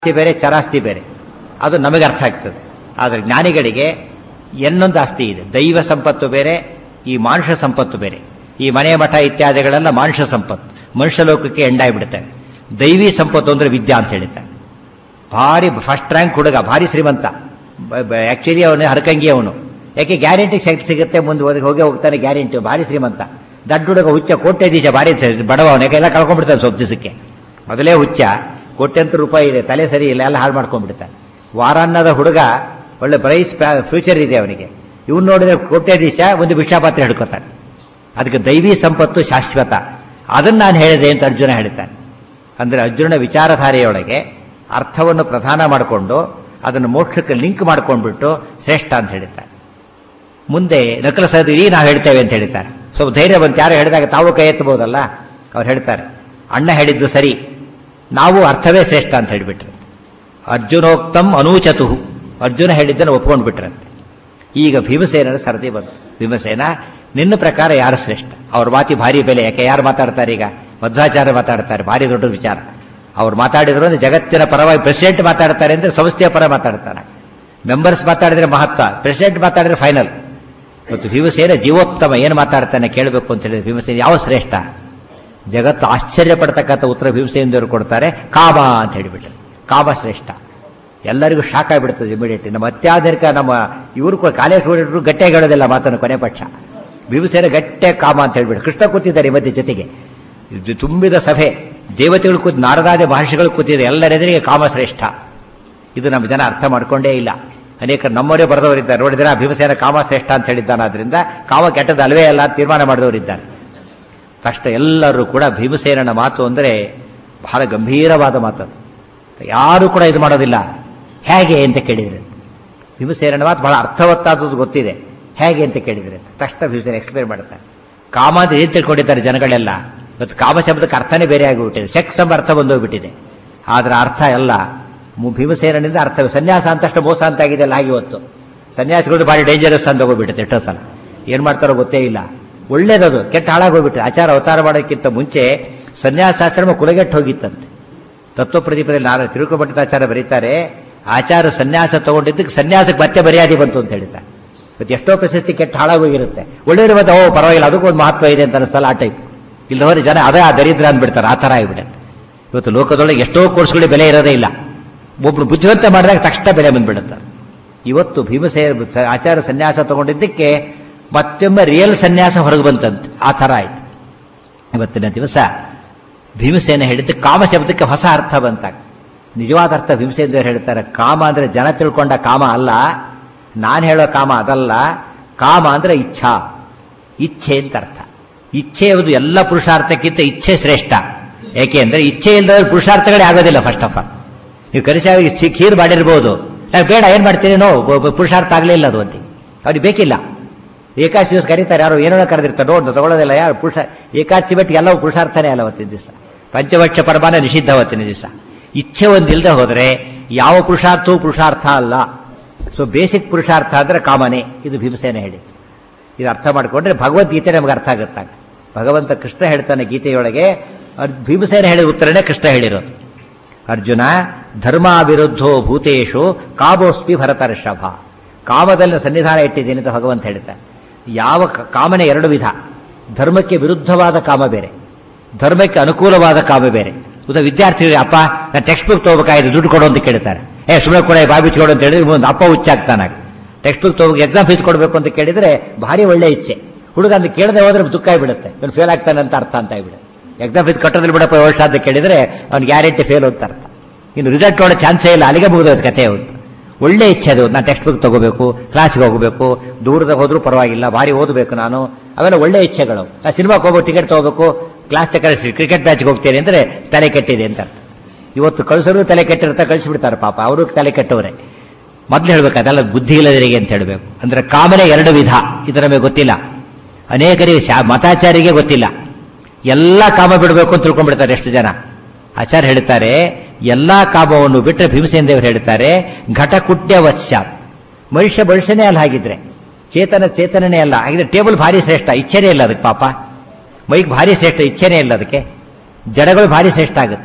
ಆಸ್ತಿ ಬೇರೆ ಚರಾಸ್ತಿ ಬೇರೆ ಅದು ನಮಗೆ ಅರ್ಥ ಆಗ್ತದೆ ಆದರೆ ಜ್ಞಾನಿಗಳಿಗೆ ಇನ್ನೊಂದು ಆಸ್ತಿ ಇದೆ ದೈವ ಸಂಪತ್ತು ಬೇರೆ ಈ ಮಾನುಷ ಸಂಪತ್ತು ಬೇರೆ ಈ ಮನೆ ಮಠ ಇತ್ಯಾದಿಗಳೆಲ್ಲ ಮಾನುಷ ಸಂಪತ್ತು ಮನುಷ್ಯ ಲೋಕಕ್ಕೆ ಎಂಡಾಗ್ಬಿಡುತ್ತೆ ದೈವಿ ಸಂಪತ್ತು ಅಂದ್ರೆ ವಿದ್ಯಾ ಅಂತ ಹೇಳ್ತಾರೆ ಭಾರಿ ಫಸ್ಟ್ ರ್ಯಾಂಕ್ ಹುಡುಗ ಭಾರಿ ಶ್ರೀಮಂತ ಆಕ್ಚುಲಿ ಅವನು ಹರಕಂಗಿ ಅವನು ಯಾಕೆ ಗ್ಯಾರಂಟಿ ಸಿಗುತ್ತೆ ಮುಂದೆ ಹೋಗಿ ಹೋಗಿ ಹೋಗ್ತಾನೆ ಗ್ಯಾರಂಟಿ ಭಾರಿ ಶ್ರೀಮಂತ ದಡ್ಡ ಹುಡುಗ ಹುಚ್ಚ ಕೋಟ್ಯಾಧೀಶ ಭಾರಿ ಬಡವ ಅವನು ಯಾಕೆ ಎಲ್ಲ ಕಳ್ಕೊಂಡ್ಬಿಡ್ತಾನೆ ಸ್ವಲ್ಪ ದಿವಸಕ್ಕೆ ಮೊದಲೇ ಹುಚ್ಚ ಕೋಟ್ಯಂತರ ರೂಪಾಯಿ ಇದೆ ತಲೆ ಸರಿ ಇಲ್ಲ ಎಲ್ಲ ಹಾಳು ಮಾಡ್ಕೊಂಡ್ಬಿಡ್ತಾನೆ ವಾರಾನ್ನದ ಹುಡುಗ ಒಳ್ಳೆ ಪ್ರೈಸ್ ಫ್ಯೂಚರ್ ಇದೆ ಅವನಿಗೆ ಇವನು ನೋಡಿದ್ರೆ ಕೋಟ್ಯಾಧೀಶ ಒಂದು ಭಿಕ್ಷಾಪಾತ್ರ ಹಿಡ್ಕೊತಾನೆ ಅದಕ್ಕೆ ದೈವಿ ಸಂಪತ್ತು ಶಾಶ್ವತ ಅದನ್ನು ನಾನು ಹೇಳಿದೆ ಅಂತ ಅರ್ಜುನ ಹೇಳ್ತಾನೆ ಅಂದರೆ ಅರ್ಜುನ ವಿಚಾರಧಾರೆಯೊಳಗೆ ಅರ್ಥವನ್ನು ಪ್ರಧಾನ ಮಾಡಿಕೊಂಡು ಅದನ್ನು ಮೋಕ್ಷಕ್ಕೆ ಲಿಂಕ್ ಮಾಡ್ಕೊಂಡ್ಬಿಟ್ಟು ಶ್ರೇಷ್ಠ ಅಂತ ಹೇಳ್ತಾರೆ ಮುಂದೆ ನಕಲ ಸಹದಿ ನಾವು ಹೇಳ್ತೇವೆ ಅಂತ ಹೇಳ್ತಾರೆ ಸ್ವಲ್ಪ ಧೈರ್ಯ ಬಂತು ಯಾರು ಹೇಳಿದಾಗ ತಾವು ಕೈ ಎತ್ತಬಹುದಲ್ಲ ಅವ್ರು ಹೇಳ್ತಾರೆ ಅಣ್ಣ ಹೇಳಿದ್ದು ಸರಿ ನಾವು ಅರ್ಥವೇ ಶ್ರೇಷ್ಠ ಅಂತ ಹೇಳಿಬಿಟ್ರು ಅರ್ಜುನೋಕ್ತಂ ಅನೂಚತು ಅರ್ಜುನ ಹೇಳಿದ್ದನ್ನು ಒಪ್ಕೊಂಡು ಬಿಟ್ರಂತೆ ಈಗ ಭೀಮಸೇನರ ಸರದಿ ಬಂತು ಭೀಮಸೇನ ನಿನ್ನ ಪ್ರಕಾರ ಯಾರು ಶ್ರೇಷ್ಠ ಅವ್ರ ಮಾತಿ ಭಾರಿ ಬೆಲೆ ಯಾಕೆ ಯಾರು ಮಾತಾಡ್ತಾರೆ ಈಗ ಮಧ್ವಾಚಾರ್ಯ ಮಾತಾಡ್ತಾರೆ ಭಾರಿ ದೊಡ್ಡ ವಿಚಾರ ಅವ್ರು ಮಾತಾಡಿದ್ರು ಅಂದ್ರೆ ಜಗತ್ತಿನ ಪರವಾಗಿ ಪ್ರೆಸಿಡೆಂಟ್ ಮಾತಾಡ್ತಾರೆ ಅಂದ್ರೆ ಸಂಸ್ಥೆಯ ಪರ ಮಾತಾಡ್ತಾನೆ ಮೆಂಬರ್ಸ್ ಮಾತಾಡಿದ್ರೆ ಮಹತ್ವ ಪ್ರೆಸಿಡೆಂಟ್ ಮಾತಾಡಿದ್ರೆ ಫೈನಲ್ ಮತ್ತು ಭೀಮಸೇನ ಜೀವೋತ್ತಮ ಏನು ಮಾತಾಡ್ತಾನೆ ಕೇಳಬೇಕು ಅಂತ ಹೇಳಿದ್ರೆ ಭೀಮಸೇನ ಯಾವ ಶ್ರೇಷ್ಠ ಜಗತ್ತು ಆಶ್ಚರ್ಯ ಪಡ್ತಕ್ಕಂಥ ಉತ್ತರ ಭೀಮಸೇನದವರು ಕೊಡ್ತಾರೆ ಕಾಮ ಅಂತ ಹೇಳಿಬಿಟ್ರು ಕಾಮ ಶ್ರೇಷ್ಠ ಎಲ್ಲರಿಗೂ ಶಾಕ್ ಆಗಿಬಿಡ್ತದೆ ಇಮಿಡಿಯೇಟ್ಲಿ ನಮ್ಮ ಅತ್ಯಾಧುನಿಕ ನಮ್ಮ ಇವರು ಕಾಲೇಜ್ ಸ್ಟೂಡೆಂಟ್ರು ಗಟ್ಟಿಯಾಗಿ ಹೇಳೋದಿಲ್ಲ ಮಾತನ್ನು ಕೊನೆ ಪಕ್ಷ ಭೀಮಸೇನ ಗಟ್ಟೆ ಕಾಮ ಅಂತ ಹೇಳ್ಬಿಟ್ಟು ಕೃಷ್ಣ ಕೂತಿದ್ದಾರೆ ಈ ಮಧ್ಯೆ ಜೊತೆಗೆ ಇದು ತುಂಬಿದ ಸಭೆ ದೇವತೆಗಳು ಕೂತ್ ನಾರದಾದಿ ಮಹರ್ಷಿಗಳು ಕೂತಿದ್ದಾರೆ ಎಲ್ಲರೆದುರಿಗೆ ಕಾಮ ಶ್ರೇಷ್ಠ ಇದು ನಮ್ಮ ಜನ ಅರ್ಥ ಮಾಡ್ಕೊಂಡೇ ಇಲ್ಲ ಅನೇಕ ನಮ್ಮವರೇ ಬರೆದವರಿದ್ದಾರೆ ನೋಡಿದ್ರೆ ಭೀಮಸೇನ ಕಾಮ ಶ್ರೇಷ್ಠ ಅಂತ ಹೇಳಿದ್ದಾನಾದ್ರಿಂದ ಕಾಮ ಕೆಟ್ಟದ್ದು ಅಲ್ವೇ ಅಲ್ಲ ಅಂತ ತೀರ್ಮಾನ ಮಾಡಿದವರಿದ್ದಾರೆ ಕಷ್ಟ ಎಲ್ಲರೂ ಕೂಡ ಭೀಮಸೇನನ ಮಾತು ಅಂದರೆ ಬಹಳ ಗಂಭೀರವಾದ ಮಾತದು ಯಾರು ಕೂಡ ಇದು ಮಾಡೋದಿಲ್ಲ ಹೇಗೆ ಅಂತ ಕೇಳಿದ್ರೆ ಭೀಮಸೇನನ ಮಾತು ಬಹಳ ಅರ್ಥವತ್ತಾದದ್ದು ಗೊತ್ತಿದೆ ಹೇಗೆ ಅಂತ ಕೇಳಿದ್ರೆ ತಕ್ಷಣ ಭೀಮಸೇನ ಎಕ್ಸ್ಪ್ಲೇನ್ ಮಾಡ್ತಾರೆ ಕಾಮ ಅಂದ್ರೆ ಏನು ತಿಳ್ಕೊಂಡಿದ್ದಾರೆ ಜನಗಳೆಲ್ಲ ಇವತ್ತು ಕಾಮ ಶಬ್ದಕ್ಕೆ ಅರ್ಥನೇ ಬೇರೆ ಆಗಿಬಿಟ್ಟಿದೆ ಸೆಕ್ಸ್ ಎಂಬ ಅರ್ಥ ಬಂದೋಗ್ಬಿಟ್ಟಿದೆ ಆದ್ರೆ ಅರ್ಥ ಎಲ್ಲ ಭೀಮಸೇನಿಂದ ಅರ್ಥ ಸನ್ಯಾಸ ಅಂತಷ್ಟು ಮೋಸ ಅಂತ ಆಗಿದೆ ಅಲ್ಲ ಹಾಗೆ ಇವತ್ತು ಸನ್ಯಾಸಿಗಳು ಭಾರಿ ಡೇಂಜರಸ್ ಅಂತ ಹೋಗ್ಬಿಟ್ಟೆ ಎಷ್ಟೋ ಸಲ ಏನ್ ಮಾಡ್ತಾರೋ ಗೊತ್ತೇ ಇಲ್ಲ ಒಳ್ಳೇದದು ಕೆಟ್ಟ ಹಾಳಾಗೋಗ್ಬಿಟ್ರೆ ಆಚಾರ ಅವತಾರ ಮಾಡೋಕ್ಕಿಂತ ಮುಂಚೆ ಸನ್ಯಾಸಾಶ್ರಮ ಕುಲಗೆಟ್ಟು ಹೋಗಿತ್ತಂತೆ ತತ್ವಪ್ರದೀಪದಲ್ಲಿ ನಾನು ತಿರುಕುಭಟ್ಟಾಚಾರ ಬರೀತಾರೆ ಆಚಾರ ಸನ್ಯಾಸ ತಗೊಂಡಿದ್ದಕ್ಕೆ ಸನ್ಯಾಸಕ್ಕೆ ಮತ್ತೆ ಮರ್ಯಾದೆ ಬಂತು ಅಂತ ಹೇಳ್ತಾರೆ ಮತ್ತೆ ಎಷ್ಟೋ ಪ್ರಶಸ್ತಿ ಕೆಟ್ಟ ಹಾಳಾಗೋಗಿರುತ್ತೆ ಒಳ್ಳೆಯವರು ಮತ್ತೆ ಓ ಪರವಾಗಿಲ್ಲ ಅದಕ್ಕೂ ಒಂದು ಮಹತ್ವ ಇದೆ ಅಂತ ಅನಿಸ್ತಲ್ಲ ಆ ಟೈಪ್ ಇಲ್ಲದವರೆ ಜನ ಅದೇ ಆ ದರಿದ್ರ ಅಂದ್ಬಿಡ್ತಾರೆ ಆ ಥರ ಆಗಿಬಿಡುತ್ತೆ ಇವತ್ತು ಲೋಕದೊಳಗೆ ಎಷ್ಟೋ ಕೋರ್ಸ್ಗಳಿಗೆ ಬೆಲೆ ಇರೋದೇ ಇಲ್ಲ ಒಬ್ರು ಬುದ್ಧಿವಂತ ಮಾಡಿದಾಗ ತಕ್ಷಣ ಬೆಲೆ ಬಂದ್ಬಿಡುತ್ತಾರೆ ಇವತ್ತು ಭೀಮಸೇನ ಆಚಾರ ಸನ್ಯಾಸ ತಗೊಂಡಿದ್ದಕ್ಕೆ ಮತ್ತೊಮ್ಮೆ ರಿಯಲ್ ಸನ್ಯಾಸ ಹೊರಗೆ ಬಂತಂತೆ ಆ ಥರ ಆಯ್ತು ಇವತ್ತಿನ ದಿವಸ ಭೀಮಸೇನ ಹೇಳಿದ್ದು ಕಾಮ ಶಬ್ದಕ್ಕೆ ಹೊಸ ಅರ್ಥ ಬಂತಾಗ ನಿಜವಾದ ಅರ್ಥ ಭೀಮಸೇನ ಹೇಳ್ತಾರೆ ಕಾಮ ಅಂದ್ರೆ ಜನ ತಿಳ್ಕೊಂಡ ಕಾಮ ಅಲ್ಲ ನಾನು ಹೇಳೋ ಕಾಮ ಅದಲ್ಲ ಕಾಮ ಅಂದ್ರೆ ಇಚ್ಛಾ ಇಚ್ಛೆ ಅಂತ ಅರ್ಥ ಇಚ್ಛೆ ಎಂಬುದು ಎಲ್ಲ ಪುರುಷಾರ್ಥಕ್ಕಿಂತ ಇಚ್ಛೆ ಶ್ರೇಷ್ಠ ಯಾಕೆ ಅಂದ್ರೆ ಇಚ್ಛೆ ಇಲ್ಲದ ಪುರುಷಾರ್ಥಗಳೇ ಆಗೋದಿಲ್ಲ ಫಸ್ಟ್ ಆಫ್ ಆಲ್ ನೀವು ಕರಿಸಾಗಿ ಖೀರ್ ಮಾಡಿರ್ಬೋದು ನಾವು ಬೇಡ ಏನ್ ಮಾಡ್ತೀನಿ ನೋ ಪುರುಷಾರ್ಥ ಆಗಲೇ ಇಲ್ಲ ಅದು ಅಂತ ಅವ್ರಿಗೆ ಬೇಕಿಲ್ಲ ಏಕಾಶಿ ದಿವಸ ಕರೀತಾರೆ ಯಾರು ಏನೋ ಕರೆದಿರ್ತಾರೆ ನೋಡು ತಗೊಳ್ಳೋದಿಲ್ಲ ಯಾರು ಪುರುಷ ಏಕಾಶಿ ಬಿಟ್ಟು ಎಲ್ಲವೂ ಪುರುಷಾರ್ಥನೇ ಅಲ್ಲ ಅವತ್ತಿನ ದಿವಸ ಪಂಚಭಕ್ಷ ಪರಮಾನ ನಿಷಿದ್ಧ ಅವತ್ತಿನ ದಿವಸ ಇಚ್ಛೆ ಒಂದು ಇಲ್ಲದೆ ಹೋದರೆ ಯಾವ ಪುರುಷಾರ್ಥವೂ ಪುರುಷಾರ್ಥ ಅಲ್ಲ ಸೊ ಬೇಸಿಕ್ ಪುರುಷಾರ್ಥ ಅಂದ್ರೆ ಕಾಮನೆ ಇದು ಭೀಮಸೇನ ಹೇಳಿದ್ದು ಇದು ಅರ್ಥ ಮಾಡಿಕೊಂಡ್ರೆ ಭಗವದ್ಗೀತೆ ನಮ್ಗೆ ಅರ್ಥ ಆಗುತ್ತಾಗ ಭಗವಂತ ಕೃಷ್ಣ ಹೇಳ್ತಾನೆ ಗೀತೆಯೊಳಗೆ ಭೀಮಸೇನ ಹೇಳಿದ ಉತ್ತರನೇ ಕೃಷ್ಣ ಹೇಳಿರೋದು ಅರ್ಜುನ ಧರ್ಮ ವಿರುದ್ಧೋ ಭೂತೇಶು ಕಾಬೋಸ್ಪಿ ಭರತರ್ಷಭ ಕಾಮದಲ್ಲಿ ಸನ್ನಿಧಾನ ಇಟ್ಟಿದ್ದೀನಿ ಅಂತ ಭಗವಂತ ಹೇಳ್ತಾನೆ ಯಾವ ಕಾಮನೆ ಎರಡು ವಿಧ ಧರ್ಮಕ್ಕೆ ವಿರುದ್ಧವಾದ ಕಾಮ ಬೇರೆ ಧರ್ಮಕ್ಕೆ ಅನುಕೂಲವಾದ ಕಾಮ ಬೇರೆ ಉದಾ ವಿದ್ಯಾರ್ಥಿಗಳು ಅಪ್ಪ ನಾನು ಟೆಕ್ಸ್ಟ್ ಬುಕ್ ತಗೋಬೇಕಾಯ್ತು ದುಡ್ಡು ಕೊಡು ಅಂತ ಕೇಳ್ತಾರೆ ಏ ಸುಮ್ಮನೆ ಕೊಡ ಬಾಬಿ ಕೊಡು ಅಂತ ಹೇಳಿದ್ರೆ ಒಂದು ಅಪ್ಪ ಹುಚ್ಚಾಗ್ತಾನಾಗ ಟೆಕ್ಸ್ಟ್ ಬುಕ್ ತಗೋಬೇಕು ಎಕ್ಸಾಮ್ ಫೀಸ್ ಕೊಡಬೇಕು ಅಂತ ಕೇಳಿದ್ರೆ ಭಾರಿ ಒಳ್ಳೆ ಇಚ್ಛೆ ಹುಡುಗ ಅಂತ ಕೇಳದೆ ಹೋದ್ರೆ ದುಃಖ ಆಗಿಬಿಡುತ್ತೆ ಇವನು ಫೇಲ್ ಆಗ್ತಾನೆ ಅಂತ ಅರ್ಥ ಅಂತ ಆಗಿಬಿಡುತ್ತೆ ಎಕ್ಸಾಮ್ ಫೀಸ್ ಕಟ್ಟೋದ್ರಲ್ಲಿ ಬಿಡಪ್ಪ ವರ್ಷ ಅಂತ ಕೇಳಿದ್ರೆ ಅವ್ನು ಗ್ಯಾರಂಟಿ ಫೇಲ್ ಅಂತ ಅರ್ಥ ಇನ್ನು ರಿಸಲ್ಟ್ ನೋಡೋ ಚಾನ್ಸೇ ಇಲ್ಲ ಅಲ್ಲಿಗೆ ಮುಗಿದೋದು ಕತೆ ಒಂದು ಒಳ್ಳೆ ಇಚ್ಛೆ ಅದು ನಾನು ಟೆಕ್ಸ್ಟ್ ಬುಕ್ ತಗೋಬೇಕು ಕ್ಲಾಸ್ಗೆ ಹೋಗಬೇಕು ದೂರದ ಹೋದ್ರೂ ಪರವಾಗಿಲ್ಲ ಭಾರಿ ಓದಬೇಕು ನಾನು ಅವೆಲ್ಲ ಒಳ್ಳೆ ಇಚ್ಛೆಗಳು ನಾ ಸಿನಿಮಾಗೆ ಹೋಗೋ ಟಿಕೆಟ್ ತಗೋಬೇಕು ಕ್ಲಾಸ್ ಕಳಿಸಿ ಕ್ರಿಕೆಟ್ ಮ್ಯಾಚ್ಗೆ ಹೋಗ್ತೇನೆ ಅಂದ್ರೆ ತಲೆ ಕೆಟ್ಟಿದೆ ಅಂತ ಅರ್ಥ ಇವತ್ತು ಕಳಿಸೋರು ತಲೆ ಕೆಟ್ಟಿರ್ತಾ ಕಳಿಸಿಬಿಡ್ತಾರೆ ಪಾಪ ಅವರು ತಲೆ ಕೆಟ್ಟವರೇ ಮೊದ್ಲು ಹೇಳ್ಬೇಕು ಅದೆಲ್ಲ ಬುದ್ಧಿ ಇಲ್ಲದರಿಗೆ ಅಂತ ಹೇಳ್ಬೇಕು ಅಂದ್ರೆ ಕಾಮನೆ ಎರಡು ವಿಧ ಇದು ನಮಗೆ ಗೊತ್ತಿಲ್ಲ ಅನೇಕರಿಗೆ ಮತಾಚಾರಿಗೆ ಗೊತ್ತಿಲ್ಲ ಎಲ್ಲ ಕಾಮ ಬಿಡಬೇಕು ಅಂತ ತಿಳ್ಕೊಂಡ್ಬಿಡ್ತಾರೆ ಎಷ್ಟು ಜನ ಆಚಾರ್ಯ ಹೇಳ್ತಾರೆ ಎಲ್ಲಾ ಕಾಮವನ್ನು ಬಿಟ್ಟರೆ ಭೀಮಸೇನ ದೇವರು ಹೇಳ್ತಾರೆ ಘಟ ಕುಟ್ಯ ವತ್ಸ್ಯಾತ್ ಮನುಷ್ಯ ಮನುಷ್ಯನೇ ಅಲ್ಲ ಹಾಗಿದ್ರೆ ಚೇತನ ಚೇತನನೇ ಅಲ್ಲ ಹಾಗಿದ್ರೆ ಟೇಬಲ್ ಭಾರಿ ಶ್ರೇಷ್ಠ ಇಚ್ಛೆನೇ ಇಲ್ಲ ಅದಕ್ಕೆ ಪಾಪ ಮೈಕ್ ಭಾರಿ ಶ್ರೇಷ್ಠ ಇಚ್ಛೆನೇ ಇಲ್ಲ ಅದಕ್ಕೆ ಜಡಗಳು ಭಾರಿ ಶ್ರೇಷ್ಠ ಆಗುತ್ತೆ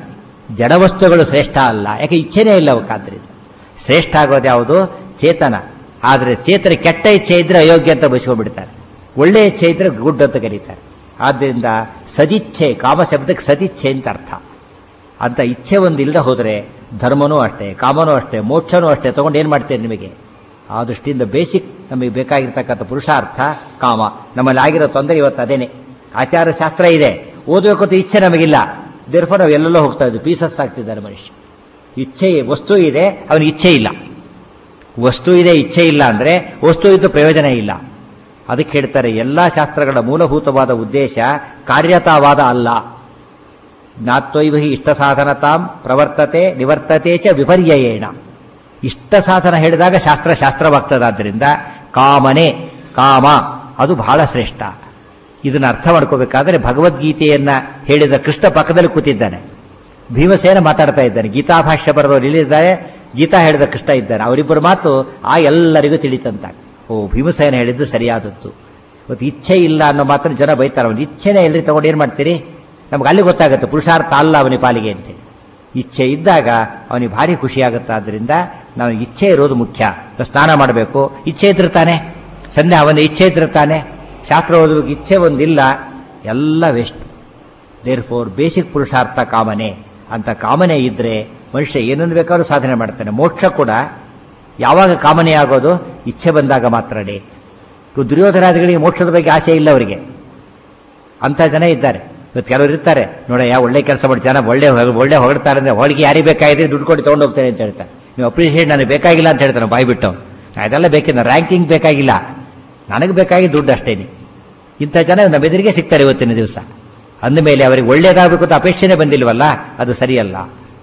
ಜಡವಸ್ತುಗಳು ಶ್ರೇಷ್ಠ ಅಲ್ಲ ಯಾಕೆ ಇಚ್ಛೆನೇ ಇಲ್ಲ ಅವಕ್ಕಾದ್ರಿಂದ ಶ್ರೇಷ್ಠ ಆಗೋದು ಯಾವುದು ಚೇತನ ಆದರೆ ಚೇತನ ಕೆಟ್ಟ ಇಚ್ಛೆ ಇದ್ರೆ ಅಯೋಗ್ಯ ಅಂತ ಬಯಸ್ಕೊಂಡ್ಬಿಡ್ತಾರೆ ಒಳ್ಳೆ ಇಚ್ಛೆ ಇದ್ರೆ ಗುಡ್ ಅಂತ ಕರೀತಾರೆ ಆದ್ದರಿಂದ ಸದಿಚ್ಛೆ ಕಾಮ ಶಬ್ದಕ್ಕೆ ಸದಿಚ್ಛೆ ಅಂತ ಅರ್ಥ ಅಂತ ಇಚ್ಛೆ ಒಂದು ಇಲ್ಲದೆ ಹೋದರೆ ಧರ್ಮನೂ ಅಷ್ಟೇ ಕಾಮನೂ ಅಷ್ಟೇ ಮೋಕ್ಷನೂ ಅಷ್ಟೇ ತಗೊಂಡು ಏನು ಮಾಡ್ತೀರಿ ನಿಮಗೆ ಆ ದೃಷ್ಟಿಯಿಂದ ಬೇಸಿಕ್ ನಮಗೆ ಬೇಕಾಗಿರ್ತಕ್ಕಂಥ ಪುರುಷಾರ್ಥ ಕಾಮ ನಮ್ಮಲ್ಲಿ ಆಗಿರೋ ತೊಂದರೆ ಇವತ್ತು ಅದೇನೆ ಆಚಾರ ಶಾಸ್ತ್ರ ಇದೆ ಓದಬೇಕು ಅಂತ ಇಚ್ಛೆ ನಮಗಿಲ್ಲ ದೇರ್ಫೋರ್ ನಾವು ಎಲ್ಲೆಲ್ಲೋ ಹೋಗ್ತಾ ಇದ್ವಿ ಪೀಸಸ್ ಆಗ್ತಿದ್ದಾರೆ ಮನುಷ್ಯ ಇಚ್ಛೆ ವಸ್ತು ಇದೆ ಅವನಿಗೆ ಇಚ್ಛೆ ಇಲ್ಲ ವಸ್ತು ಇದೆ ಇಚ್ಛೆ ಇಲ್ಲ ಅಂದರೆ ವಸ್ತು ಇದ್ದು ಪ್ರಯೋಜನ ಇಲ್ಲ ಅದಕ್ಕೆ ಹೇಳ್ತಾರೆ ಎಲ್ಲ ಶಾಸ್ತ್ರಗಳ ಮೂಲಭೂತವಾದ ಉದ್ದೇಶ ಕಾರ್ಯತಾವಾದ ಅಲ್ಲ ಜ್ಞಾತ್ವೈವ ಹಿ ಇಷ್ಟ ಸಾಧನತಾಂ ಪ್ರವರ್ತತೆ ನಿವರ್ತತೆ ಚ ವಿಪರ್ಯಯೇಣ ಇಷ್ಟ ಸಾಧನ ಹೇಳಿದಾಗ ಶಾಸ್ತ್ರ ಶಾಸ್ತ್ರವಾಗ್ತದಾದ್ರಿಂದ ಕಾಮನೆ ಕಾಮ ಅದು ಬಹಳ ಶ್ರೇಷ್ಠ ಇದನ್ನ ಅರ್ಥ ಮಾಡ್ಕೋಬೇಕಾದ್ರೆ ಭಗವದ್ಗೀತೆಯನ್ನ ಹೇಳಿದ ಕೃಷ್ಣ ಪಕ್ಕದಲ್ಲಿ ಕೂತಿದ್ದಾನೆ ಭೀಮಸೇನ ಮಾತಾಡ್ತಾ ಇದ್ದಾನೆ ಗೀತಾ ಭಾಷ್ಯ ಬರೋರು ಇಲ್ಲಿದ್ದಾರೆ ಗೀತಾ ಹೇಳಿದ ಕೃಷ್ಣ ಇದ್ದಾನೆ ಅವರಿಬ್ಬರ ಮಾತು ಆ ಎಲ್ಲರಿಗೂ ತಿಳಿತಂತ ಓ ಭೀಮಸೇನ ಹೇಳಿದ್ದು ಸರಿಯಾದದ್ದು ಇವತ್ತು ಇಚ್ಛೆ ಇಲ್ಲ ಅನ್ನೋ ಮಾತ್ರ ಜನ ಬೈತಾರೆ ಅವನು ಇಚ್ಛೆನೇ ಎಲ್ರಿ ತಗೊಂಡು ಏನು ಮಾಡ್ತೀರಿ ನಮ್ಗೆ ಅಲ್ಲಿ ಗೊತ್ತಾಗುತ್ತೆ ಪುರುಷಾರ್ಥ ಅಲ್ಲ ಅವನಿ ಪಾಲಿಗೆ ಅಂತೇಳಿ ಇಚ್ಛೆ ಇದ್ದಾಗ ಅವನಿಗೆ ಭಾರಿ ಖುಷಿಯಾಗುತ್ತೆ ಆದ್ದರಿಂದ ನಾವು ಇಚ್ಛೆ ಇರೋದು ಮುಖ್ಯ ಸ್ನಾನ ಮಾಡಬೇಕು ಇಚ್ಛೆ ಇದ್ರೆ ತಾನೆ ಸಂಧ್ಯಾ ಅವನ ಇಚ್ಛೆ ಇದ್ರೆ ತಾನೆ ಶಾಸ್ತ್ರ ಓದಬೇಕು ಇಚ್ಛೆ ಒಂದಿಲ್ಲ ಎಲ್ಲ ವೇಸ್ಟ್ ದೇರ್ ಫೋರ್ ಬೇಸಿಕ್ ಪುರುಷಾರ್ಥ ಕಾಮನೆ ಅಂತ ಕಾಮನೆ ಇದ್ರೆ ಮನುಷ್ಯ ಏನನ್ನು ಬೇಕಾದ್ರೂ ಸಾಧನೆ ಮಾಡ್ತಾನೆ ಮೋಕ್ಷ ಕೂಡ ಯಾವಾಗ ಕಾಮನೆ ಆಗೋದು ಇಚ್ಛೆ ಬಂದಾಗ ಮಾತ್ರನೇ ದುರ್ಯೋಧನಾದಿಗಳಿಗೆ ಮೋಕ್ಷದ ಬಗ್ಗೆ ಆಸೆ ಇಲ್ಲ ಅವರಿಗೆ ಅಂತ ಜನ ಇದ್ದಾರೆ ಇವತ್ತು ಕೆಲವರು ಇರ್ತಾರೆ ನೋಡ ಯಾವ ಒಳ್ಳೆ ಕೆಲಸ ಮಾಡಿ ಜನ ಒಳ್ಳೆ ಒಳ್ಳೆ ಹೊಗಡ್ತಾರೆ ಅಂದ್ರೆ ಹೊಳಿಗೆ ಯಾರಿಗೆ ಬೇಕಾಗಿದ್ರೆ ದುಡ್ಡು ಕೊಟ್ಟು ತಗೊಂಡು ಹೋಗ್ತೇನೆ ಅಂತ ಹೇಳ್ತಾರೆ ನೀವು ಅಪ್ರಿಷಿಯೇಟ್ ನನಗೆ ಬೇಕಾಗಿಲ್ಲ ಅಂತ ಹೇಳ್ತಾನೆ ಬಾಯ್ ಬಿಟ್ಟು ಅದೆಲ್ಲ ಬೇಕಿಲ್ಲ ರ್ಯಾಂಕಿಂಗ್ ಬೇಕಾಗಿಲ್ಲ ನನಗೆ ಬೇಕಾಗಿ ದುಡ್ಡು ಅಷ್ಟೇನೆ ಇಂಥ ಜನ ನಮ್ಮ ಎದುರಿಗೆ ಸಿಗ್ತಾರೆ ಇವತ್ತಿನ ದಿವಸ ಅಂದಮೇಲೆ ಅವರಿಗೆ ಒಳ್ಳೇದಾಗಬೇಕು ಅಂತ ಅಪೇಕ್ಷೆನೇ ಬಂದಿಲ್ವಲ್ಲ ಅದು ಸರಿಯಲ್ಲ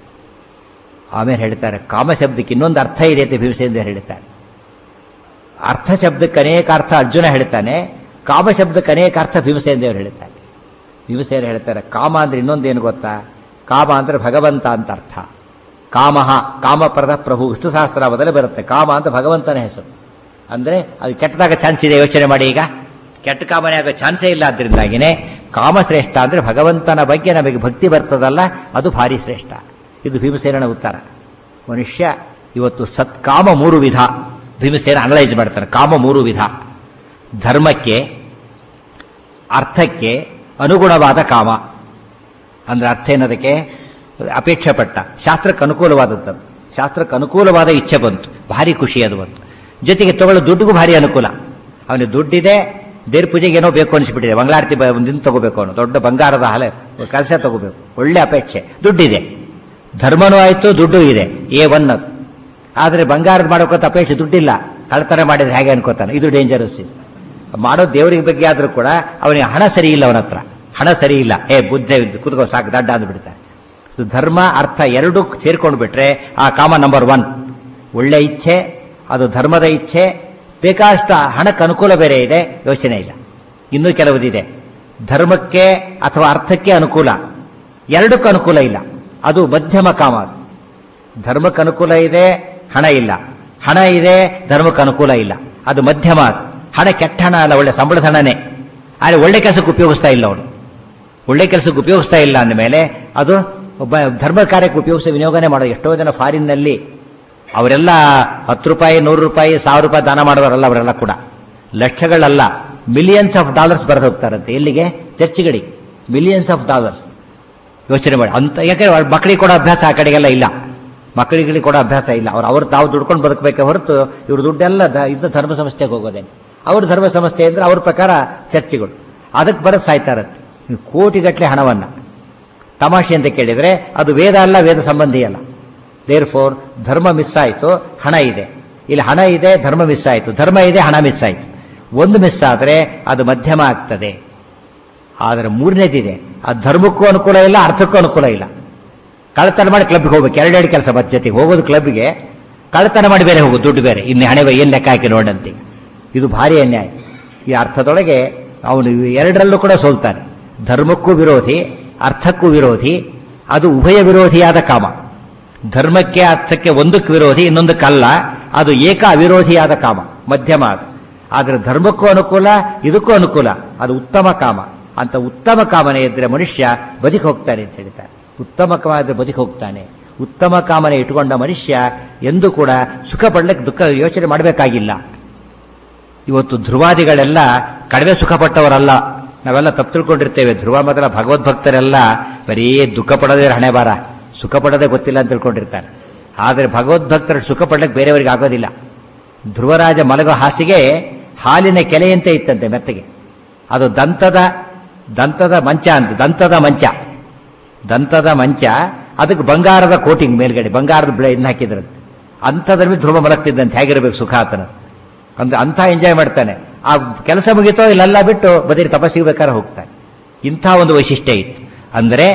ಆಮೇಲೆ ಹೇಳ್ತಾರೆ ಕಾಮ ಶಬ್ದಕ್ಕೆ ಇನ್ನೊಂದು ಅರ್ಥ ಇದೆ ಅಂತ ಭೀಮಸೇಂದ್ರ ಹೇಳ್ತಾರೆ ಅರ್ಥ ಶಬ್ದಕ್ಕೆ ಅನೇಕ ಅರ್ಥ ಅರ್ಜುನ ಹೇಳ್ತಾನೆ ಕಾಮ ಶಬ್ದಕ್ಕೆ ಅನೇಕ ಅರ್ಥ ಭೀಮಸೇನದೇವರು ಹೇಳ್ತಾರೆ ಭೀಮಸೇನ ಹೇಳ್ತಾರೆ ಕಾಮ ಅಂದ್ರೆ ಇನ್ನೊಂದೇನು ಗೊತ್ತಾ ಕಾಮ ಅಂದ್ರೆ ಭಗವಂತ ಅಂತ ಅರ್ಥ ಕಾಮಹ ಕಾಮಪ್ರದ ಪ್ರಭು ವಿಷ್ಣು ಸಹಸ್ರಾಮದಲ್ಲಿ ಬರುತ್ತೆ ಕಾಮ ಅಂತ ಭಗವಂತನ ಹೆಸರು ಅಂದ್ರೆ ಅದು ಕೆಟ್ಟದಾಗ ಚಾನ್ಸ್ ಇದೆ ಯೋಚನೆ ಮಾಡಿ ಈಗ ಕೆಟ್ಟ ಕಾಮನೆ ಆಗೋ ಚಾನ್ಸೇ ಇಲ್ಲ ಆದ್ರಿಂದಾಗಿನೇ ಕಾಮ ಶ್ರೇಷ್ಠ ಅಂದ್ರೆ ಭಗವಂತನ ಬಗ್ಗೆ ನಮಗೆ ಭಕ್ತಿ ಬರ್ತದಲ್ಲ ಅದು ಭಾರಿ ಶ್ರೇಷ್ಠ ಇದು ಭೀಮಸೇನನ ಉತ್ತರ ಮನುಷ್ಯ ಇವತ್ತು ಸತ್ಕಾಮ ಮೂರು ವಿಧ ಭೀಮಸೇನ ಅನಲೈಸ್ ಮಾಡ್ತಾರೆ ಕಾಮ ಮೂರು ವಿಧ ಧರ್ಮಕ್ಕೆ ಅರ್ಥಕ್ಕೆ ಅನುಗುಣವಾದ ಕಾಮ ಅಂದ್ರೆ ಅರ್ಥ ಏನದಕ್ಕೆ ಅಪೇಕ್ಷೆ ಪಟ್ಟ ಶಾಸ್ತ್ರಕ್ಕೆ ಅನುಕೂಲವಾದದ್ದು ಶಾಸ್ತ್ರಕ್ಕೆ ಅನುಕೂಲವಾದ ಇಚ್ಛೆ ಬಂತು ಭಾರಿ ಖುಷಿ ಅದು ಬಂತು ಜೊತೆಗೆ ತಗೊಳ್ಳೋ ದುಡ್ಡಿಗೂ ಭಾರಿ ಅನುಕೂಲ ಅವನಿಗೆ ದುಡ್ಡಿದೆ ದೇವ್ರ ಪೂಜೆಗೆ ಏನೋ ಬೇಕು ಅನಿಸ್ಬಿಟ್ಟಿದೆ ಮಂಗಳಾರತಿ ದಿನ ತಗೋಬೇಕು ಅವನು ದೊಡ್ಡ ಬಂಗಾರದ ಹಲೆ ಕಲಸ ತಗೋಬೇಕು ಒಳ್ಳೆ ಅಪೇಕ್ಷೆ ದುಡ್ಡಿದೆ ಧರ್ಮನೂ ಆಯ್ತು ದುಡ್ಡು ಇದೆ ಎ ಒನ್ ಅದು ಆದರೆ ಬಂಗಾರದ ಮಾಡೋಕಂತ ಅಪೇಕ್ಷೆ ದುಡ್ಡಿಲ್ಲ ಕಳ್ತನ ಮಾಡಿದ್ರೆ ಹೇಗೆ ಅನ್ಕೋತಾನೆ ಇದು ಡೇಂಜರಸ್ ಇದು ಮಾಡೋ ದೇವರಿಗೆ ಬಗ್ಗೆ ಆದ್ರೂ ಕೂಡ ಅವನಿಗೆ ಹಣ ಸರಿ ಇಲ್ಲ ಅವನ ಹತ್ರ ಹಣ ಸರಿ ಇಲ್ಲ ಏ ಬುದ್ಧೆ ಕುತ್ಕೋ ಸಾಕು ದಡ್ಡ ಅಂದ್ಬಿಡ್ತಾರೆ ಇದು ಧರ್ಮ ಅರ್ಥ ಎರಡೂ ಸೇರ್ಕೊಂಡು ಬಿಟ್ರೆ ಆ ಕಾಮ ನಂಬರ್ ಒನ್ ಒಳ್ಳೆ ಇಚ್ಛೆ ಅದು ಧರ್ಮದ ಇಚ್ಛೆ ಬೇಕಾದಷ್ಟು ಹಣಕ್ಕೆ ಅನುಕೂಲ ಬೇರೆ ಇದೆ ಯೋಚನೆ ಇಲ್ಲ ಇನ್ನೂ ಕೆಲವುದಿದೆ ಧರ್ಮಕ್ಕೆ ಅಥವಾ ಅರ್ಥಕ್ಕೆ ಅನುಕೂಲ ಎರಡಕ್ಕೂ ಅನುಕೂಲ ಇಲ್ಲ ಅದು ಮಧ್ಯಮ ಕಾಮ ಅದು ಧರ್ಮಕ್ಕೆ ಅನುಕೂಲ ಇದೆ ಹಣ ಇಲ್ಲ ಹಣ ಇದೆ ಧರ್ಮಕ್ಕೆ ಅನುಕೂಲ ಇಲ್ಲ ಅದು ಮಧ್ಯಮ ಅದು ಹಣ ಕೆಟ್ಟ ಹಣ ಅಲ್ಲ ಒಳ್ಳೆ ಸಂಬಳದ ಹಣನೇ ಆದರೆ ಒಳ್ಳೆ ಕೆಲಸಕ್ಕೆ ಉಪಯೋಗಿಸ್ತಾ ಇಲ್ಲ ಅವನು ಒಳ್ಳೆ ಕೆಲಸಕ್ಕೆ ಉಪಯೋಗಿಸ್ತಾ ಇಲ್ಲ ಅಂದಮೇಲೆ ಅದು ಒಬ್ಬ ಧರ್ಮ ಕಾರ್ಯಕ್ಕೆ ಉಪಯೋಗಿಸಿ ವಿನಿಯೋಗನೆ ಮಾಡೋದು ಎಷ್ಟೋ ಜನ ಫಾರಿನ್ನಲ್ಲಿ ಅವರೆಲ್ಲ ಹತ್ತು ರೂಪಾಯಿ ನೂರು ರೂಪಾಯಿ ಸಾವಿರ ರೂಪಾಯಿ ದಾನ ಮಾಡೋರಲ್ಲ ಅವರೆಲ್ಲ ಕೂಡ ಲಕ್ಷಗಳಲ್ಲ ಮಿಲಿಯನ್ಸ್ ಆಫ್ ಡಾಲರ್ಸ್ ಬರೆದು ಹೋಗ್ತಾರಂತೆ ಎಲ್ಲಿಗೆ ಚರ್ಚ್ಗಳಿಗೆ ಮಿಲಿಯನ್ಸ್ ಆಫ್ ಡಾಲರ್ಸ್ ಯೋಚನೆ ಮಾಡಿ ಅಂತ ಯಾಕಂದ್ರೆ ಮಕ್ಕಳಿಗೆ ಕೊಡೋ ಅಭ್ಯಾಸ ಆ ಕಡೆಗೆಲ್ಲ ಇಲ್ಲ ಮಕ್ಕಳಿಗೆ ಕೊಡೋ ಅಭ್ಯಾಸ ಇಲ್ಲ ಅವ್ರು ಅವ್ರು ತಾವು ದುಡ್ಕೊಂಡು ಬದುಕಬೇಕೆ ಹೊರತು ಇವ್ರ ದುಡ್ಡೆಲ್ಲ ದ- ಇದ್ದ ಧರ್ಮ ಸಂಸ್ಥೆಗೆ ಹೋಗೋದೇನೆ ಅವ್ರ ಧರ್ಮ ಸಂಸ್ಥೆ ಅಂದ್ರೆ ಅವ್ರ ಪ್ರಕಾರ ಚರ್ಚ್ಗಳು ಅದಕ್ಕೆ ಬರೋದು ಸಾಯ್ತಾರಂತೆ ಕೋಟಿಗಟ್ಟಲೆ ಹಣವನ್ನ ತಮಾಷೆ ಅಂತ ಕೇಳಿದ್ರೆ ಅದು ವೇದ ಅಲ್ಲ ವೇದ ಸಂಬಂಧಿ ಅಲ್ಲ ದೇರ್ ಫೋರ್ ಧರ್ಮ ಮಿಸ್ ಆಯಿತು ಹಣ ಇದೆ ಇಲ್ಲಿ ಹಣ ಇದೆ ಧರ್ಮ ಮಿಸ್ ಆಯಿತು ಧರ್ಮ ಇದೆ ಹಣ ಮಿಸ್ ಆಯಿತು ಒಂದು ಮಿಸ್ ಆದರೆ ಅದು ಮಧ್ಯಮ ಆಗ್ತದೆ ಆದರೆ ಮೂರನೇದಿದೆ ಆ ಧರ್ಮಕ್ಕೂ ಅನುಕೂಲ ಇಲ್ಲ ಅರ್ಥಕ್ಕೂ ಅನುಕೂಲ ಇಲ್ಲ ಕಳ್ಳತನ ಮಾಡಿ ಕ್ಲಬ್ಗೆ ಹೋಗ್ಬೇಕು ಎರಡೆರಡು ಕೆಲಸ ಮತ್ತೆ ಜೊತೆಗೆ ಹೋಗೋದು ಕ್ಲಬ್ಗೆ ಕಳ್ಳತನ ಮಾಡಿ ಬೇರೆ ಹೋಗೋದು ದುಡ್ಡು ಬೇರೆ ಇನ್ನು ಹಣೆ ಏನು ಲೆಕ್ಕ ಹಾಕಿ ನೋಡಂತೆ ಇದು ಭಾರಿ ಅನ್ಯಾಯ ಈ ಅರ್ಥದೊಳಗೆ ಅವನು ಎರಡರಲ್ಲೂ ಕೂಡ ಸೋಲ್ತಾನೆ ಧರ್ಮಕ್ಕೂ ವಿರೋಧಿ ಅರ್ಥಕ್ಕೂ ವಿರೋಧಿ ಅದು ಉಭಯ ವಿರೋಧಿಯಾದ ಕಾಮ ಧರ್ಮಕ್ಕೆ ಅರ್ಥಕ್ಕೆ ಒಂದಕ್ಕೆ ವಿರೋಧಿ ಇನ್ನೊಂದಕ್ಕಲ್ಲ ಅದು ಏಕ ಅವಿರೋಧಿಯಾದ ಕಾಮ ಮಧ್ಯಮ ಅದು ಆದರೆ ಧರ್ಮಕ್ಕೂ ಅನುಕೂಲ ಇದಕ್ಕೂ ಅನುಕೂಲ ಅದು ಉತ್ತಮ ಕಾಮ ಅಂತ ಉತ್ತಮ ಕಾಮನೆ ಇದ್ರೆ ಮನುಷ್ಯ ಬದುಕಿ ಹೋಗ್ತಾನೆ ಅಂತ ಹೇಳ್ತಾರೆ ಉತ್ತಮ ಕಾಮನೆ ಬದುಕಿ ಹೋಗ್ತಾನೆ ಉತ್ತಮ ಕಾಮನೆ ಇಟ್ಕೊಂಡ ಮನುಷ್ಯ ಎಂದೂ ಕೂಡ ಸುಖ ಪಡ್ಲಿಕ್ಕೆ ದುಃಖ ಯೋಚನೆ ಮಾಡಬೇಕಾಗಿಲ್ಲ ಇವತ್ತು ಧ್ರುವಾದಿಗಳೆಲ್ಲ ಕಡಿಮೆ ಸುಖ ಪಟ್ಟವರಲ್ಲ ನಾವೆಲ್ಲ ತಪ್ಪು ತಿಳ್ಕೊಂಡಿರ್ತೇವೆ ಧ್ರುವ ಮೊದಲ ಭಗವದ್ಭಕ್ತರೆಲ್ಲ ಬರೀ ದುಃಖ ಪಡೋದೇ ಹಣೆ ಬಾರ ಸುಖ ಪಡೋದೇ ಗೊತ್ತಿಲ್ಲ ಅಂತ ತಿಳ್ಕೊಂಡಿರ್ತಾರೆ ಆದರೆ ಭಗವದ್ಭಕ್ತರ ಸುಖ ಪಡ್ಲಿಕ್ಕೆ ಬೇರೆಯವರಿಗೆ ಆಗೋದಿಲ್ಲ ಧ್ರುವರಾಜ ಮಲಗೋ ಹಾಸಿಗೆ ಹಾಲಿನ ಕೆಲೆಯಂತೆ ಇತ್ತಂತೆ ಮೆತ್ತಗೆ ಅದು ದಂತದ ದಂತದ ಮಂಚ ಅಂತ ದಂತದ ಮಂಚ ದಂತದ ಮಂಚ ಅದಕ್ಕೆ ಬಂಗಾರದ ಕೋಟಿಂಗ್ ಮೇಲ್ಗಡೆ ಬಂಗಾರದ ಬೆಳೆ ಇನ್ನು ಹಾಕಿದ್ರಂತೆ ಅಂಥದ್ರ ಮೇಲೆ ಧ್ರುವ ಮಲಗ್ತಿದ್ದಂತೆ ಹೇಗಿರಬೇಕು ಸುಖ ಆತನ ಅಂದ್ರೆ ಅಂಥ ಎಂಜಾಯ್ ಮಾಡ್ತಾನೆ ಆ ಕೆಲಸ ಮುಗಿತೋ ಇಲ್ಲೆಲ್ಲ ಬಿಟ್ಟು ಬದಿರಿ ತಪಸ್ಸಿಗೆ ಬೇಕಾದ್ರೆ ಹೋಗ್ತಾನೆ ಇಂಥ ಒಂದು ವೈಶಿಷ್ಟ್ಯ ಇತ್ತು ಅಂದರೆ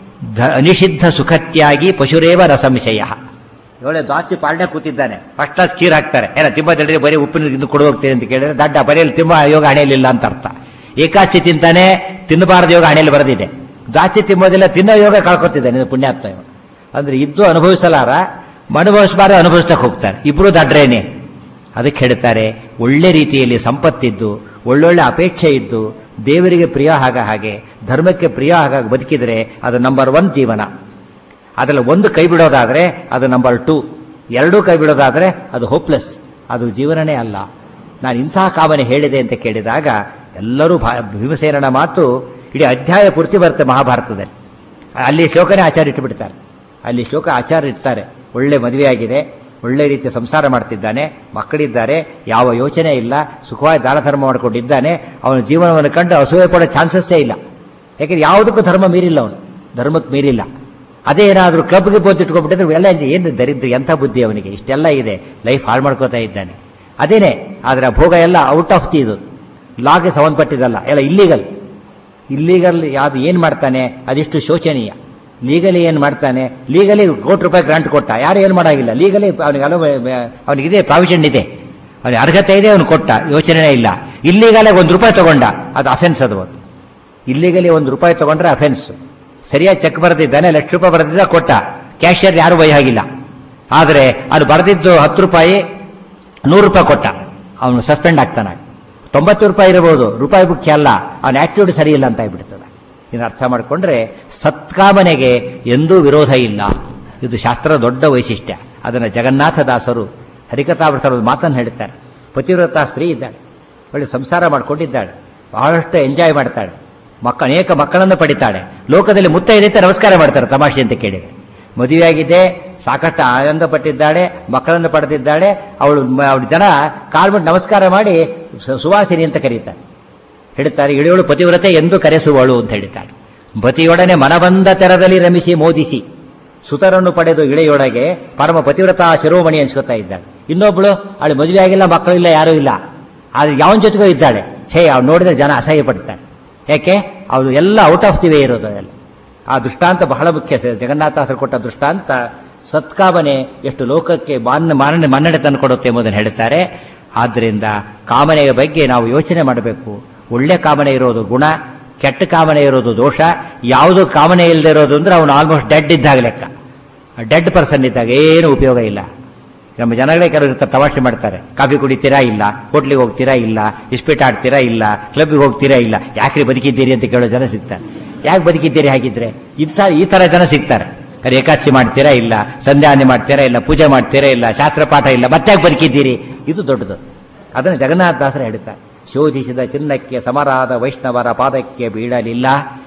ಧ ಅನಿಷಿದ್ಧ ಸುಖತ್ಯಾಗಿ ಪಶುರೇವ ರಸಂಶಯ ಒಳ್ಳೆ ದಾಚಿ ಪಾಲನೆ ಕೂತಿದ್ದಾನೆ ಫಸ್ಟ್ ಕ್ಲಾಸ್ ಕೀರ್ ಹಾಕ್ತಾರೆ ಏನ ತಿಮ್ಮ ತಡ್ರಿ ಬರೀ ಉಪ್ಪಿನ ಇದು ಕೊಡು ಹೋಗ್ತೀನಿ ಅಂತ ಕೇಳಿದ್ರೆ ದಡ್ಡ ಬರೆಯಲ್ಲಿ ತಿಮ್ಮ ಯೋಗ ಹಣೆಯಲ್ಲಿಲ್ಲ ಅಂತ ಅರ್ಥ ಏಕಾಚಿ ತಿಂತಾನೆ ತಿನ್ನಬಾರದು ಯೋಗ ಹಣೆಯಲ್ಲಿ ಬರೆದಿದೆ ದಾಚಿ ತಿನ್ನೋದಿಲ್ಲ ತಿನ್ನೋ ಯೋಗ ಕಳ್ಕೊತಿದ್ದಾನೆ ಇದು ಪುಣ್ಯಾತ್ಮ ಇವ. ಅಂದ್ರೆ ಇದ್ದು ಅನುಭವಿಸಲಾರ ಅನುಭವಿಸಬಾರ ಅನುಭವಿಸ್ತಕ್ಕೆ ಹೋಗ್ತಾರೆ ಇಬ್ರು ದಡ್ರೇನೆ ಅದಕ್ಕೆ ಹೇಳ್ತಾರೆ ಒಳ್ಳೆ ರೀತಿಯಲ್ಲಿ ಸಂಪತ್ತಿದ್ದು ಒಳ್ಳೊಳ್ಳೆ ಅಪೇಕ್ಷೆ ಇದ್ದು ದೇವರಿಗೆ ಪ್ರಿಯ ಆಗ ಹಾಗೆ ಧರ್ಮಕ್ಕೆ ಪ್ರಿಯ ಆಗ ಬದುಕಿದರೆ ಅದು ನಂಬರ್ ಒನ್ ಜೀವನ ಅದರಲ್ಲಿ ಒಂದು ಕೈ ಬಿಡೋದಾದ್ರೆ ಅದು ನಂಬರ್ ಟೂ ಎರಡೂ ಕೈ ಬಿಡೋದಾದ್ರೆ ಅದು ಹೋಪ್ಲೆಸ್ ಅದು ಜೀವನನೇ ಅಲ್ಲ ನಾನು ಇಂತಹ ಕಾಮನೆ ಹೇಳಿದೆ ಅಂತ ಕೇಳಿದಾಗ ಎಲ್ಲರೂ ಭಾ ಭೀಮಸೇನನ ಮಾತು ಇಡೀ ಅಧ್ಯಾಯ ಪೂರ್ತಿ ಬರುತ್ತೆ ಮಹಾಭಾರತದಲ್ಲಿ ಅಲ್ಲಿ ಶ್ಲೋಕನೇ ಆಚಾರ ಇಟ್ಟುಬಿಡ್ತಾರೆ ಅಲ್ಲಿ ಶ್ಲೋಕ ಆಚಾರ ಇರ್ತಾರೆ ಒಳ್ಳೆ ಮದುವೆಯಾಗಿದೆ ಒಳ್ಳೆ ರೀತಿಯ ಸಂಸಾರ ಮಾಡ್ತಿದ್ದಾನೆ ಮಕ್ಕಳಿದ್ದಾರೆ ಯಾವ ಯೋಚನೆ ಇಲ್ಲ ಸುಖವಾಗಿ ದಾನ ಧರ್ಮ ಮಾಡಿಕೊಂಡಿದ್ದಾನೆ ಅವನ ಜೀವನವನ್ನು ಕಂಡು ಅಸೂಯೆ ಪಡೋ ಚಾನ್ಸಸ್ಸೇ ಇಲ್ಲ ಯಾಕೆಂದ್ರೆ ಯಾವುದಕ್ಕೂ ಧರ್ಮ ಮೀರಿಲ್ಲ ಅವನು ಧರ್ಮಕ್ಕೆ ಮೀರಿಲ್ಲ ಅದೇ ಏನಾದರೂ ಕ್ಲಬ್ಗೆ ಇಟ್ಕೊಂಡ್ಬಿಟ್ಟಿದ್ರೆ ಎಲ್ಲ ಏನು ದರಿದ್ರ ಎಂಥ ಬುದ್ಧಿ ಅವನಿಗೆ ಇಷ್ಟೆಲ್ಲ ಇದೆ ಲೈಫ್ ಹಾಳು ಮಾಡ್ಕೋತಾ ಇದ್ದಾನೆ ಅದೇನೆ ಆದರೆ ಆ ಭೋಗ ಎಲ್ಲ ಔಟ್ ಆಫ್ ದಿ ಇದು ಲಾಗೆ ಸಂಬಂಧಪಟ್ಟಿದ್ದಲ್ಲ ಎಲ್ಲ ಇಲ್ಲೀಗಲ್ ಇಲ್ಲೀಗಲ್ ಯಾವ್ದು ಏನು ಮಾಡ್ತಾನೆ ಅದಿಷ್ಟು ಶೋಚನೀಯ ಲೀಗಲಿ ಏನು ಮಾಡ್ತಾನೆ ಲೀಗಲಿ ಕೋಟಿ ರೂಪಾಯಿ ಗ್ರಾಂಟ್ ಕೊಟ್ಟ ಯಾರು ಏನು ಮಾಡಾಗಿಲ್ಲ ಲೀಗಲಿ ಅವನಿಗೆ ಅಲೋ ಅವನಿಗಿದೆ ಪ್ರಾವಿಷನ್ ಇದೆ ಅವನಿಗೆ ಅರ್ಹತೆ ಇದೆ ಅವನು ಕೊಟ್ಟ ಯೋಚನೆ ಇಲ್ಲ ಇಲ್ಲೀಗಲೇ ಒಂದು ರೂಪಾಯಿ ತಗೊಂಡ ಅದು ಅಫೆನ್ಸ್ ಅದು ಒಂದು ಇಲ್ಲಿಗಲಿ ಒಂದು ರೂಪಾಯಿ ತಗೊಂಡ್ರೆ ಅಫೆನ್ಸ್ ಸರಿಯಾಗಿ ಚೆಕ್ ಬರೆದಿದ್ದಾನೆ ಲಕ್ಷ ರೂಪಾಯಿ ಬರೆದಿದ್ದ ಕೊಟ್ಟ ಕ್ಯಾಶಿಯರ್ ಯಾರು ಬೈ ಆಗಿಲ್ಲ ಆದರೆ ಅದು ಬರೆದಿದ್ದು ಹತ್ತು ರೂಪಾಯಿ ನೂರು ರೂಪಾಯಿ ಕೊಟ್ಟ ಅವನು ಸಸ್ಪೆಂಡ್ ಆಗ್ತಾನೆ ತೊಂಬತ್ತು ರೂಪಾಯಿ ಇರಬಹುದು ರೂಪಾಯಿ ಮುಖ್ಯ ಅಲ್ಲ ಅವನ ಆಟಿಟ್ಯೂಡ್ ಸರಿ ಇಲ್ಲ ಅಂತ ಆಗ್ಬಿಡ್ತದೆ ಇದನ್ನು ಅರ್ಥ ಮಾಡಿಕೊಂಡ್ರೆ ಸತ್ಕಾಮನೆಗೆ ಎಂದೂ ವಿರೋಧ ಇಲ್ಲ ಇದು ಶಾಸ್ತ್ರದ ದೊಡ್ಡ ವೈಶಿಷ್ಟ್ಯ ಅದನ್ನು ಜಗನ್ನಾಥದಾಸರು ಹರಿಕಥಾವೃತರು ಮಾತನ್ನು ಹೇಳ್ತಾರೆ ಪತಿವ್ರತ ಸ್ತ್ರೀ ಇದ್ದಾಳೆ ಒಳ್ಳೆ ಸಂಸಾರ ಮಾಡಿಕೊಂಡಿದ್ದಾಳೆ ಬಹಳಷ್ಟು ಎಂಜಾಯ್ ಮಾಡ್ತಾಳೆ ಮಕ್ಕ ಅನೇಕ ಮಕ್ಕಳನ್ನು ಪಡಿತಾಳೆ ಲೋಕದಲ್ಲಿ ಮುತ್ತೈದೆ ನಮಸ್ಕಾರ ಮಾಡ್ತಾರೆ ತಮಾಷೆ ಅಂತ ಕೇಳಿದೆ ಮದುವೆಯಾಗಿದೆ ಸಾಕಷ್ಟು ಆನಂದ ಪಟ್ಟಿದ್ದಾಳೆ ಮಕ್ಕಳನ್ನು ಪಡೆದಿದ್ದಾಳೆ ಅವಳು ಅವಳು ಜನ ಕಾಲ್ಬಿಟ್ಟು ನಮಸ್ಕಾರ ಮಾಡಿ ಸು- ಸುವಾಸಿನಿ ಅಂತ ಕರೀತಾರೆ ಹೇಳ್ತಾರೆ ಇಳಿಯೋಳು ಪತಿವ್ರತೆ ಎಂದು ಕರೆಸುವಳು ಅಂತ ಹೇಳ್ತಾಳೆ ಪತಿಯೊಡನೆ ಮನಬಂದ ತೆರದಲ್ಲಿ ರಮಿಸಿ ಮೋದಿಸಿ ಸುತರನ್ನು ಪಡೆದು ಇಳೆಯೊಳಗೆ ಪರಮ ಪತಿವ್ರತ ಶಿರೋಮಣಿ ಅನ್ಸ್ಕೊತಾ ಇದ್ದಾಳೆ ಇನ್ನೊಬ್ಳು ಅವಳು ಮದುವೆ ಆಗಿಲ್ಲ ಮಕ್ಕಳಿಲ್ಲ ಯಾರೂ ಇಲ್ಲ ಆದ್ರೆ ಯಾವನ ಜೊತೆಗೂ ಇದ್ದಾಳೆ ಛೇ ಅವ್ನು ನೋಡಿದ್ರೆ ಜನ ಅಸಹ್ಯ ಪಡ್ತಾರೆ ಯಾಕೆ ಅವರು ಎಲ್ಲ ಔಟ್ ಆಫ್ ದಿ ವೇ ಇರೋದು ಅದೆಲ್ಲ ಆ ದೃಷ್ಟಾಂತ ಬಹಳ ಮುಖ್ಯ ಸ- ಜಗನ್ನಾಥಾಸರು ಕೊಟ್ಟ ದೃಷ್ಟಾಂತ ಸತ್ಕಾಮನೆ ಎಷ್ಟು ಲೋಕಕ್ಕೆ ಮಾನ ಮಾನ ಮನ್ನಣೆ ತಂದು ಕೊಡುತ್ತೆ ಎಂಬುದನ್ನು ಹೇಳ್ತಾರೆ ಆದ್ದರಿಂದ ಕಾಮನೆಯ ಬಗ್ಗೆ ನಾವು ಯೋಚನೆ ಮಾಡಬೇಕು ಒಳ್ಳೆ ಕಾಮನೆ ಇರೋದು ಗುಣ ಕೆಟ್ಟ ಕಾಮನೆ ಇರೋದು ದೋಷ ಯಾವುದು ಕಾಮನೆ ಇಲ್ಲದೆ ಇರೋದು ಅಂದ್ರೆ ಅವನು ಆಲ್ಮೋಸ್ಟ್ ಡೆಡ್ ಇದ್ದಾಗ ಲೆಕ್ಕ ಡೆಡ್ ಪರ್ಸನ್ ಇದ್ದಾಗ ಏನು ಉಪಯೋಗ ಇಲ್ಲ ನಮ್ಮ ಜನಗಳೇ ಕೆಲವರು ಇರ್ತಾರೆ ತಮಾಷೆ ಮಾಡ್ತಾರೆ ಕಾಫಿ ಕುಡಿತೀರಾ ಇಲ್ಲ ಹೋಟ್ಲಿಗೆ ಹೋಗ್ತೀರಾ ಇಲ್ಲ ಇಸ್ಪೀಟ್ ಆಡ್ತೀರಾ ಇಲ್ಲ ಕ್ಲಬ್ಗೆ ಹೋಗ್ತೀರಾ ಇಲ್ಲ ಯಾಕ್ರಿ ಬದುಕಿದ್ದೀರಿ ಅಂತ ಕೇಳೋ ಜನ ಸಿಗ್ತಾರೆ ಯಾಕೆ ಬದುಕಿದ್ದೀರಿ ಹಾಗಿದ್ರೆ ಇಂಥ ಈ ತರ ಜನ ಸಿಗ್ತಾರೆ ಅರೆ ಏಕಾದಶಿ ಮಾಡ್ತೀರಾ ಇಲ್ಲ ಸಂಧ್ಯಾನೆ ಮಾಡ್ತೀರಾ ಇಲ್ಲ ಪೂಜೆ ಮಾಡ್ತೀರಾ ಇಲ್ಲ ಶಾಸ್ತ್ರ ಪಾಠ ಇಲ್ಲ ಮತ್ತೆ ಯಾಕೆ ಬದುಕಿದ್ದೀರಿ ಇದು ದೊಡ್ಡದು ಅದನ್ನು ಜಗನ್ನಾಥ ದಾಸರು ಹೇಳ್ತಾರೆ ಶೋಧಿಸಿದ ಚಿನ್ನಕ್ಕೆ ಸಮರಾದ ವೈಷ್ಣವರ ಪಾದಕ್ಕೆ ಬೀಳಲಿಲ್ಲ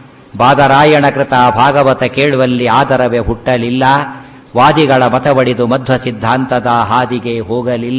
ಬಾದರಾಯಣ ಕೃತ ಭಾಗವತ ಕೇಳುವಲ್ಲಿ ಆದರವೇ ಹುಟ್ಟಲಿಲ್ಲ ವಾದಿಗಳ ಮತಬಡಿದು ಮಧ್ವ ಸಿದ್ಧಾಂತದ ಹಾದಿಗೆ ಹೋಗಲಿಲ್ಲ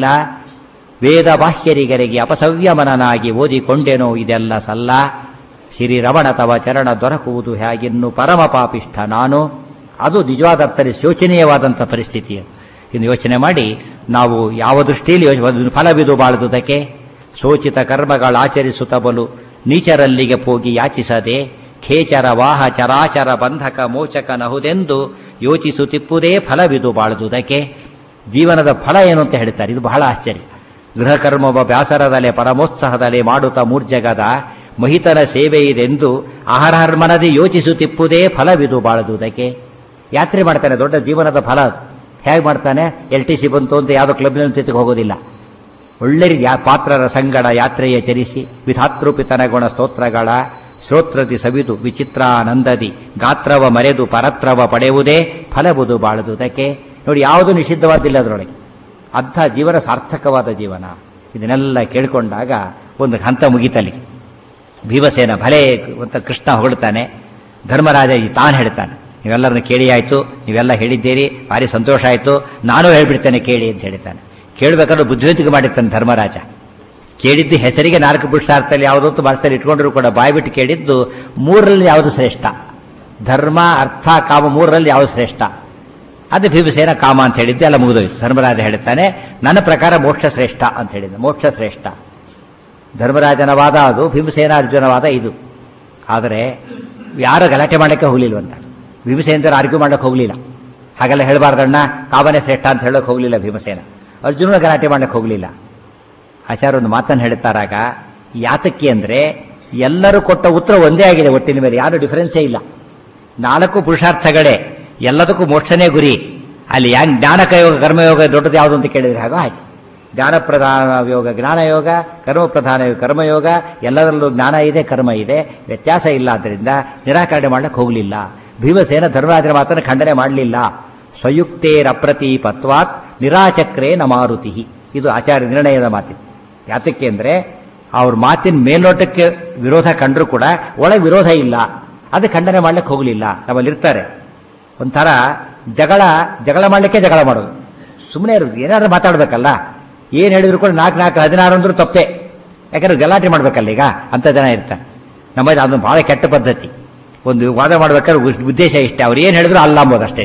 ವೇದ ಬಾಹ್ಯರಿಗರಿಗೆ ಅಪಸವ್ಯಮನನಾಗಿ ಓದಿಕೊಂಡೆನೋ ಇದೆಲ್ಲ ಸಲ್ಲ ಶ್ರೀರಮಣ ತವ ಚರಣ ದೊರಕುವುದು ಹೇಗಿನ್ನು ಪರಮ ಪಾಪಿಷ್ಠ ನಾನು ಅದು ನಿಜವಾದ ಅರ್ಥದಲ್ಲಿ ಶೋಚನೀಯವಾದಂಥ ಪರಿಸ್ಥಿತಿ ಅದು. ಇನ್ನು ಯೋಚನೆ ಮಾಡಿ ನಾವು ಯಾವ ದೃಷ್ಟಿಯಲ್ಲಿ ಯೋಚ- ಒಂದು ಫಲವಿದು ಬಾಳದುದಕ್ಕೆ ಶೋಚಿತ ಕರ್ಮಗಳಾಚರಿಸುತ್ತ ಬಲು ನೀಚರಲ್ಲಿಗೆ ಹೋಗಿ ಯಾಚಿಸದೆ ಖೇಚರ ವಾಹ ಚರಾಚರ ಬಂಧಕ ಮೋಚಕ ನಹುದೆಂದು ಯೋಚಿಸುತ್ತಿಪ್ಪುದೇ ಫಲವಿದು ಬಾಳದುದಕ್ಕೆ ಜೀವನದ ಫಲ ಏನು ಅಂತ ಹೇಳ್ತಾರೆ ಇದು ಬಹಳ ಆಶ್ಚರ್ಯ ಗೃಹ ಕರ್ಮವ ಬ್ಯಾಸರದಲೆ ಪರಮೋತ್ಸಾಹದಲೆ ಮಾಡುತ್ತ ಮೂರ್ಜಗದ ಮಹಿತನ ಸೇವೆ ಇದೆಂದು ಆಹಾರಮನದಿ ಯೋಚಿಸುತ್ತಿಪ್ಪುದೇ ಫಲವಿದು ಬಾಳದುದಕ್ಕೆ ಯಾತ್ರೆ ಮಾಡ್ತಾನೆ ದೊಡ್ಡ ಜೀವನದ ಫಲ ಅದು ಹೇಗೆ ಮಾಡ್ತಾನೆ ಎಲ್ ಟಿ ಸಿ ಬಂತು ಅಂತ ಯಾವುದೋ ಕ್ಲಬ್ನಲ್ಲಿ ಜೊತೆಗೆ ಹೋಗೋದಿಲ್ಲ ಒಳ್ಳೆ ರೀತಿ ಯಾ- ಪಾತ್ರರ ಸಂಗಡ ಯಾತ್ರೆಯ ಚರಿಸಿ ವಿಧಾತೃಪಿತನ ಗುಣ ಸ್ತೋತ್ರಗಳ ಶ್ರೋತ್ರದಿ ಸವಿದು ವಿಚಿತ್ರಾನಂದದಿ ಗಾತ್ರವ ಮರೆದು ಪರತ್ರವ ಪಡೆಯುವುದೇ ಫಲಬುದು ಬಾಳದುದಕ್ಕೆ ನೋಡಿ ಯಾವುದು ನಿಷಿದ್ಧವಾದಿಲ್ಲ ಅದರೊಳಗೆ ಅಂಥ ಜೀವನ ಸಾರ್ಥಕವಾದ ಜೀವನ ಇದನ್ನೆಲ್ಲ ಕೇಳಿಕೊಂಡಾಗ ಒಂದು ಹಂತ ಮುಗಿತಲಿ ಭೀಮಸೇನ ಭಲೆ ಅಂತ ಕೃಷ್ಣ ಹೊಗಳ್ತಾನೆ ಧರ್ಮರಾಜ ಈ ತಾನು ಹೇಳ್ತಾನೆ ನೀವೆಲ್ಲರನ್ನು ಕೇಳಿ ಆಯ್ತು ನೀವೆಲ್ಲ ಹೇಳಿದ್ದೀರಿ ಭಾರಿ ಸಂತೋಷ ಆಯ್ತು ನಾನು ಹೇಳ್ಬಿಡ್ತೇನೆ ಕೇಳಿ ಅಂತ ಹೇಳ್ತಾನೆ ಕೇಳಬೇಕಾದ್ರೆ ಬುದ್ಧಿವಂತಿಕೆ ಮಾಡಿರ್ತಾನೆ ಧರ್ಮರಾಜ ಕೇಳಿದ್ದು ಹೆಸರಿಗೆ ನಾಲ್ಕು ಪುರುಷಾರ್ಥದಲ್ಲಿ ಯಾವುದೊತ್ತು ಭಾಷೆಯಲ್ಲಿ ಇಟ್ಕೊಂಡ್ರು ಕೂಡ ಬಾಯ್ಬಿಟ್ಟು ಕೇಳಿದ್ದು ಮೂರರಲ್ಲಿ ಯಾವುದು ಶ್ರೇಷ್ಠ ಧರ್ಮ ಅರ್ಥ ಕಾಮ ಮೂರರಲ್ಲಿ ಯಾವುದು ಶ್ರೇಷ್ಠ ಅದು ಭೀಮಸೇನ ಕಾಮ ಅಂತ ಹೇಳಿದ್ದು ಎಲ್ಲ ಮುಗಿದೋಯ್ತು ಧರ್ಮರಾಜ ಹೇಳ್ತಾನೆ ನನ್ನ ಪ್ರಕಾರ ಮೋಕ್ಷ ಶ್ರೇಷ್ಠ ಅಂತ ಹೇಳಿದ್ದ ಮೋಕ್ಷ ಶ್ರೇಷ್ಠ ಧರ್ಮರಾಜನ ವಾದ ಅದು ಭೀಮಸೇನ ಅರ್ಜುನ ವಾದ ಇದು ಆದರೆ ಯಾರು ಗಲಾಟೆ ಮಾಡಕ್ಕೆ ಹೋಗ್ಲಿಲ್ವಂತ ಭೀಮಸೇನ ಆರ್ಗ್ಯೂ ಮಾಡಕ್ಕೆ ಹೋಗಲಿಲ್ಲ ಹಾಗೆಲ್ಲ ಹೇಳಬಾರ್ದಣ್ಣ ಕಾಮನೇ ಶ್ರೇಷ್ಠ ಅಂತ ಹೇಳೋಕೆ ಹೋಗಲಿಲ್ಲ ಭೀಮಸೇನ ಅರ್ಜುನ ಗಲಾಟೆ ಮಾಡಕ್ಕೆ ಹೋಗಲಿಲ್ಲ ಆಚಾರ್ಯ ಒಂದು ಮಾತನ್ನು ಹೇಳ್ತಾರಾಗ ಯಾತಕ್ಕೆ ಅಂದರೆ ಎಲ್ಲರೂ ಕೊಟ್ಟ ಉತ್ತರ ಒಂದೇ ಆಗಿದೆ ಒಟ್ಟಿನ ಮೇಲೆ ಯಾರು ಡಿಫರೆನ್ಸೇ ಇಲ್ಲ ನಾಲ್ಕು ಪುರುಷಾರ್ಥಗಳೇ ಎಲ್ಲದಕ್ಕೂ ಮೋಕ್ಷನೇ ಗುರಿ ಅಲ್ಲಿ ಯಾಕೆ ಜ್ಞಾನಕಯೋಗ ಕರ್ಮಯೋಗ ದೊಡ್ಡದು ಯಾವುದು ಅಂತ ಕೇಳಿದ್ರೆ ಹಾಗೋ ಹಾಗೆ ಜ್ಞಾನ ಪ್ರಧಾನ ಯೋಗ ಜ್ಞಾನಯೋಗ ಕರ್ಮ ಪ್ರಧಾನ ಯೋಗ ಕರ್ಮಯೋಗ ಎಲ್ಲದರಲ್ಲೂ ಜ್ಞಾನ ಇದೆ ಕರ್ಮ ಇದೆ ವ್ಯತ್ಯಾಸ ಇಲ್ಲ ಆದ್ದರಿಂದ ನಿರಾಕರಣೆ ಮಾಡಕ್ಕೆ ಹೋಗಲಿಲ್ಲ ಭೀಮಸೇನ ಧರ್ಮರಾಜನ ಮಾತನ್ನು ಖಂಡನೆ ಮಾಡಲಿಲ್ಲ ಸಂಯುಕ್ತೇರಪ್ರತೀಪತ್ವಾತ್ ನಿರಾಚಕ್ರೇ ನ ಮಾರುತಿ ಇದು ಆಚಾರ್ಯ ನಿರ್ಣಯದ ಮಾತಿತ್ತು ಯಾತಕ್ಕೆ ಅಂದರೆ ಅವ್ರ ಮಾತಿನ ಮೇಲ್ನೋಟಕ್ಕೆ ವಿರೋಧ ಕಂಡ್ರೂ ಕೂಡ ಒಳಗೆ ವಿರೋಧ ಇಲ್ಲ ಅದು ಖಂಡನೆ ಮಾಡ್ಲಿಕ್ಕೆ ಹೋಗಲಿಲ್ಲ ನಮ್ಮಲ್ಲಿ ಇರ್ತಾರೆ ಒಂಥರ ಜಗಳ ಜಗಳ ಮಾಡಲಿಕ್ಕೆ ಜಗಳ ಮಾಡೋದು ಸುಮ್ಮನೆ ಇರೋದು ಏನಾದ್ರು ಮಾತಾಡ್ಬೇಕಲ್ಲ ಏನು ಹೇಳಿದ್ರು ಕೂಡ ನಾಲ್ಕು ನಾಲ್ಕು ಹದಿನಾರು ಅಂದ್ರೂ ತಪ್ಪೆ ಯಾಕಂದ್ರೆ ಗಲಾಟೆ ಮಾಡ್ಬೇಕಲ್ಲ ಈಗ ಅಂತ ಜನ ಇರ್ತಾರೆ ನಮ್ಮಲ್ಲಿ ಅದೊಂದು ಬಹಳ ಕೆಟ್ಟ ಪದ್ಧತಿ ಒಂದು ವಾದ ಮಾಡ್ಬೇಕಾದ್ರೆ ಉದ್- ಉದ್ದೇಶ ಇಷ್ಟೇ ಅವ್ರು ಏನು ಹೇಳಿದ್ರು ಅಲ್ಲ ಅಂಬೋದು ಅಷ್ಟೇ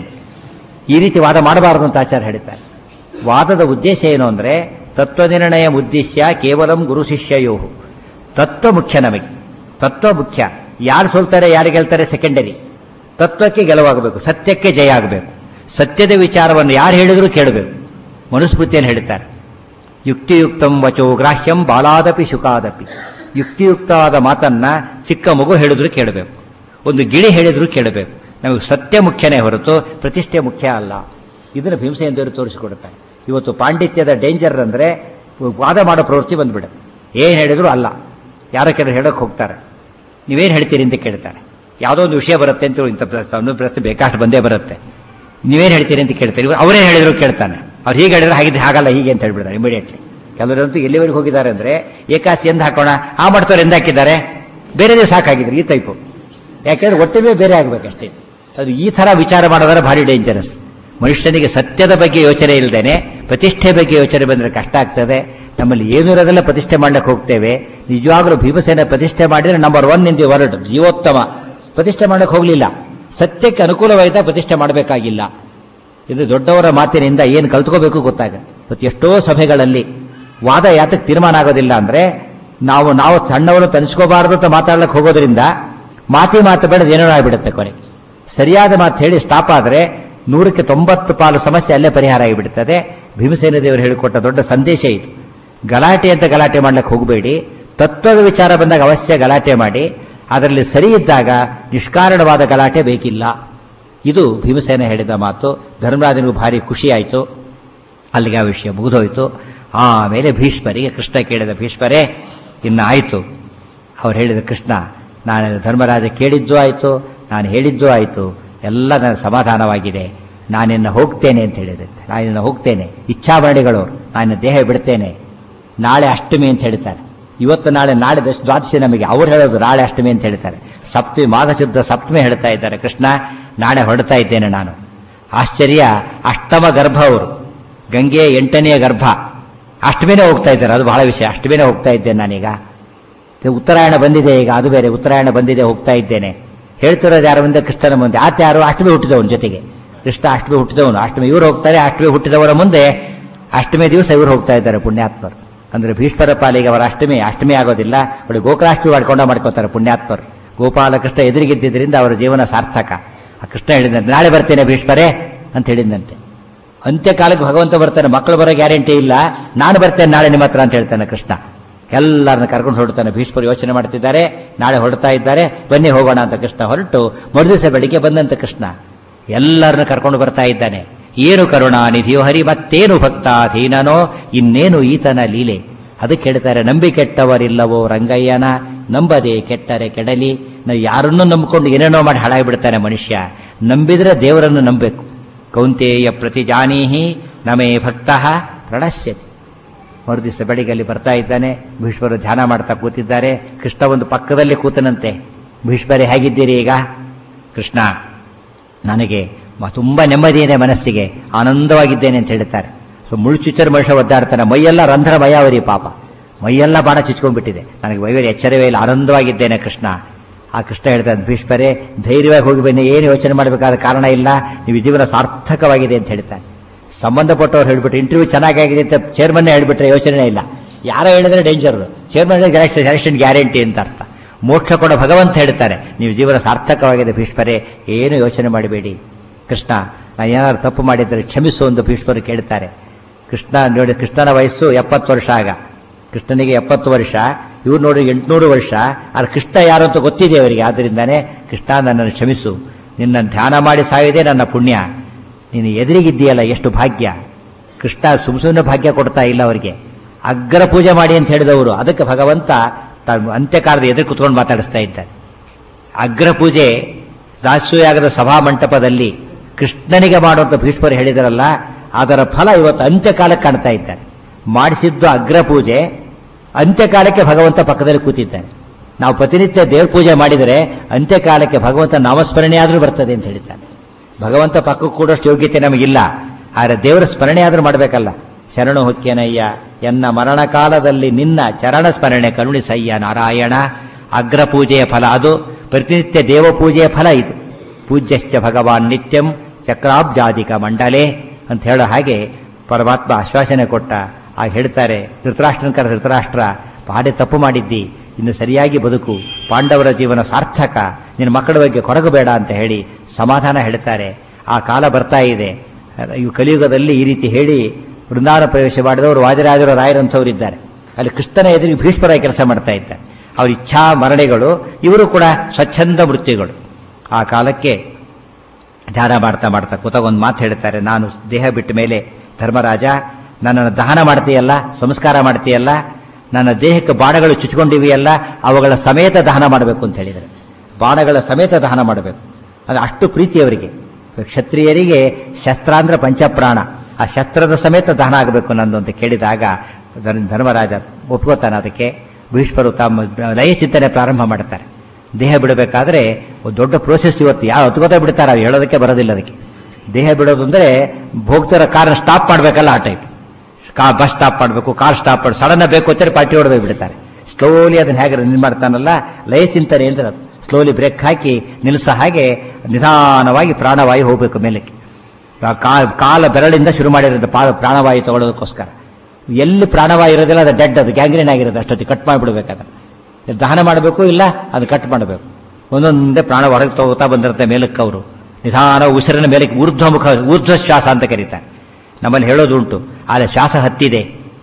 ಈ ರೀತಿ ವಾದ ಮಾಡಬಾರದು ಅಂತ ಆಚಾರ್ಯ ಹೇಳ್ತಾರೆ ವಾದದ ಉದ್ದೇಶ ಏನು ಅಂದರೆ ತತ್ವನಿರ್ಣಯ ಉದ್ದೇಶ ಕೇವಲಂ ಗುರು ಶಿಷ್ಯಯೋ ತತ್ವ ಮುಖ್ಯ ನಮಗೆ ತತ್ವ ಮುಖ್ಯ ಯಾರು ಸೋಲ್ತಾರೆ ಯಾರು ಗೆಲ್ತಾರೆ ಸೆಕೆಂಡರಿ ತತ್ವಕ್ಕೆ ಗೆಲುವಾಗಬೇಕು ಸತ್ಯಕ್ಕೆ ಜಯ ಆಗಬೇಕು ಸತ್ಯದ ವಿಚಾರವನ್ನು ಯಾರು ಹೇಳಿದರೂ ಕೇಳಬೇಕು ಮನುಸ್ಮೃತಿಯನ್ನು ಹೇಳ್ತಾರೆ ಯುಕ್ತಿಯುಕ್ತಂ ವಚೋ ಗ್ರಾಹ್ಯಂ ಬಾಲಾದಪಿ ಶುಕಾದಪಿ ಯುಕ್ತಿಯುಕ್ತವಾದ ಮಾತನ್ನ ಚಿಕ್ಕ ಮಗು ಹೇಳಿದ್ರು ಕೇಳಬೇಕು ಒಂದು ಗಿಳಿ ಹೇಳಿದ್ರು ಕೇಳಬೇಕು ನಮಗೆ ಸತ್ಯ ಮುಖ್ಯನೇ ಹೊರತು ಪ್ರತಿಷ್ಠೆ ಮುಖ್ಯ ಅಲ್ಲ ಇದನ್ನು ಭೀಮಸೇನದೇವರು ತೋರಿಸಿಕೊಡುತ್ತಾರೆ ಇವತ್ತು ಪಾಂಡಿತ್ಯದ ಡೇಂಜರ್ ಅಂದರೆ ವಾದ ಮಾಡೋ ಪ್ರವೃತ್ತಿ ಬಂದ್ಬಿಡುತ್ತೆ ಏನು ಹೇಳಿದ್ರು ಅಲ್ಲ ಯಾರೋ ಕೆಲವರು ಹೇಳೋಕೆ ಹೋಗ್ತಾರೆ ನೀವೇನು ಹೇಳ್ತೀರಿ ಅಂತ ಕೇಳ್ತಾರೆ ಯಾವುದೋ ಒಂದು ವಿಷಯ ಬರುತ್ತೆ ಅಂತ ಇಂಥ ಪ್ರಶ್ನೆ ಅನ್ನೋ ಪ್ರಶ್ನೆ ಬೇಕಾಷ್ಟು ಬಂದೇ ಬರುತ್ತೆ ನೀವೇನು ಹೇಳ್ತೀರಿ ಅಂತ ಕೇಳ್ತಾರೆ ಇವ್ರು ಅವರೇ ಹೇಳಿದ್ರು ಕೇಳ್ತಾನೆ ಅವ್ರು ಹೀಗೆ ಹೇಳಿದ್ರೆ ಹಾಗಿದ್ರೆ ಹಾಗಲ್ಲ ಹೀಗೆ ಅಂತ ಹೇಳ್ಬಿಡ್ತಾರೆ ಇಮಿಡಿಯೇಟ್ಲಿ ಕೆಲವರಂತೂ ಎಲ್ಲಿವರೆಗೆ ಹೋಗಿದ್ದಾರೆ ಅಂದ್ರೆ ಏಕಾಸಿ ಎಂದು ಹಾಕೋಣ ಆ ಮಾಡ್ತವ್ರು ಎಂದು ಹಾಕಿದ್ದಾರೆ ಬೇರೆ ದಿವಸ ಹಾಕಾಗಿದ್ರು ಈ ಟೈಪು ಯಾಕೆಂದ್ರೆ ಒಟ್ಟಿಗೆ ಬೇರೆ ಆಗ್ಬೇಕಷ್ಟೇ ಅದು ಈ ತರ ವಿಚಾರ ಮಾಡೋದ್ರೆ ಭಾರಿ ಡೇಂಜರಸ್ ಮನುಷ್ಯನಿಗೆ ಸತ್ಯದ ಬಗ್ಗೆ ಯೋಚನೆ ಇಲ್ಲದೇನೆ ಪ್ರತಿಷ್ಠೆ ಬಗ್ಗೆ ಯೋಚನೆ ಬಂದ್ರೆ ಕಷ್ಟ ಆಗ್ತದೆ ನಮ್ಮಲ್ಲಿ ಏನೂ ಇರೋದೆಲ್ಲ ಪ್ರತಿಷ್ಠೆ ಮಾಡ್ಲಿಕ್ಕೆ ಹೋಗ್ತೇವೆ ನಿಜವಾಗ್ಲೂ ಭೀಮಸೇನ ಪ್ರತಿಷ್ಠೆ ಮಾಡಿದ್ರೆ number one in the world ಜೀವೋತ್ತಮ ಪ್ರತಿಷ್ಠೆ ಮಾಡಕ್ಕೆ ಹೋಗ್ಲಿಲ್ಲ ಸತ್ಯಕ್ಕೆ ಅನುಕೂಲವಾದ ಪ್ರತಿಷ್ಠೆ ಮಾಡಬೇಕಾಗಿಲ್ಲ ಇದು ದೊಡ್ಡವರ ಮಾತಿನಿಂದ ಏನು ಕಲ್ತ್ಕೋಬೇಕು ಗೊತ್ತಾಗುತ್ತೆ ಇವತ್ತು ಎಷ್ಟೋ ಸಭೆಗಳಲ್ಲಿ ವಾದ ಯಾತಕ್ಕೆ ತೀರ್ಮಾನ ಆಗೋದಿಲ್ಲ ಅಂದ್ರೆ ನಾವು ನಾವು ಸಣ್ಣವರು ತನಿಸ್ಕೋಬಾರದು ಅಂತ ಮಾತಾಡ್ಲಿಕ್ಕೆ ಹೋಗೋದ್ರಿಂದ ಮಾತಿ ಮಾತು ಬೇಡ ಏನೇನೋ ಆಗ್ಬಿಡುತ್ತೆ ಕೊನೆಗೆ ಸರಿಯಾದ ಮಾತು ಹೇಳಿ ಸ್ಟಾಪ್ ಆದ್ರೆ ನೂರಕ್ಕೆ ತೊಂಬತ್ತು ಪಾಲು ಸಮಸ್ಯೆ ಅಲ್ಲೇ ಪರಿಹಾರ ಆಗಿಬಿಡುತ್ತದೆ ಭೀಮಸೇನ ದೇವರು ಹೇಳಿಕೊಟ್ಟ ದೊಡ್ಡ ಸಂದೇಶ ಇದು ಗಲಾಟೆ ಅಂತ ಗಲಾಟೆ ಮಾಡ್ಲಿಕ್ಕೆ ಹೋಗಬೇಡಿ ತತ್ವದ ವಿಚಾರ ಬಂದಾಗ ಅವಶ್ಯ ಗಲಾಟೆ ಮಾಡಿ ಅದರಲ್ಲಿ ಸರಿ ಇದ್ದಾಗ ನಿಷ್ಕಾರಣವಾದ ಗಲಾಟೆ ಬೇಕಿಲ್ಲ ಇದು ಭೀಮಸೇನ ಹೇಳಿದ ಮಾತು ಧರ್ಮರಾಜನಿಗೂ ಭಾರಿ ಖುಷಿ ಆಯಿತು ಅಲ್ಲಿಗೆ ಆ ವಿಷಯ ಮುಗಿದೋಯ್ತು ಆಮೇಲೆ ಭೀಷ್ಮರಿಗೆ ಕೃಷ್ಣ ಕೇಳಿದ ಭೀಷ್ಮರೇ ಇನ್ನು ಆಯಿತು ಅವ್ರು ಹೇಳಿದ ಕೃಷ್ಣ ನಾನು ಧರ್ಮರಾಜ ಕೇಳಿದ್ದು ಆಯಿತು ನಾನು ಹೇಳಿದ್ದು ಆಯಿತು ಎಲ್ಲ ನನ್ನ ಸಮಾಧಾನವಾಗಿದೆ ನಾನಿನ್ನ ಹೋಗ್ತೇನೆ ಅಂತ ಹೇಳಿದಂತೆ ನಾನಿನ್ನ ಹೋಗ್ತೇನೆ ಇಚ್ಛಾಮರಣಿಗಳು ನಾನು ದೇಹ ಬಿಡ್ತೇನೆ ನಾಳೆ ಅಷ್ಟಮಿ ಅಂತ ಹೇಳ್ತಾರೆ ಇವತ್ತು ನಾಳೆ ನಾಳೆ ದಶ ದ್ವಾದಶಿ ನಮಗೆ ಅವ್ರು ಹೇಳೋದು ನಾಳೆ ಅಷ್ಟಮಿ ಅಂತ ಹೇಳ್ತಾರೆ ಸಪ್ತಮಿ ಮಾಘಶುದ್ಧ ಸಪ್ತಮಿ ಹೇಳ್ತಾ ಇದ್ದಾರೆ ಕೃಷ್ಣ ನಾಳೆ ಹೊರಡ್ತಾ ಇದ್ದೇನೆ ನಾನು ಆಶ್ಚರ್ಯ ಅಷ್ಟಮ ಗರ್ಭ ಅವರು ಗಂಗೆ ಎಂಟನೆಯ ಗರ್ಭ ಅಷ್ಟಮಿನೇ ಹೋಗ್ತಾ ಇದ್ದಾರೆ ಅದು ಬಹಳ ವಿಷಯ ಅಷ್ಟಮಿನೇ ಹೋಗ್ತಾ ಇದ್ದೇನೆ ನಾನೀಗ ಇದು ಉತ್ತರಾಯಣ ಬಂದಿದೆ ಈಗ ಅದು ಬೇರೆ ಉತ್ತರಾಯಣ ಬಂದಿದೆ ಹೋಗ್ತಾ ಇದ್ದೇನೆ ಹೇಳ್ತಿರೋದು ಯಾರ ಮುಂದೆ ಕೃಷ್ಣನ ಮುಂದೆ ಆತ ಯಾರು ಅಷ್ಟಮಿ ಹುಟ್ಟಿದವನು ಜೊತೆಗೆ ಕೃಷ್ಣ ಅಷ್ಟಮಿ ಹುಟ್ಟಿದವನು ಅಷ್ಟಮಿ ಇವರು ಹೋಗ್ತಾರೆ ಅಷ್ಟಮಿ ಹುಟ್ಟಿದವರ ಮುಂದೆ ಅಷ್ಟಮಿ ದಿವಸ ಇವರು ಹೋಗ್ತಾ ಇದ್ದಾರೆ ಪುಣ್ಯಾತ್ಮರು ಅಂದ್ರೆ ಭೀಷ್ಮರ ಪಾಲಿಗೆ ಅವರ ಅಷ್ಟಮಿ ಅಷ್ಟಮಿ ಆಗೋದಿಲ್ಲ ಅವಳು ಗೋಕುಲಾಷ್ಟಮಿ ಮಾಡ್ಕೊಂಡ ಮಾಡ್ಕೋತಾರೆ ಪುಣ್ಯಾತ್ಮರು ಗೋಪಾಲಕೃಷ್ಣ ಎದುರಿಗಿದ್ದರಿಂದ ಅವರ ಜೀವನ ಸಾರ್ಥಕ ಆ ಕೃಷ್ಣ ಹೇಳಿದಂತೆ ನಾಳೆ ಬರ್ತೇನೆ ಭೀಷ್ಮರೇ ಅಂತ ಹೇಳಿದಂತೆ ಅಂತ್ಯಕಾಲಕ್ಕೆ ಭಗವಂತ ಬರ್ತಾನೆ ಮಕ್ಕಳು ಬರೋ ಗ್ಯಾರಂಟಿ ಇಲ್ಲ ನಾನು ಬರ್ತೇನೆ ನಾಳೆ ನಿಮ್ಮ ಹತ್ರ ಅಂತ ಹೇಳ್ತಾನೆ ಕೃಷ್ಣ ಎಲ್ಲರನ್ನ ಕರ್ಕೊಂಡು ಹೊರಡ್ತಾನೆ ಭೀಷ್ಮರು ಯೋಚನೆ ಮಾಡ್ತಿದ್ದಾರೆ ನಾಳೆ ಹೊರಡ್ತಾ ಇದ್ದಾರೆ ಬನ್ನಿ ಹೋಗೋಣ ಅಂತ ಕೃಷ್ಣ ಹೊರಟು ಮರುದಿವಸ ಬೆಳಿಗ್ಗೆ ಬಂದಂತ ಕೃಷ್ಣ ಎಲ್ಲರನ್ನ ಕರ್ಕೊಂಡು ಬರ್ತಾ ಇದ್ದಾನೆ ಏನು ಕರುಣಾನಿಧಿಯೋ ಹರಿ ಮತ್ತೇನು ಭಕ್ತಾಧೀನನೋ ಇನ್ನೇನು ಈತನ ಲೀಲೆ ಅದಕ್ಕೆ ಹೇಳ್ತಾರೆ ನಂಬಿ ಕೆಟ್ಟವರಿಲ್ಲವೋ ರಂಗಯ್ಯನ ನಂಬದೆ ಕೆಟ್ಟರೆ ಕೆಡಲಿ ನಾವು ಯಾರನ್ನೂ ನಂಬಿಕೊಂಡು ಏನೇನೋ ಮಾಡಿ ಹಾಳಾಗಿಬಿಡ್ತಾನೆ ಮನುಷ್ಯ ನಂಬಿದ್ರೆ ದೇವರನ್ನು ನಂಬಬೇಕು ಕೌಂತೇಯ ಪ್ರತಿ ಜಾನೀಹಿ ನಮೇ ಭಕ್ತ ಪ್ರಣಶ್ಯತಿ ಮರುದಿವಸ ಬೆಳಿಗ್ಗೆ ಅಲ್ಲಿ ಬರ್ತಾ ಇದ್ದಾನೆ ಭೀಷ್ಮರು ಧ್ಯಾನ ಮಾಡ್ತಾ ಕೂತಿದ್ದಾರೆ ಕೃಷ್ಣ ಒಂದು ಪಕ್ಕದಲ್ಲಿ ಕೂತನಂತೆ ಭೀಷ್ಮರೇ ಹೇಗಿದ್ದೀರಿ ಈಗ ಕೃಷ್ಣ ನನಗೆ ಮ- ತುಂಬಾ ನೆಮ್ಮದಿ ಇದೆ ಮನಸ್ಸಿಗೆ ಆನಂದವಾಗಿದ್ದೇನೆ ಅಂತ ಹೇಳ್ತಾರೆ ಸೊ ಮುಳ್ಚುಚ್ಚರ ಮನುಷ್ಯ ಒದ್ದಾಡ್ತಾನೆ ಮೈಯೆಲ್ಲ ರಂಧ್ರ ಭಯಾವರಿ ಪಾಪ ಮೈಯೆಲ್ಲ ಬಾಣ ಚಿಚ್ಕೊಂಡ್ಬಿಟ್ಟಿದೆ ನನಗೆ ವೈವರಿ ಎಚ್ಚರವೇ ಇಲ್ಲ ಆನಂದವಾಗಿದ್ದೇನೆ ಕೃಷ್ಣ ಆ ಕೃಷ್ಣ ಹೇಳ್ತಾನೆ ಭೀಷ್ಮರೇ ಧೈರ್ಯವಾಗಿ ಹೋಗಿ ಬನ್ನಿ ಏನು ಯೋಚನೆ ಮಾಡಬೇಕಾದ ಕಾರಣ ಇಲ್ಲ ನೀವು ಜೀವನ ಸಾರ್ಥಕವಾಗಿದೆ ಅಂತ ಹೇಳ್ತಾನೆ ಸಂಬಂಧಪಟ್ಟವ್ರು ಹೇಳ್ಬಿಟ್ಟು ಇಂಟರ್ವ್ಯೂ ಚೆನ್ನಾಗಿದೆ ಅಂತ ಚೇರ್ಮನ್ ಹೇಳ್ಬಿಟ್ರೆ ಯೋಚನೆ ಇಲ್ಲ ಯಾರೋ ಹೇಳಿದ್ರೆ ಡೇಂಜರ್ ಚೇರ್ಮನ್ ಸೆಲೆಕ್ಷನ್ ಗ್ಯಾರಂಟಿ ಅಂತ ಅರ್ಥ ಮೋಕ್ಷ ಕೊಡೋ ಭಗವಂತ ಹೇಳ್ತಾರೆ ನೀವು ಜೀವನ ಸಾರ್ಥಕವಾಗಿದೆ ಭೀಷ್ಮರೇ ಏನು ಯೋಚನೆ ಮಾಡಬೇಡಿ ಕೃಷ್ಣ ನಾನು ಏನಾದ್ರು ತಪ್ಪು ಮಾಡಿದರೆ ಕ್ಷಮಿಸು ಎಂದು ಭೀಷ್ಮರು ಕೇಳ್ತಾರೆ ಕೃಷ್ಣ ನೋಡಿ ಕೃಷ್ಣನ ವಯಸ್ಸು ಎಪ್ಪತ್ತು ವರ್ಷ ಆಗ ಕೃಷ್ಣನಿಗೆ ಎಪ್ಪತ್ತು ವರ್ಷ ಇವ್ರು ನೋಡಿ ಎಂಟುನೂರು ವರ್ಷ ಆದ್ರೆ ಕೃಷ್ಣ ಯಾರು ಅಂತ ಗೊತ್ತಿದೆ ಅವರಿಗೆ ಆದ್ದರಿಂದಾನೇ ಕೃಷ್ಣ ನನ್ನನ್ನು ಕ್ಷಮಿಸು ನಿನ್ನ ಧ್ಯಾನ ಮಾಡಿ ಸಾಯಿದೆ ನನ್ನ ಪುಣ್ಯ ನೀನು ಎದುರಿಗಿದ್ದೀಯಲ್ಲ ಎಷ್ಟು ಭಾಗ್ಯ ಕೃಷ್ಣ ಸುಮ್ ಸುಮ್ಮನೆ ಭಾಗ್ಯ ಕೊಡ್ತಾ ಇಲ್ಲ ಅವರಿಗೆ ಅಗ್ರ ಪೂಜೆ ಮಾಡಿ ಅಂತ ಹೇಳಿದವರು ಅದಕ್ಕೆ ಭಗವಂತ ತಾನು ಅಂತ್ಯಕಾಲದ ಎದುರು ಕುತ್ಕೊಂಡು ಮಾತಾಡಿಸ್ತಾ ಇದ್ದಾರೆ ಅಗ್ರ ಪೂಜೆ ರಾಜಸೂಯಾಗದ ಸಭಾ ಮಂಟಪದಲ್ಲಿ ಕೃಷ್ಣನಿಗೆ ಮಾಡುವಂತ ಭೀಷ್ಮರು ಹೇಳಿದರಲ್ಲ ಅದರ ಫಲ ಇವತ್ತು ಅಂತ್ಯಕಾಲಕ್ಕೆ ಕಾಣ್ತಾ ಇದ್ದಾರೆ ಮಾಡಿಸಿದ್ದು ಅಗ್ರ ಪೂಜೆ ಅಂತ್ಯಕಾಲಕ್ಕೆ ಭಗವಂತ ಪಕ್ಕದಲ್ಲಿ ಕೂತಿದ್ದಾನೆ ನಾವು ಪ್ರತಿನಿತ್ಯ ದೇವ್ರ ಪೂಜೆ ಮಾಡಿದರೆ ಅಂತ್ಯಕಾಲಕ್ಕೆ ಭಗವಂತ ನಾಮಸ್ಮರಣೆ ಆದರೂ ಬರ್ತದೆ ಅಂತ ಹೇಳಿದ್ದಾನೆ ಭಗವಂತ ಪಕ್ಕಕ್ಕೆ ಕೂಡಷ್ಟು ಯೋಗ್ಯತೆ ನಮಗಿಲ್ಲ ಆದರೆ ದೇವರ ಸ್ಮರಣೆ ಆದರೂ ಮಾಡಬೇಕಲ್ಲ ಶರಣು ಹೊಕ್ಕೆನಯ್ಯ ಎನ್ನ ಮರಣ ಕಾಲದಲ್ಲಿ ನಿನ್ನ ಚರಣ ಸ್ಮರಣೆ ಕರುಣಿಸಯ್ಯ ನಾರಾಯಣ ಅಗ್ರ ಪೂಜೆಯ ಫಲ ಅದು ಪ್ರತಿನಿತ್ಯ ದೇವ ಪೂಜೆಯ ಫಲ ಇದು ಪೂಜ್ಯಶ್ಚ ಭಗವಾನ್ ನಿತ್ಯಂ ಚಕ್ರಾಬ್ಜಾದಿಕ ಮಂಡಲೆ ಅಂತ ಹೇಳೋ ಹಾಗೆ ಪರಮಾತ್ಮ ಆಶ್ವಾಸನೆ ಕೊಟ್ಟ ಆಗ ಹೇಳ್ತಾರೆ ಧೃತರಾಷ್ಟ್ರನ ಕರ ಧೃತರಾಷ್ಟ್ರ ಭಾರಿ ತಪ್ಪು ಮಾಡಿದ್ದಿ ಇನ್ನು ಸರಿಯಾಗಿ ಬದುಕು ಪಾಂಡವರ ಜೀವನ ಸಾರ್ಥಕ ನಿನ್ನ ಮಕ್ಕಳ ಬಗ್ಗೆ ಕೊರಗಬೇಡ ಅಂತ ಹೇಳಿ ಸಮಾಧಾನ ಹೇಳ್ತಾರೆ ಆ ಕಾಲ ಬರ್ತಾ ಇದೆ ಈ ಕಲಿಯುಗದಲ್ಲಿ ಈ ರೀತಿ ಹೇಳಿ ವೃಂದಾವನ ಪ್ರವೇಶ ಮಾಡಿದವರು ವಾದಿರಾಜರು ರಾಯರಂಥವ್ರು ಇದ್ದಾರೆ ಅಲ್ಲಿ ಕೃಷ್ಣನ ಎದುರಿಗೆ ಭೀಷ್ಮರಾಗಿ ಕೆಲಸ ಮಾಡ್ತಾ ಇದ್ದಾರೆ ಅವ್ರ ಇಚ್ಛಾ ಮರಣೆಗಳು ಇವರು ಕೂಡ ಸ್ವಚ್ಛಂದ ಮೃತ್ಯುಗಳು ಆ ಕಾಲಕ್ಕೆ ಧ್ಯಾನ ಮಾಡ್ತಾ ಮಾಡ್ತಾ ಕೂತಾಗ ಒಂದು ಮಾತು ಹೇಳ್ತಾರೆ ನಾನು ದೇಹ ಬಿಟ್ಟ ಮೇಲೆ ಧರ್ಮರಾಜ ನನ್ನನ್ನು ದಹನ ಮಾಡ್ತೀಯಲ್ಲ ಸಂಸ್ಕಾರ ಮಾಡ್ತೀಯಲ್ಲ ನನ್ನ ದೇಹಕ್ಕೆ ಬಾಣಗಳು ಚುಚ್ಕೊಂಡಿವೆಯಲ್ಲ ಅವುಗಳ ಸಮೇತ ದಹನ ಮಾಡಬೇಕು ಅಂತ ಹೇಳಿದರೆ ಬಾಣಗಳ ಸಮೇತ ದಹನ ಮಾಡಬೇಕು ಅದು ಅಷ್ಟು ಪ್ರೀತಿ ಅವರಿಗೆ ಕ್ಷತ್ರಿಯರಿಗೆ ಶಸ್ತ್ರ ಅಂದ್ರೆ ಪಂಚಪ್ರಾಣ ಆ ಶಸ್ತ್ರದ ಸಮೇತ ದಹನ ಆಗಬೇಕು ನಂದು ಅಂತ ಕೇಳಿದಾಗ ಧರ್ಮ- ಧರ್ಮರಾಜ ಒಪ್ಕೋತಾನೆ ಅದಕ್ಕೆ ಭೀಷ್ಮರು ತಮ್ಮ ಲಯ ಚಿಂತನೆ ಪ್ರಾರಂಭ ಮಾಡ್ತಾರೆ ದೇಹ ಬಿಡಬೇಕಾದ್ರೆ ಒಂದು ದೊಡ್ಡ ಪ್ರೋಸೆಸ್ ಇವತ್ತು ಯಾವ ಹತ್ಕೋತಾ ಬಿಡ್ತಾರೆ ಅದು ಹೇಳೋದಕ್ಕೆ ಬರೋದಿಲ್ಲ ಅದಕ್ಕೆ ದೇಹ ಬಿಡೋದು ಅಂದ್ರೆ ಹೋಗ್ತಿರೋ ಕಾರನ್ನ ಸ್ಟಾಪ್ ಮಾಡಬೇಕಲ್ಲ ಆ ಟೈಪ್ ಕಾ ಬಸ್ ಸ್ಟಾಪ್ ಮಾಡಬೇಕು ಕಾರ್ ಸ್ಟಾಪ್ ಮಾಡಿ ಸಡನ್ ಬೇಕು ಅಂತಾರೆ ಪಾರ್ಟಿ ಹೊಡೆದು ಬಿಡ್ತಾರೆ ಸ್ಲೋಲಿ ಅದನ್ನ ಹೇಗೆ ರನ್ ಮಾಡ್ತಾನಲ್ಲ ಲಯ ಚಿಂತನೆ ಅಂದ್ರೆ ಅದು ಸ್ಲೋಲಿ ಬ್ರೇಕ್ ಹಾಕಿ ನಿಲ್ಲಿಸ ಹಾಗೆ ನಿಧಾನವಾಗಿ ಪ್ರಾಣವಾಯು ಹೋಗಬೇಕು ಮೇಲಕ್ಕೆ ಆ ಕಾ- ಕಾಲ ಬೆರಳಿಂದ ಶುರು ಮಾಡಿರೋದು ಪಾ ಪ್ರಾಣವಾಯು ತಗೊಳ್ಳೋದಕ್ಕೋಸ್ಕರ ಎಲ್ಲಿ ಪ್ರಾಣವಾಯು ಇರೋದಿಲ್ಲ ಅದು ಡೆಡ್ ಅದು ಗ್ಯಾಂಗ್ರೀನ್ ಆಗಿರೋದು ಅಷ್ಟೊತ್ತಿಗೆ ಕಟ್ ಮಾಡಿಬಿಡ್ಬೇಕಾದ್ರೆ ದಹನ ಮಾಡಬೇಕು ಇಲ್ಲ ಅದು ಕಟ್ ಮಾಡಬೇಕು ಒಂದೊಂದೇ ಪ್ರಾಣ ಹೊರಗೆ ತಗೋತಾ ಬಂದಿರುತ್ತೆ ಮೇಲಕ್ಕೆ ಅವರು ನಿಧಾನ ಉಸಿರಿನ ಮೇಲಕ್ಕೆ ಊರ್ಧ್ವ ಮುಖ ಊರ್ಧ್ವ ಶ್ವಾಸ ಅಂತ ಕರೀತಾರೆ ನಮ್ಮಲ್ಲಿ ಹೇಳೋದು ಉಂಟು ಆದರೆ ಶ್ವಾಸ ಹತ್ತಿದೆ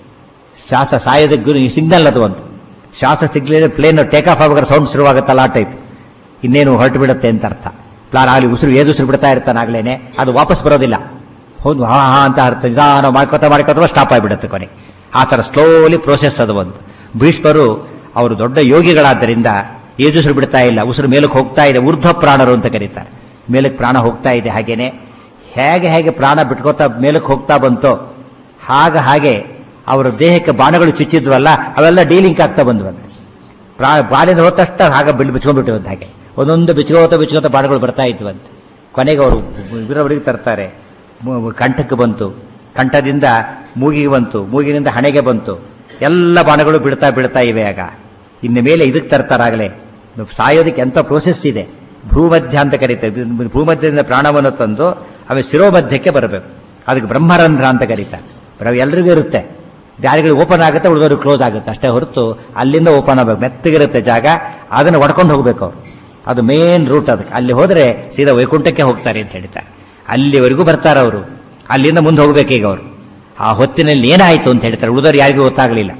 ಶ್ವಾಸ ಸಾಯೋದ ಗುರಿ ಸಿಗ್ನಲ್ ಅದು ಒಂದು ಶ್ವಾಸ ಸಿಗ್ಲಿದ್ರೆ ಪ್ಲೇನ್ ಟೇಕ್ ಆಫ್ ಆಗ್ಬೇಕಾದ್ರೆ ಸೌಂಡ್ ಶುರುವಾಗುತ್ತಲ್ಲ ಆ ಟೈಪ್ ಇನ್ನೇನು ಹೊರಟು ಬಿಡುತ್ತೆ ಅಂತ ಅರ್ಥ ಪ್ಲಾನ್ ಆಗಲಿ ಉಸಿರು ಏದು ಉಸಿರು ಬಿಡ್ತಾ ಇರ್ತಾನೆ ಆಗ್ಲೇನೆ ಅದು ವಾಪಸ್ ಬರೋದಿಲ್ಲ ಹೌದು ಹಾ ಹಾ ಅಂತ ಅರ್ಥ ನಿಧಾನ ಮಾಡ್ಕೋತಾ ಮಾಡ್ಕೋತಾ ಸ್ಟಾಪ್ ಆಗಿಬಿಡುತ್ತೆ ಕೊನೆ ಆ ಥರ ಸ್ಲೋಲಿ ಪ್ರೋಸೆಸ್ ಅದು ಒಂದು ಭೀಷ್ಮರು ಅವರು ದೊಡ್ಡ ಯೋಗಿಗಳಾದ್ದರಿಂದ ಏದು ಉಸಿರು ಬಿಡ್ತಾ ಇಲ್ಲ ಉಸಿರು ಮೇಲಕ್ಕೆ ಹೋಗ್ತಾ ಇದೆ ಊರ್ಧ್ವ ಪ್ರಾಣರು ಅಂತ ಕರೀತಾರೆ ಮೇಲಕ್ಕೆ ಪ್ರಾಣ ಹೋಗ್ತಾ ಇದೆ ಹಾಗೇನೆ ಹೇಗೆ ಹೇಗೆ ಪ್ರಾಣ ಬಿಟ್ಕೋತಾ ಮೇಲಕ್ಕೆ ಹೋಗ್ತಾ ಬಂತೋ ಹಾಗ ಹಾಗೆ ಅವರ ದೇಹಕ್ಕೆ ಬಾಣಗಳು ಚುಚ್ಚಿದ್ವಲ್ಲ ಅವೆಲ್ಲ ಡೀಲಿಂಕ್ ಆಗ್ತಾ ಬಂದ್ವಂತೆ ಪ್ರಾ ಬಾಲಿಂದ ಹೋದ ತಕ್ಷಣ ಹಾಗೆ ಬಿಲ್ ಬಿಚ್ಕೊಂಡ್ಬಿಟ್ಟಿವಂತ ಹಾಗೆ ಒಂದೊಂದು ಬಿಚ್ಕೋತ ಬಿಚ್ಕೋತ ಬಾಣಗಳು ಬರ್ತಾ ಇದ್ವಂತೆ ಕೊನೆಗೆ ಅವರು ಇವರವರಿಗೆ ತರ್ತಾರೆ ಮು- ಕಂಠಕ್ಕೆ ಬಂತು ಕಂಠದಿಂದ ಮೂಗಿಗೆ ಬಂತು ಮೂಗಿನಿಂದ ಹಣೆಗೆ ಬಂತು ಎಲ್ಲ ಬಾಣಗಳು ಬಿಡ್ತಾ ಬಿಡ್ತಾ ಇವೆ ಆಗ ಇನ್ನು ಮೇಲೆ ಇದಕ್ಕೆ ತರ್ತಾರಾಗಲೇ ಸಾಯೋದಕ್ಕೆ ಎಂಥ ಪ್ರೋಸೆಸ್ ಇದೆ ಭೂಮಧ್ಯ ಅಂತ ಕರೀತಾರೆ ಭೂಮಧ್ಯದಿಂದ ಪ್ರಾಣವನ್ನು ತಂದು ಆಮೇಲೆ ಶಿರೋಮಧ್ಯಕ್ಕೆ ಬರಬೇಕು ಅದಕ್ಕೆ ಬ್ರಹ್ಮರಂಧ್ರ ಅಂತ ಕರೀತಾರೆ ಬ್ರ- ಎಲ್ರಿಗೂ ಇರುತ್ತೆ ದಾರಿಗಳು ಓಪನ್ ಆಗುತ್ತೆ ಉಳಿದವ್ರಿಗೆ ಕ್ಲೋಸ್ ಆಗುತ್ತೆ ಅಷ್ಟೇ ಹೊರತು ಅಲ್ಲಿಂದ ಓಪನ್ ಆಗಬೇಕು ಮೆತ್ತಗಿರುತ್ತೆ ಜಾಗ ಅದನ್ನು ಒಡ್ಕೊಂಡು ಹೋಗ್ಬೇಕು ಅವರು ಅದು ಮೇನ್ ರೂಟ್ ಅದಕ್ಕೆ ಅಲ್ಲಿ ಹೋದರೆ ಸೀದಾ ವೈಕುಂಠಕ್ಕೆ ಹೋಗ್ತಾರೆ ಅಂತ ಹೇಳ್ತಾರೆ ಅಲ್ಲಿವರೆಗೂ ಬರ್ತಾರೆ ಅವರು ಅಲ್ಲಿಂದ ಮುಂದೆ ಹೋಗ್ಬೇಕೀಗ ಅವರು ಆ ಹೊತ್ತಿನಲ್ಲಿ ಏನಾಯಿತು ಅಂತ ಹೇಳ್ತಾರೆ ಉಳಿದವ್ರು ಯಾರಿಗೂ ಗೊತ್ತಾಗಲಿಲ್ಲ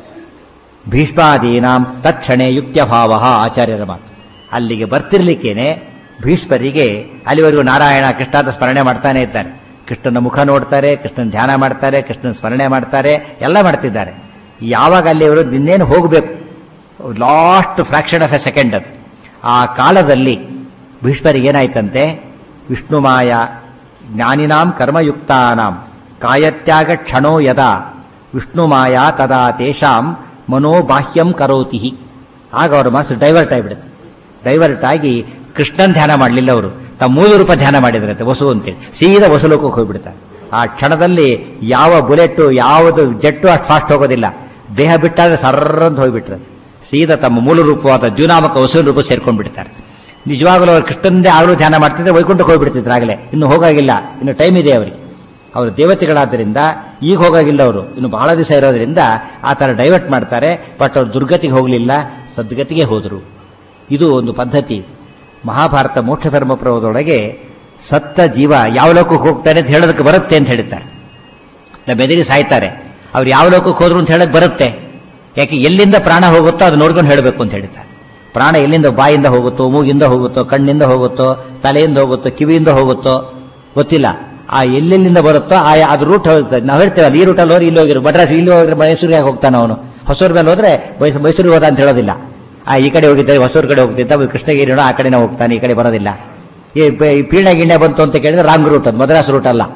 ಭೀಷ್ಮಾದೀನಾಂ ತಕ್ಷಣೆ ಯುಕ್ತ್ಯಭಾವ ಆಚಾರ್ಯರ ಮಾತು ಅಲ್ಲಿಗೆ ಬರ್ತಿರ್ಲಿಕ್ಕೇನೆ ಭೀಷ್ಮರಿಗೆ ಅಲ್ಲಿವರೆಗೂ ನಾರಾಯಣ ಕೃಷ್ಣಾದ ಸ್ಮರಣೆ ಮಾಡ್ತಾನೆ ಇದ್ದಾರೆ ಕೃಷ್ಣನ ಮುಖ ನೋಡ್ತಾರೆ ಕೃಷ್ಣನ ಧ್ಯಾನ ಮಾಡ್ತಾರೆ ಕೃಷ್ಣನ ಸ್ಮರಣೆ ಮಾಡ್ತಾರೆ ಎಲ್ಲ ಮಾಡ್ತಿದ್ದಾರೆ ಯಾವಾಗ ಅಲ್ಲಿ ಅವರು ಇನ್ನೇನು ಹೋಗಬೇಕು last fraction of a second ಅದು ಆ ಕಾಲದಲ್ಲಿ ಭೀಷ್ಮರಿಗೆ ಏನಾಯ್ತಂತೆ ವಿಷ್ಣುಮಾಯ ಜ್ಞಾನಿನಾಂ ಕರ್ಮಯುಕ್ತಾನಾಂ ಕಾಯತ್ಯಾಗ ಕ್ಷಣೋ ಯದಾ ವಿಷ್ಣುಮಾಯ ತದಾ ತೇಷಾಂ ಮನೋಬಾಹ್ಯಂ ಕರೋತಿ ಆಗ ಅವರ ಮನಸ್ಸು ಡೈವರ್ಟ್ ಆಗಿಬಿಡುತ್ತೆ ಡೈವರ್ಟ್ ಆಗಿ ಕೃಷ್ಣನ್ ಧ್ಯಾನ ಮಾಡಲಿಲ್ಲ ಅವರು ತಮ್ಮ ಮೂಲ ರೂಪ ಧ್ಯಾನ ಮಾಡಿದ್ರಂತೆ ವಸು ಅಂತೇಳಿ ಸೀದಾ ವಸುಲೋಕಕ್ಕೆ ಹೋಗ್ಬಿಡ್ತಾರೆ ಆ ಕ್ಷಣದಲ್ಲಿ ಯಾವ ಬುಲೆಟ್ ಯಾವುದು ಜೆಟ್ಟು ಅಷ್ಟು ಫಾಸ್ಟ್ ಹೋಗೋದಿಲ್ಲ ದೇಹ ಬಿಟ್ಟಾದ್ರೆ ಸರ್ರಂತ ಹೋಗ್ಬಿಟ್ರೆ ಸೀದಾ ತಮ್ಮ ಮೂಲ ರೂಪವಾದ ದ್ಯುನಾಮಕ ವಸುವಿನ ರೂಪ ಸೇರ್ಕೊಂಡು ಬಿಡ್ತಾರೆ ನಿಜವಾಗಲೂ ಅವರು ಕೃಷ್ಣಂದೇ ಆಗಲೂ ಧ್ಯಾನ ಮಾಡ್ತಿದ್ರೆ ವೈಕುಂಠಕ್ಕೆ ಹೋಗ್ಬಿಡ್ತಿದ್ರು ಆಗಲೇ ಇನ್ನು ಹೋಗಾಗಿಲ್ಲ ಇನ್ನು ಟೈಮ್ ಇದೆ ಅವರಿಗೆ ಅವರು ದೇವತೆಗಳಾದ್ದರಿಂದ ಈಗ ಹೋಗಾಗಿಲ್ಲ ಅವರು ಇನ್ನು ಬಹಳ ದಿವಸ ಇರೋದ್ರಿಂದ ಆ ಥರ ಡೈವರ್ಟ್ ಮಾಡ್ತಾರೆ ಬಟ್ ಅವ್ರು ದುರ್ಗತಿಗೆ ಹೋಗಲಿಲ್ಲ ಸದ್ಗತಿಗೆ ಹೋದರು ಇದು ಒಂದು ಪದ್ಧತಿ ಮಹಾಭಾರತ ಮೋಕ್ಷ ಧರ್ಮ ಪ್ರಭದೊಳಗೆ ಸತ್ತ ಜೀವ ಯಾವ ಲೋಕಕ್ಕೆ ಹೋಗ್ತಾನೆ ಅಂತ ಹೇಳೋದಕ್ಕೆ ಬರುತ್ತೆ ಅಂತ ಹೇಳ್ತಾರೆ ಬೆದರಿ ಸಾಯ್ತಾರೆ ಅವ್ರು ಯಾವ ಲೋಕಕ್ಕೆ ಹೋದ್ರು ಅಂತ ಹೇಳಕ್ ಬರುತ್ತೆ ಯಾಕೆ ಎಲ್ಲಿಂದ ಪ್ರಾಣ ಹೋಗುತ್ತೋ ಅದು ನೋಡ್ಕೊಂಡು ಹೇಳಬೇಕು ಅಂತ ಹೇಳ್ತಾರೆ ಪ್ರಾಣ ಎಲ್ಲಿಂದ ಬಾಯಿಂದ ಹೋಗುತ್ತೋ ಮೂಗಿಂದ ಹೋಗುತ್ತೋ ಕಣ್ಣಿಂದ ಹೋಗುತ್ತೋ ತಲೆಯಿಂದ ಹೋಗುತ್ತೋ ಕಿವಿಯಿಂದ ಹೋಗುತ್ತೋ ಗೊತ್ತಿಲ್ಲ ಆ ಎಲ್ಲೆಲ್ಲಿಂದ ಬರುತ್ತೋ ಆ ಅದು ರೂಟ್ ಹೋಗ್ತದೆ ನಾವು ಹೇಳ್ತೇವಲ್ಲ ಈ ರೂಟಲ್ಲಿ ಹೋಗಿ ಇಲ್ಲಿ ಹೋಗಿರೋ ಮಡ್ರಾಸ್ ಇಲ್ಲಿ ಹೋಗಿದ್ರೆ ಮೈಸೂರಿಗೆ ಹೋಗ್ತಾನೆ ಅವನು ಹೊಸೂರು ಮೇಲೆ ಹೋದ್ರೆ ಮೈಸೂರು ಮೈಸೂರಿಗೆ ಹೋದ ಅಂತ ಹೇಳೋದಿಲ್ಲ ಆ ಈ ಕಡೆ ಹೋಗಿದ್ದಾರೆ ಹೊಸೂರು ಕಡೆ ಹೋಗ್ತಿದ್ದ ಕೃಷ್ಣಗಿರಿ ಆ ಕಡೆನೇ ಹೋಗ್ತಾನೆ ಈ ಕಡೆ ಬರೋದಿಲ್ಲ ಈ ಪ- ಈ ಪೀಣ್ಯ ಗಿಣ್ಯ ಬಂತು ಅಂತ ಕೇಳಿದ್ರೆ ರಾಂಗ್ ರೂಟ್ ಅದು ಮದ್ರಾಸ್ ರೂಟ್ ಅಲ್ಲ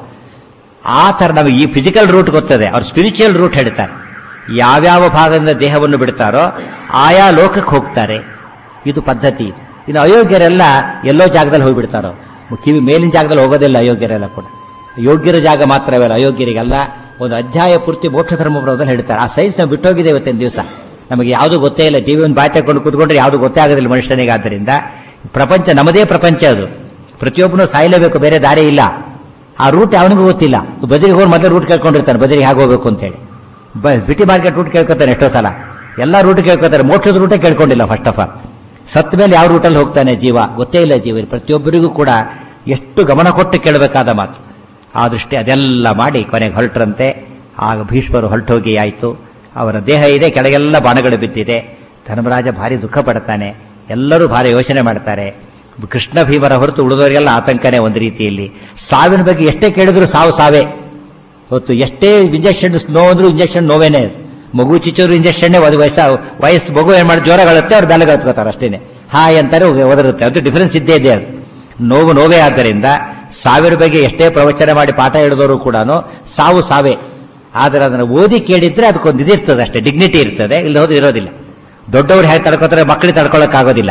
ಆ ಥರ ನಮಗೆ ಈ ಫಿಸಿಕಲ್ ರೂಟ್ ಗೊತ್ತದೆ ಅವ್ರು ಸ್ಪಿರಿಚುವಲ್ ರೂಟ್ ಹೇಳ್ತಾರೆ ಯಾವ್ಯಾವ ಭಾಗದಿಂದ ದೇಹವನ್ನು ಬಿಡ್ತಾರೋ ಆಯಾ ಲೋಕಕ್ಕೆ ಹೋಗ್ತಾರೆ ಇದು ಪದ್ಧತಿ ಇನ್ನು ಅಯೋಗ್ಯರೆಲ್ಲ ಎಲ್ಲೋ ಜಾಗದಲ್ಲಿ ಹೋಗ್ಬಿಡ್ತಾರೋ ಕಿವಿ ಮೇಲಿನ ಜಾಗದಲ್ಲಿ ಹೋಗೋದಿಲ್ಲ ಅಯೋಗ್ಯರೆಲ್ಲ ಕೂಡ ಯೋಗ್ಯರ ಜಾಗ ಮಾತ್ರವೇ ಅಲ್ಲ ಅಯೋಗ್ಯರಿಗೆಲ್ಲ ಒಂದು ಅಧ್ಯಾಯ ಪೂರ್ತಿ ಮೋಕ್ಷ ಧರ್ಮ ಪ್ರಭದಲ್ಲಿ ಹೇಳ್ತಾರೆ ಆ ಸೈನ್ಸ್ ನಾವು ಬಿಟ್ಟೋಗಿದೆ ಇವತ್ತಿನ ದಿವಸ ನಮಗೆ ಯಾವುದು ಗೊತ್ತೇ ಇಲ್ಲ ಟಿವಿ ಒಂದು ಬಾಯಿ ತಗೊಂಡು ಕೂತ್ಕೊಂಡ್ರೆ ಯಾವುದು ಗೊತ್ತೇ ಆಗೋದಿಲ್ಲ ಮನುಷ್ಯನಿಗೆ ಆದ್ದರಿಂದ ಪ್ರಪಂಚ ನಮ್ಮದೇ ಪ್ರಪಂಚ ಅದು ಪ್ರತಿಯೊಬ್ಬನು ಸಾಯಲೇಬೇಕು ಬೇರೆ ದಾರಿ ಇಲ್ಲ ಆ ರೂಟ್ ಅವನಿಗೂ ಗೊತ್ತಿಲ್ಲ ಬದರಿಗೆ ಹೋಗಿ ಮೊದಲು ರೂಟ್ ಕೇಳ್ಕೊಂಡಿರ್ತಾನೆ ಬದರಿಗೆ ಹೇಗೆ ಹೋಗ್ಬೇಕು ಅಂತೇಳಿ ಬ ಸಿಟಿ ಮಾರ್ಕೆಟ್ ರೂಟ್ ಕೇಳ್ಕೊತಾನೆ ಎಷ್ಟೋ ಸಲ ಎಲ್ಲ ರೂಟ್ ಕೇಳ್ಕೊತಾರೆ ಮೋಕ್ಷದ ರೂಟೇ ಕೇಳ್ಕೊಂಡಿಲ್ಲ ಫಸ್ಟ್ ಆಫ್ ಆಲ್ ಸತ್ತ ಮೇಲೆ ಯಾವ ರೂಟಲ್ಲಿ ಹೋಗ್ತಾನೆ ಜೀವ ಗೊತ್ತೇ ಇಲ್ಲ ಜೀವ ಪ್ರತಿಯೊಬ್ಬರಿಗೂ ಕೂಡ ಎಷ್ಟು ಗಮನ ಕೊಟ್ಟು ಕೇಳಬೇಕಾದ ಮಾತು ಆ ದೃಷ್ಟಿ ಅದೆಲ್ಲ ಮಾಡಿ ಕೊನೆಗೆ ಹೊರಟ್ರಂತೆ ಆಗ ಭೀಷ್ಮರು ಹೊರಟೋಗಿ ಆಯಿತು ಅವರ ದೇಹ ಇದೆ ಕೆಳಗೆಲ್ಲ ಬಾಣಗಳು ಬಿದ್ದಿದೆ ಧರ್ಮರಾಜ ಭಾರಿ ದುಃಖ ಪಡ್ತಾನೆ ಎಲ್ಲರೂ ಭಾರಿ ಯೋಚನೆ ಮಾಡ್ತಾರೆ ಕೃಷ್ಣ ಭೀಮರ ಹೊರತು ಉಳಿದವರಿಗೆಲ್ಲ ಆತಂಕನೇ ಒಂದು ರೀತಿಯಲ್ಲಿ ಸಾವಿನ ಬಗ್ಗೆ ಎಷ್ಟೇ ಕೇಳಿದ್ರು ಸಾವು ಸಾವೇ ಹೊತ್ತು ಎಷ್ಟೇ ಇಂಜೆಕ್ಷನ್ ನೋವು ಅಂದ್ರೂ ಇಂಜೆಕ್ಷನ್ ನೋವೇನೆ ಅದು. ಮಗು ಚಿಚ್ಚೋರು ಇಂಜೆಕ್ಷನ್ನೇ ಒಂದು ವಯಸ್ಸ ವಯಸ್ಸು ಮಗು ಏನ್ ಮಾಡಿ ಜ್ವರಗಳುತ್ತೆ ಅವ್ರು ಬೆಲೆ ಹತ್ಕೋತಾರೆ ಅಷ್ಟೇನೆ ಹಾಯ್ ಅಂತಾರೆ ಒದರುತ್ತೆ ಅದು ಡಿಫರೆನ್ಸ್ ಇದ್ದೇ ಇದೆ ಅದು ನೋವು ನೋವೇ ಆದ್ದರಿಂದ ಸಾವಿರ ಬಗ್ಗೆ ಎಷ್ಟೇ ಪ್ರವಚನ ಮಾಡಿ ಪಾಠ ಹೇಳಿದವರು ಕೂಡ ಸಾವು ಸಾವೇ ಆದರೆ ಅದನ್ನು ಓದಿ ಕೇಳಿದ್ರೆ ಅದಕ್ಕೊಂದು ಇದಿರ್ತದೆ ಅಷ್ಟೇ ಡಿಗ್ನಿಟಿ ಇರ್ತದೆ ಇಲ್ಲಿ ಹೋದ್ರೆ ಇರೋದಿಲ್ಲ ದೊಡ್ಡವರು ಹೇಗೆ ತಡ್ಕೋತಾರೆ ಮಕ್ಕಳಿಗೆ ತಡ್ಕೊಳ್ಳೋಕ್ಕಾಗೋದಿಲ್ಲ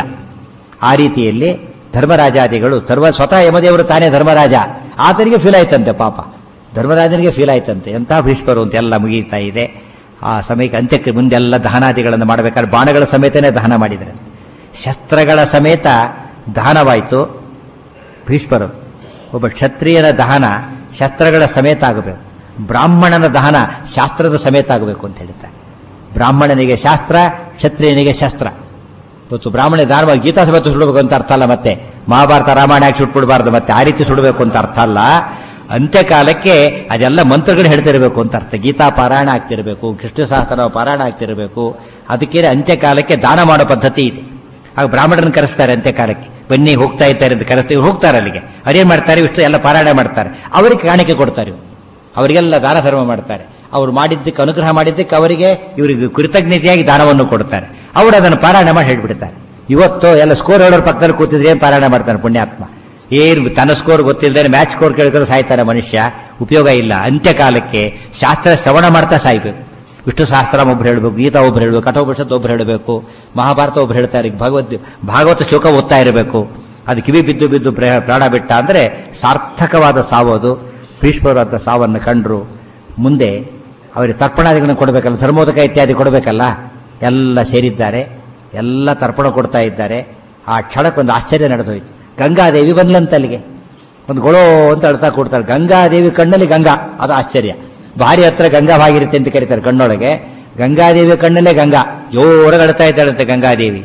ಆ ರೀತಿಯಲ್ಲಿ ಧರ್ಮರಾಜಾದಿಗಳು ಸರ್ವ ಸ್ವತಃ ಯಮದೇವರು ತಾನೇ ಧರ್ಮರಾಜ ಆತನಿಗೆ ಫೀಲ್ ಆಯ್ತಂತೆ ಪಾಪ ಧರ್ಮರಾಜನಿಗೆ ಫೀಲ್ ಆಯ್ತಂತೆ ಎಂಥ ಭೀಷ್ಮರು ಅಂತ ಎಲ್ಲ ಮುಗೀತಾ ಇದೆ ಆ ಸಮಯಕ್ಕೆ ಅಂತ್ಯಕ್ಕೆ ಮುಂದೆಲ್ಲ ದಹನಾದಿಗಳನ್ನು ಮಾಡಬೇಕಾದ್ರೆ ಬಾಣಗಳ ಸಮೇತನೇ ದಹನ ಮಾಡಿದರೆ ಶಸ್ತ್ರಗಳ ಸಮೇತ ದಹನವಾಯಿತು ಭೀಷ್ಮರು ಒಬ್ಬ ಕ್ಷತ್ರಿಯನ ದಹನ ಶಸ್ತ್ರಗಳ ಸಮೇತ ಆಗಬೇಕು ಬ್ರಾಹ್ಮಣನ ದಹನ ಶಾಸ್ತ್ರದ ಸಮೇತ ಆಗಬೇಕು ಅಂತ ಹೇಳ್ತಾರೆ ಬ್ರಾಹ್ಮಣನಿಗೆ ಶಾಸ್ತ್ರ ಕ್ಷತ್ರಿಯನಿಗೆ ಶಸ್ತ್ರ ಇವತ್ತು ಬ್ರಾಹ್ಮಣ ಧಾರ್ಮ ಗೀತಾ ಸಮೇತ ಸುಡಬೇಕು ಅಂತ ಅರ್ಥ ಅಲ್ಲ ಮತ್ತೆ ಮಹಾಭಾರತ ರಾಮಾಯಣ ಯಾಕೆ ಸುಟ್ಬಿಡಬಾರ್ದು ಮತ್ತೆ ಆ ರೀತಿ ಸುಡಬೇಕು ಅಂತ ಅರ್ಥ ಅಲ್ಲ ಅಂತ್ಯಕಾಲಕ್ಕೆ ಅದೆಲ್ಲ ಮಂತ್ರಗಳು ಹೇಳ್ತಿರಬೇಕು ಅಂತ ಅರ್ಥ ಗೀತಾ ಪಾರಾಯಣ ಆಗ್ತಿರಬೇಕು ಕೃಷ್ಣ ಸಹಸ್ರ ಪಾರಾಯಣ ಆಗ್ತಿರಬೇಕು ಅದಕ್ಕೆ ಅಂತ್ಯಕಾಲಕ್ಕೆ ದಾನ ಮಾಡೋ ಪದ್ಧತಿ ಇದೆ ಆಗ ಬ್ರಾಹ್ಮಣರನ್ನು ಕರೆಸ್ತಾರೆ ಅಂತ್ಯಕಾಲಕ್ಕೆ ಬನ್ನಿ ಹೋಗ್ತಾ ಇದ್ದಾರೆ ಅಂತ ಕರೆಸ್ತೀವಿ ಹೋಗ್ತಾರೆ ಅಲ್ಲಿಗೆ ಅದೇನ್ ಮಾಡ್ತಾರೆ ಇಷ್ಟು ಎಲ್ಲ ಪಾರಾಯಣ ಮಾಡ್ತಾರೆ ಅವರಿಗೆ ಕಾಣಿಕೆ ಕೊಡ್ತಾರೆ ಇವ್ರು. ಅವರಿಗೆಲ್ಲ ದಾನ ಧರ್ಮ ಮಾಡ್ತಾರೆ ಅವ್ರು ಮಾಡಿದ್ದಕ್ಕೆ ಅನುಗ್ರಹ ಮಾಡಿದ್ದಕ್ಕೆ ಅವರಿಗೆ ಇವರಿಗೆ ಕೃತಜ್ಞತೆಯಾಗಿ ದಾನವನ್ನು ಕೊಡ್ತಾರೆ ಅವರು ಅದನ್ನು ಪಾರಾಯಣ ಮಾಡಿ ಹೇಳ್ಬಿಡ್ತಾರೆ ಇವತ್ತು ಎಲ್ಲ ಸ್ಕೋರ್ ಹೇಳೋರ್ ಪಕ್ಕದಲ್ಲಿ ಕೂತಿದ್ರೆ ಏನ್ ಪಾರಾಯಣ ಮಾಡ್ತಾನೆ ಪುಣ್ಯಾತ್ಮ ಏನು ತನ್ನ ಸ್ಕೋರ್ ಗೊತ್ತಿಲ್ಲದೆ ಮ್ಯಾಚ್ ಸ್ಕೋರ್ ಕೇಳ್ಕೊಂಡು ಸಾಯ್ತಾನೆ ಮನುಷ್ಯ ಉಪಯೋಗ ಇಲ್ಲ ಅಂತ್ಯಕಾಲಕ್ಕೆ ಶಾಸ್ತ್ರ ಶ್ರವಣ ಮಾಡ್ತಾ ಸಾಯ್ಬೇಕು ವಿಷ್ಣು ಸಹಸ್ರ ಒಬ್ರು ಹೇಳಬೇಕು ಗೀತಾ ಒಬ್ರು ಹೇಳಬೇಕು ಕಠೋಪನಿಷತ್ ಒಬ್ರು ಹೇಳಬೇಕು ಮಹಾಭಾರತ ಒಬ್ರು ಹೇಳ್ತಾರೆ ಭಗವದ್ ಭಾಗವತ ಶ್ಲೋಕ ಓದ್ತಾ ಇರಬೇಕು ಅದು ಕಿವಿ ಬಿದ್ದು ಬಿದ್ದು ಪ್ರ- ಪ್ರಾಣ ಬಿಟ್ಟ ಅಂದ್ರೆ ಸಾರ್ಥಕವಾದ ಸಾವು ಅದು ಭೀಷ್ಮರು ಅಂತ ಸಾವನ್ನು ಕಂಡ್ರು ಮುಂದೆ ಅವರಿಗೆ ತರ್ಪಣಾದಿಗಳನ್ನು ಕೊಡಬೇಕಲ್ಲ ಧರ್ಮೋದಕ ಇತ್ಯಾದಿ ಕೊಡಬೇಕಲ್ಲ ಎಲ್ಲ ಸೇರಿದ್ದಾರೆ ಎಲ್ಲ ತರ್ಪಣ ಕೊಡ್ತಾ ಇದ್ದಾರೆ ಆ ಕ್ಷಣಕ್ಕೆ ಒಂದು ಆಶ್ಚರ್ಯ ನಡೆದೋಯ್ತು ಗಂಗಾದೇವಿ ಬಂದ್ಲಂತ ಅಲ್ಲಿಗೆ ಒಂದು ಗೊಳೋ ಅಂತ ಅಳ್ತಾ ಕೊಡ್ತಾರೆ ಗಂಗಾದೇವಿ ಕಣ್ಣಲ್ಲಿ ಗಂಗಾ ಅದು ಆಶ್ಚರ್ಯ ಭಾರಿ ಹತ್ರ ಗಂಗಾ ಭಾಗಿರುತ್ತೆ ಅಂತ ಕರೀತಾರೆ ಕಣ್ಣೊಳಗೆ ಗಂಗಾದೇವಿ ಕಣ್ಣಲ್ಲೇ ಗಂಗಾ ಜೋರಾಗಿ ಅಳ್ತಾ ಇದ್ದಾಳಂತೆ ಗಂಗಾದೇವಿ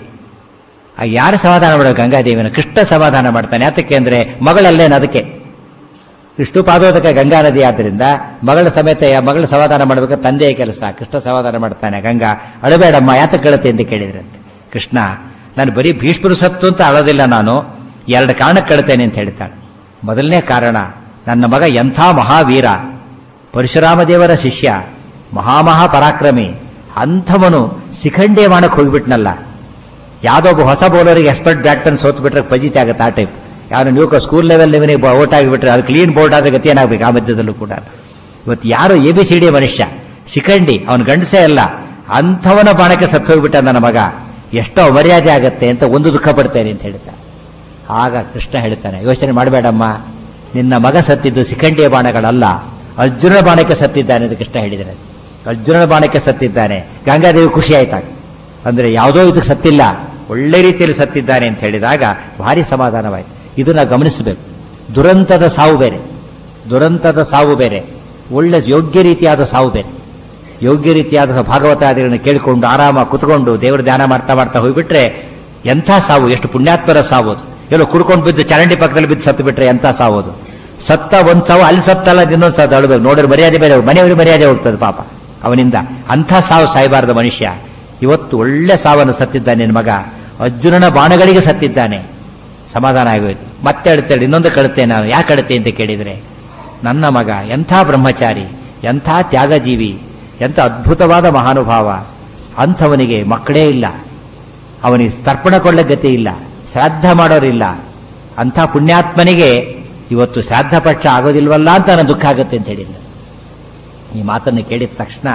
ಆ ಯಾರು ಸಮಾಧಾನ ಮಾಡೋದು ಗಂಗಾದೇವಿನ ಕೃಷ್ಣ ಸಮಾಧಾನ ಮಾಡ್ತಾನೆ ಯಾತಕ್ಕೆ ಅಂದ್ರೆ ಮಗಳಲ್ಲೇನು ಅದಕ್ಕೆ ವಿಷ್ಣು ಪಾದೋದಕ ಗಂಗಾ ನದಿ ಆದ್ದರಿಂದ ಮಗಳ ಸಮೇತ ಯ- ಮಗಳ ಸಮಾಧಾನ ಮಾಡಬೇಕು ತಂದೆಯ ಕೆಲಸ ಕೃಷ್ಣ ಸಮಾಧಾನ ಮಾಡ್ತಾನೆ ಗಂಗಾ ಅಳಬೇಡಮ್ಮ ಯಾತಕ್ಕೆ ಕಳತೆ ಅಂತ ಕೇಳಿದ್ರಂತೆ ಕೃಷ್ಣ ನಾನು ಬರೀ ಭೀಷ್ಮರು ಸತ್ತು ಅಂತ ಅಳೋದಿಲ್ಲ ನಾನು ಎರಡು ಕಾರಣಕ್ಕೆ ಕಳ್ತೇನೆ ಅಂತ ಹೇಳ್ತಾಳೆ ಮೊದಲನೇ ಕಾರಣ ನನ್ನ ಮಗ ಎಂಥ ಮಹಾವೀರ ಪರಶುರಾಮ ದೇವರ ಶಿಷ್ಯ ಮಹಾಮಹಾ ಪರಾಕ್ರಮಿ ಅಂಥವನು ಶಿಖಂಡಿ ಮಾಡಕ್ಕೆ ಹೋಗ್ಬಿಟ್ನಲ್ಲ ಯಾವುದೋ ಒಬ್ಬ ಹೊಸ ಬೌಲರಿಗೆ ಎಕ್ಸ್ಪರ್ಟ್ ಬ್ಯಾಟ್ಮನ್ ಸೋತ್ ಬಿಟ್ರೆ ಪಜಿತಿ ಆಗುತ್ತೆ ಆ ಟೈಪ್ ಯಾರು ನೀವು ಸ್ಕೂಲ್ ಲೆವೆಲ್ ಲೆವೆನಿಗೆ ಔಟ್ ಆಗಿಬಿಟ್ರೆ ಅದು ಕ್ಲೀನ್ ಬೋರ್ಡ್ ಆದ ಗತಿ ಏನಾಗಬೇಕು ಆ ಮಧ್ಯದಲ್ಲೂ ಕೂಡ ಇವತ್ತು ಯಾರು ಎ ಬಿ ಸಿ ಡಿ ಮನುಷ್ಯ ಶಿಖಂಡಿ ಅವನ ಗಂಡಸೇ ಅಲ್ಲ ಅಂಥವನ ಬಾಣಕ್ಕೆ ಸತ್ತು ಹೋಗ್ಬಿಟ್ಟ ನನ್ನ ಮಗ ಎಷ್ಟೋ ಮರ್ಯಾದೆ ಆಗತ್ತೆ ಅಂತ ಒಂದು ದುಃಖ ಪಡ್ತೇನೆ ಅಂತ ಹೇಳ್ತಾನೆ ಆಗ ಕೃಷ್ಣ ಹೇಳ್ತಾನೆ ಯೋಚನೆ ಮಾಡಬೇಡಮ್ಮ ನಿನ್ನ ಮಗ ಸತ್ತಿದ್ದು ಶಿಖಂಡಿಯ ಬಾಣಗಳಲ್ಲ ಅರ್ಜುನನ ಬಾಣಕ್ಕೆ ಸತ್ತಿದ್ದಾನೆ ಅಂತ ಕೃಷ್ಣ ಹೇಳಿದರೆ ಅರ್ಜುನನ ಬಾಣಕ್ಕೆ ಸತ್ತಿದ್ದಾನೆ ಗಂಗಾದೇವಿ ಖುಷಿ ಆಯ್ತಾಗ ಅಂದ್ರೆ ಯಾವುದೋ ಇದಕ್ಕೆ ಸತ್ತಿಲ್ಲ ಒಳ್ಳೆ ರೀತಿಯಲ್ಲಿ ಸತ್ತಿದ್ದಾನೆ ಅಂತ ಹೇಳಿದಾಗ ಭಾರಿ ಸಮಾಧಾನವಾಯಿತು ಇದನ್ನ ಗಮನಿಸಬೇಕು ದುರಂತದ ಸಾವು ಬೇರೆ ದುರಂತದ ಸಾವು ಬೇರೆ ಒಳ್ಳೆ ಯೋಗ್ಯ ರೀತಿಯಾದ ಸಾವು ಬೇರೆ ಯೋಗ್ಯ ರೀತಿಯಾದ ಭಾಗವತಾದಿಗಳನ್ನು ಕೇಳಿಕೊಂಡು ಆರಾಮ ಕುತ್ಕೊಂಡು ದೇವರ ಧ್ಯಾನ ಮಾಡ್ತಾ ಮಾಡ್ತಾ ಹೋಗ್ಬಿಟ್ರೆ ಎಂಥ ಸಾವು ಎಷ್ಟು ಪುಣ್ಯಾತ್ಮರ ಸಾವೋದು ಎಲ್ಲೋ ಕುಡ್ಕೊಂಡು ಬಿದ್ದು ಚರಂಡಿ ಪಕ್ಕದಲ್ಲಿ ಬಿದ್ದು ಸತ್ತು ಬಿಟ್ರೆ ಎಂಥ ಸಾವೋದು ಸತ್ತ ಒಂದ್ ಸಾವು ಅಲ್ಲಿ ಸತ್ತಲ್ಲ ಇನ್ನೊಂದು ಸಾವು ಅಳಬೇಕು ನೋಡಿದ್ರೆ ಮರ್ಯಾದೆ ಬೇರೆ ಮನೆಯವ್ರಿಗೆ ಮರ್ಯಾದೆ ಹೋಗ್ತದೆ ಪಾಪ ಅವನಿಂದ ಅಂಥ ಸಾವು ಸಾಯಬಾರದು ಮನುಷ್ಯ ಇವತ್ತು ಒಳ್ಳೆ ಸಾವನ್ನು ಸತ್ತಿದ್ದಾನೆ ನಿನ್ನ ಮಗ ಅರ್ಜುನನ ಬಾಣಗಳಿಗೆ ಸತ್ತಿದ್ದಾನೆ ಸಮಾಧಾನ ಆಗೋಯ್ತು ಮತ್ತೆ ಅಳುತ್ತೇಳಿ ಇನ್ನೊಂದು ಕಳುತ್ತೆ ನಾನು ಯಾಕೆ ಅಳುತ್ತೆ ಅಂತ ಕೇಳಿದರೆ ನನ್ನ ಮಗ ಎಂಥ ಬ್ರಹ್ಮಚಾರಿ ಎಂಥ ತ್ಯಾಗಜೀವಿ ಎಂಥ ಅದ್ಭುತವಾದ ಮಹಾನುಭಾವ ಅಂಥವನಿಗೆ ಮಕ್ಕಳೇ ಇಲ್ಲ ಅವನಿಗೆ ತರ್ಪಣ ಕೊಳ್ಳ ಗತಿ ಇಲ್ಲ ಶ್ರಾದ್ದ ಮಾಡೋರಿಲ್ಲ ಅಂಥ ಪುಣ್ಯಾತ್ಮನಿಗೆ ಇವತ್ತು ಶ್ರಾದ್ದ ಪಕ್ಷ ಆಗೋದಿಲ್ವಲ್ಲ ಅಂತ ನನ್ನ ದುಃಖ ಆಗುತ್ತೆ ಅಂತ ಹೇಳಿಲ್ಲ ಈ ಮಾತನ್ನು ಕೇಳಿದ ತಕ್ಷಣ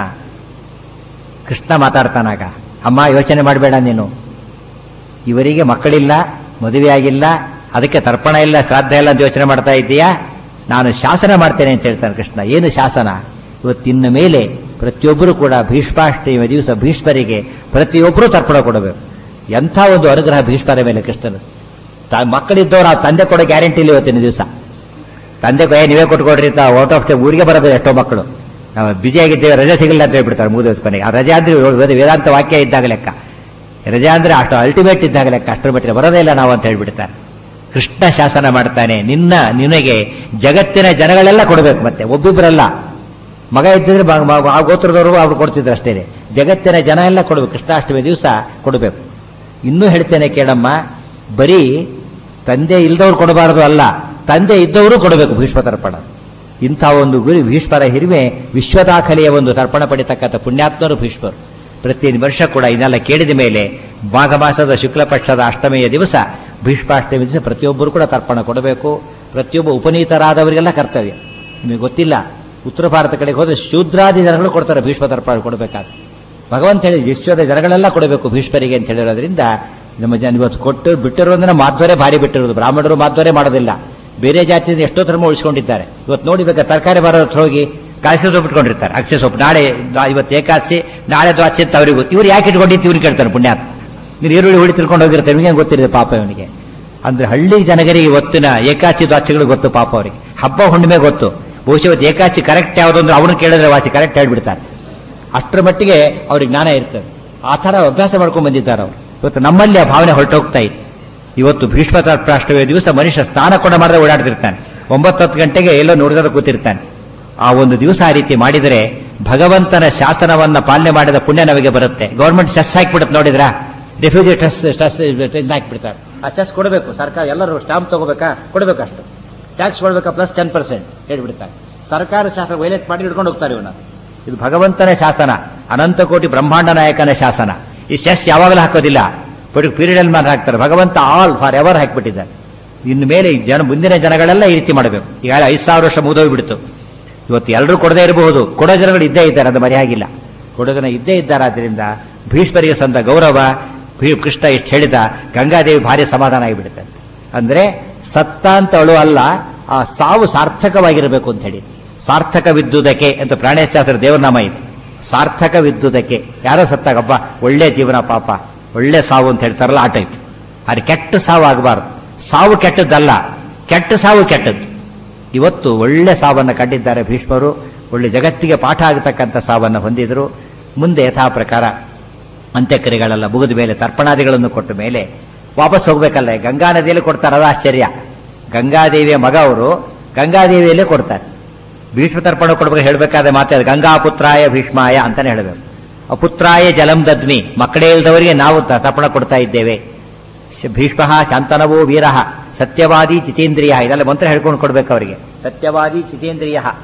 ಕೃಷ್ಣ ಮಾತಾಡ್ತಾನಾಗ ಅಮ್ಮ ಯೋಚನೆ ಮಾಡಬೇಡ ನೀನು ಇವರಿಗೆ ಮಕ್ಕಳಿಲ್ಲ ಮದುವೆ ಆಗಿಲ್ಲ ಅದಕ್ಕೆ ತರ್ಪಣ ಇಲ್ಲ ಶ್ರಾದ್ದ ಇಲ್ಲ ಅಂತ ಯೋಚನೆ ಮಾಡ್ತಾ ಇದ್ದೀಯಾ ನಾನು ಶಾಸನ ಮಾಡ್ತೇನೆ ಅಂತ ಹೇಳ್ತಾನೆ ಕೃಷ್ಣ ಏನು ಶಾಸನ ಇವತ್ತಿನ ಮೇಲೆ ಪ್ರತಿಯೊಬ್ಬರು ಕೂಡ ಭೀಷ್ಮಾಷ್ಟಮಿ ದಿವಸ ಭೀಷ್ಮರಿಗೆ ಪ್ರತಿಯೊಬ್ಬರು ತರ್ಪಣ ಕೊಡಬೇಕು ಎಂಥ ಒಂದು ಅನುಗ್ರಹ ಭೀಷ್ಮರ ಮೇಲೆ ಕೃಷ್ಣನ ತ- ಮಕ್ಕಳಿದ್ದವ್ರು ಆ ತಂದೆ ಕೊಡೋ ಗ್ಯಾರಂಟಿ ಇಲ್ಲ ಇವತ್ತಿನ ದಿವಸ ತಂದೆ ಕೊಯ್ಯ ನೀವೇ ಕೊಟ್ಕೊಡ್ರಿ ಅಂತ ಔಟ್ ಆಫ್ ದ ಊರಿಗೆ ಬರೋದು ಎಷ್ಟೋ ಮಕ್ಕಳು ನಾವು ಬ್ಯುಸಿ ಆಗಿದ್ದೇವೆ ರಜೆ ಸಿಗಲ್ಲ ಅಂತ ಹೇಳ್ಬಿಡ್ತಾರೆ ಮುಗಿದ ಕೊನೆಗೆ ಆ ರಜೆ ಅಂದ್ರೆ ವೇದ- ವೇದಾಂತ ವಾಕ್ಯ ಇದ್ದಾಗ ಲೆಕ್ಕ ರಜೆ ಅಂದ್ರೆ ಅಷ್ಟು ಅಲ್ಟಿಮೇಟ್ ಇದ್ದಾಗ ಲೆಕ್ಕ ಅಷ್ಟರ ಮಟ್ಟಿಗೆ ಬರೋದೇ ಇಲ್ಲ ನಾವು ಅಂತ ಹೇಳ್ಬಿಡ್ತಾರೆ ಕೃಷ್ಣ ಶಾಸನ ಮಾಡ್ತಾನೆ ನಿನ್ನ ನಿನಗೆ ಜಗತ್ತಿನ ಜನಗಳೆಲ್ಲ ಕೊಡಬೇಕು ಮತ್ತೆ ಒಬ್ಬಿಬ್ಬರಲ್ಲ ಮಗ ಇದ್ದಿದ್ರೆ ಬ- ಮ- ಆ ಗೋತ್ರದವರು ಅವ್ರು ಕೊಡ್ತಿದ್ರು ಅಷ್ಟೇ ಜಗತ್ತಿನ ಜನ ಎಲ್ಲ ಕೊಡಬೇಕು ಕೃಷ್ಣಾಷ್ಟಮಿ ದಿವಸ ಕೊಡಬೇಕು ಇನ್ನೂ ಹೇಳ್ತೇನೆ ಕೇಳಮ್ಮ ಬರೀ ತಂದೆ ಇಲ್ದವ್ರು ಕೊಡಬಾರದು ಅಲ್ಲ ತಂದೆ ಇದ್ದವರು ಕೊಡಬೇಕು ಭೀಷ್ಮ ತರ್ಪಣ ಇಂಥ ಒಂದು ಗುರಿ ಭೀಷ್ಮರ ಹಿರಿಮೆ ವಿಶ್ವದಾಖಲೆಯ ಒಂದು ತರ್ಪಣ ಪಡಿತಕ್ಕಂಥ ಪುಣ್ಯಾತ್ಮರು ಭೀಷ್ಮರು ಪ್ರತಿ ವರ್ಷ ಕೂಡ ಇದನ್ನೆಲ್ಲ ಕೇಳಿದ ಮೇಲೆ ಮಾಘ ಮಾಸದ ಶುಕ್ಲ ಪಕ್ಷದ ಅಷ್ಟಮಿಯ ದಿವಸ ಭೀಷ್ಮಾಷ್ಟಮಿ ದಿವಸ ಪ್ರತಿಯೊಬ್ಬರು ಕೂಡ ತರ್ಪಣ ಕೊಡಬೇಕು ಪ್ರತಿಯೊಬ್ಬ ಉಪನೀತರಾದವರಿಗೆಲ್ಲ ಕರ್ತವ್ಯ ನಿಮಗೆ ಗೊತ್ತಿಲ್ಲ ಉತ್ತರ ಭಾರತ ಕಡೆಗೆ ಹೋದ್ರೆ ಶೂದ್ರಾದಿ ಜನಗಳು ಕೊಡ್ತಾರೆ ಭೀಷ್ಮ ತರ್ಪಣ ಕೊಡಬೇಕಾದ್ರೆ ಭಗವಂತ ಹೇಳಿ ವಿಶ್ವದ ಜನಗಳೆಲ್ಲ ಕೊಡಬೇಕು ಭೀಷ್ಮರಿಗೆ ಅಂತ ಹೇಳಿರೋದ್ರಿಂದ ನಮ್ಮ ಜನ ಇವತ್ತು ಕೊಟ್ಟು ಬಿಟ್ಟಿರೋದನ್ನ ಮಾಧ್ವರೇ ಭಾರಿ ಬಿಟ್ಟಿರೋದು ಬ್ರಾಹ್ಮಣರು ಮಾಧ್ವರೇ ಮಾಡೋದಿಲ್ಲ ಬೇರೆ ಜಾತಿಯಿಂದ ಎಷ್ಟೋ ಧರ್ಮ ಉಳಿಸ್ಕೊಂಡಿದ್ದಾರೆ ಇವತ್ತು ನೋಡಿ ಬೇಕಾದ್ರೆ ತರಕಾರಿ ಬರೋ ಹತ್ರ ಹೋಗಿ ಕಾಯಿಸಿ ಸೊಪ್ಪು ಇಟ್ಕೊಂಡಿರ್ತಾರೆ ಅಕ್ಷಯ ಸೊಪ್ಪು ನಾಳೆ ನಾ- ಇವತ್ತು ಏಕಾದಶಿ ನಾಳೆ ದ್ವಾಚಿ ಅಂತ ಅವ್ರಿಗೆ ಗೊತ್ತು ಇವ್ರು ಯಾಕೆ ಇಟ್ಕೊಂಡಿತ್ತು ಇವ್ರು ಕೇಳ್ತಾರೆ ಪುಣ್ಯಾತ್ಮ ನೀನು ಈರುಳ್ಳಿ ಹುಳಿ ತಿಳ್ಕೊಂಡು ಹೋಗಿರ್ತಾರೆ ನಿಮಗೆ ಗೊತ್ತಿರುತ್ತೆ ಪಾಪ ಇವನಿಗೆ ಅಂದ್ರೆ ಹಳ್ಳಿ ಜನಗರಿಗೆ ಇವತ್ತಿನ ಏಕಾಚಿ ದ್ವಾಚಗಳು ಗೊತ್ತು ಪಾಪ ಅವರಿಗೆ ಹಬ್ಬ ಹುಣ್ಣಿಮೆ ಗೊತ್ತು ಬಹುಶಃ ಇವತ್ತು ಏಕಾಚಿ ಕರೆಕ್ಟ್ ಯಾವುದು ಅಂದ್ರೆ ಅವನು ಕೇಳಿದ್ರೆ ವಾಸಿ ಕರೆಕ್ಟ್ ಹೇಳ್ಬಿಡ್ತಾರೆ ಅಷ್ಟರ ಮಟ್ಟಿಗೆ ಅವ್ರಿಗೆ ಜ್ಞಾನ ಇರ್ತದೆ ಆ ಥರ ಅಭ್ಯಾಸ ಮಾಡ್ಕೊಂಡು ಬಂದಿದ್ದಾರೆ ಅವರು ಇವತ್ತು ನಮ್ಮಲ್ಲಿ ಆ ಭಾವನೆ ಹೊರಟೋಗ್ತಾ ಇದೆ ಇವತ್ತು ಭೀಷ್ಮ ರಾಷ್ಟ್ರವೇ ದಿವಸ ಮನುಷ್ಯ ಸ್ನಾನ ಕೂಡ ಮಾಡದೆ ಓಡಾಡ್ತಿರ್ತಾನೆ ಒಂಬತ್ತು ಹತ್ತು ಗಂಟೆಗೆ ಎಲ್ಲೋ ನೋಡಿದ್ರೆ ಕೂತಿರ್ತಾನೆ ಆ ಒಂದು ದಿವಸ ಆ ರೀತಿ ಮಾಡಿದರೆ ಭಗವಂತನ ಶಾಸನವನ್ನ ಪಾಲನೆ ಮಾಡಿದ ಪುಣ್ಯ ನಮಗೆ ಬರುತ್ತೆ ಗೌರ್ಮೆಂಟ್ ಸೆಸ್ ಹಾಕ್ಬಿಡುತ್ತೆ ನೋಡಿದ್ರಾ ರೆಫ್ಯೂಜಿ ಟ್ರಸ್ ಟ್ರಸ್ ಹಾಕ್ಬಿಡ್ತಾರೆ ಆ ಸೆಸ್ ಕೊಡಬೇಕು ಸರ್ಕಾರ ಎಲ್ಲರೂ ಸ್ಟಾಂಪ್ ತಗೋಬೇಕಾ ಕೊಡಬೇಕು ಅಷ್ಟು ಟ್ಯಾಕ್ಸ್ ಕೊಡ್ಬೇಕಾ ಪ್ಲಸ್ ಟೆನ್ ಪರ್ಸೆಂಟ್ ಹೇಳ್ಬಿಡ್ತಾರೆ ಸರ್ಕಾರ ಶಾಸನ ವೈಲೇಟ್ ಮಾಡಿ ಹಿಡ್ಕೊಂಡು ಹೋಗ್ತಾರೆ ಇವನ ಇದು ಭಗವಂತನ ಶಾಸನ ಅನಂತ ಕೋಟಿ ಬ್ರಹ್ಮಾಂಡ ನಾಯಕನ ಶಾಸನ ಈ ಸೆಸ್ ಯಾವಾಗಲೂ ಹಾಕೋದಿಲ್ಲ ಬಟ್ ಪೀರಿಯಡ್ ಅಲ್ಲಿ ಮಾತ್ರ ಹಾಕ್ತಾರೆ ಭಗವಂತ ಆಲ್ ಫಾರ್ ಎವರ್ ಹಾಕಿಬಿಟ್ಟಿದ್ದಾರೆ ಇನ್ನು ಮೇಲೆ ಈ ಜನ ಮುಂದಿನ ಜನಗಳೆಲ್ಲ ಈ ರೀತಿ ಮಾಡಬೇಕು ಈಗ ಐದು ಸಾವಿರ ವರ್ಷ ಮುಗಿದೋಗ್ಬಿಡ್ತು ಇವತ್ತು ಎಲ್ಲರೂ ಕೊಡದೇ ಇರಬಹುದು ಕೊಡೋ ಜನಗಳು ಇದ್ದೇ ಇದ್ದಾರೆ ಅದು ಮರೆಯಾಗಿಲ್ಲ ಕೊಡೋ ಜನ ಇದ್ದೇ ಇದ್ದಾರೆ ಆದ್ದರಿಂದ ಭೀಷ್ಮರಿಗೆ ಸಂದ ಗೌರವ ಭೀ- ಕೃಷ್ಣ ಇಷ್ಟು ಹೇಳಿದ ಗಂಗಾದೇವಿ ಭಾರಿ ಸಮಾಧಾನ ಆಗಿಬಿಡುತ್ತೆ ಅಂದ್ರೆ ಸತ್ತ ಅಂತ ಅಳು ಅಲ್ಲ ಆ ಸಾವು ಸಾರ್ಥಕವಾಗಿರಬೇಕು ಅಂತ ಹೇಳಿ ಸಾರ್ಥಕ ವಿದ್ಯುದಕ್ಕೆ ಅಂತ ಪ್ರಾಣೇಶಾಸ್ತ್ರ ದೇವರನಾಮ ಇದೆ ಸಾರ್ಥಕ ವಿದ್ಯುದಕ್ಕೆ ಯಾರೋ ಸತ್ತಾಗಪ್ಪ ಒಳ್ಳೆ ಜೀವನ ಪಾಪ ಒಳ್ಳೆ ಸಾವು ಅಂತ ಹೇಳ್ತಾರಲ್ಲ ಆ ಟೈಪ್ ಅದು ಕೆಟ್ಟ ಸಾವು ಆಗಬಾರ್ದು ಸಾವು ಕೆಟ್ಟದ್ದಲ್ಲ ಕೆಟ್ಟ ಸಾವು ಕೆಟ್ಟದ್ದು ಇವತ್ತು ಒಳ್ಳೆ ಸಾವನ್ನು ಕಂಡಿದ್ದಾರೆ ಭೀಷ್ಮರು ಒಳ್ಳೆ ಜಗತ್ತಿಗೆ ಪಾಠ ಆಗತಕ್ಕಂಥ ಸಾವನ್ನು ಹೊಂದಿದ್ರು ಮುಂದೆ ಯಥಾ ಪ್ರಕಾರ ಅಂತ್ಯಕ್ರಿಯೆಗಳೆಲ್ಲ ಮುಗಿದ ಮೇಲೆ ತರ್ಪಣಾದಿಗಳನ್ನು ಕೊಟ್ಟ ಮೇಲೆ ವಾಪಸ್ ಹೋಗ್ಬೇಕಲ್ಲ ಗಂಗಾ ನದಿಯಲ್ಲಿ ಕೊಡ್ತಾರೆ ಅದು ಆಶ್ಚರ್ಯ ಗಂಗಾದೇವಿಯ ಮಗ ಅವರು ಗಂಗಾದೇವಿಯಲ್ಲೇ ಕೊಡ್ತಾರೆ ಭೀಷ್ಮ ತರ್ಪಣ ಕೊಡ್ಬೇಕು ಹೇಳಬೇಕಾದ ಮಾತೆ ಅದು ಗಂಗಾ ಪುತ್ರಾಯ ಭೀಷ್ಮಾಯ ಅಂತಾನೆ ಹೇಳಬೇಕು ಅಪುತ್ರಾಯ ಜಲಂ ದದ್ಮಿ ಮಕ್ಕಳೇ ಇಲ್ದವರಿಗೆ ನಾವು ತ- ತರ್ಪಣ ಕೊಡ್ತಾ ಇದ್ದೇವೆ ಶ- ಭೀಷ್ಮ ಶಾಂತನವೋ ವೀರ ಸತ್ಯವಾದಿ ಚಿತೇಂದ್ರಿಯ ಇದೆಲ್ಲ ಮಂತ್ರ ಹೇಳ್ಕೊಂಡು ಕೊಡ್ಬೇಕು ಅವರಿಗೆ ಸತ್ಯವಾದಿ ಚಿತೇಂದ್ರಿಯ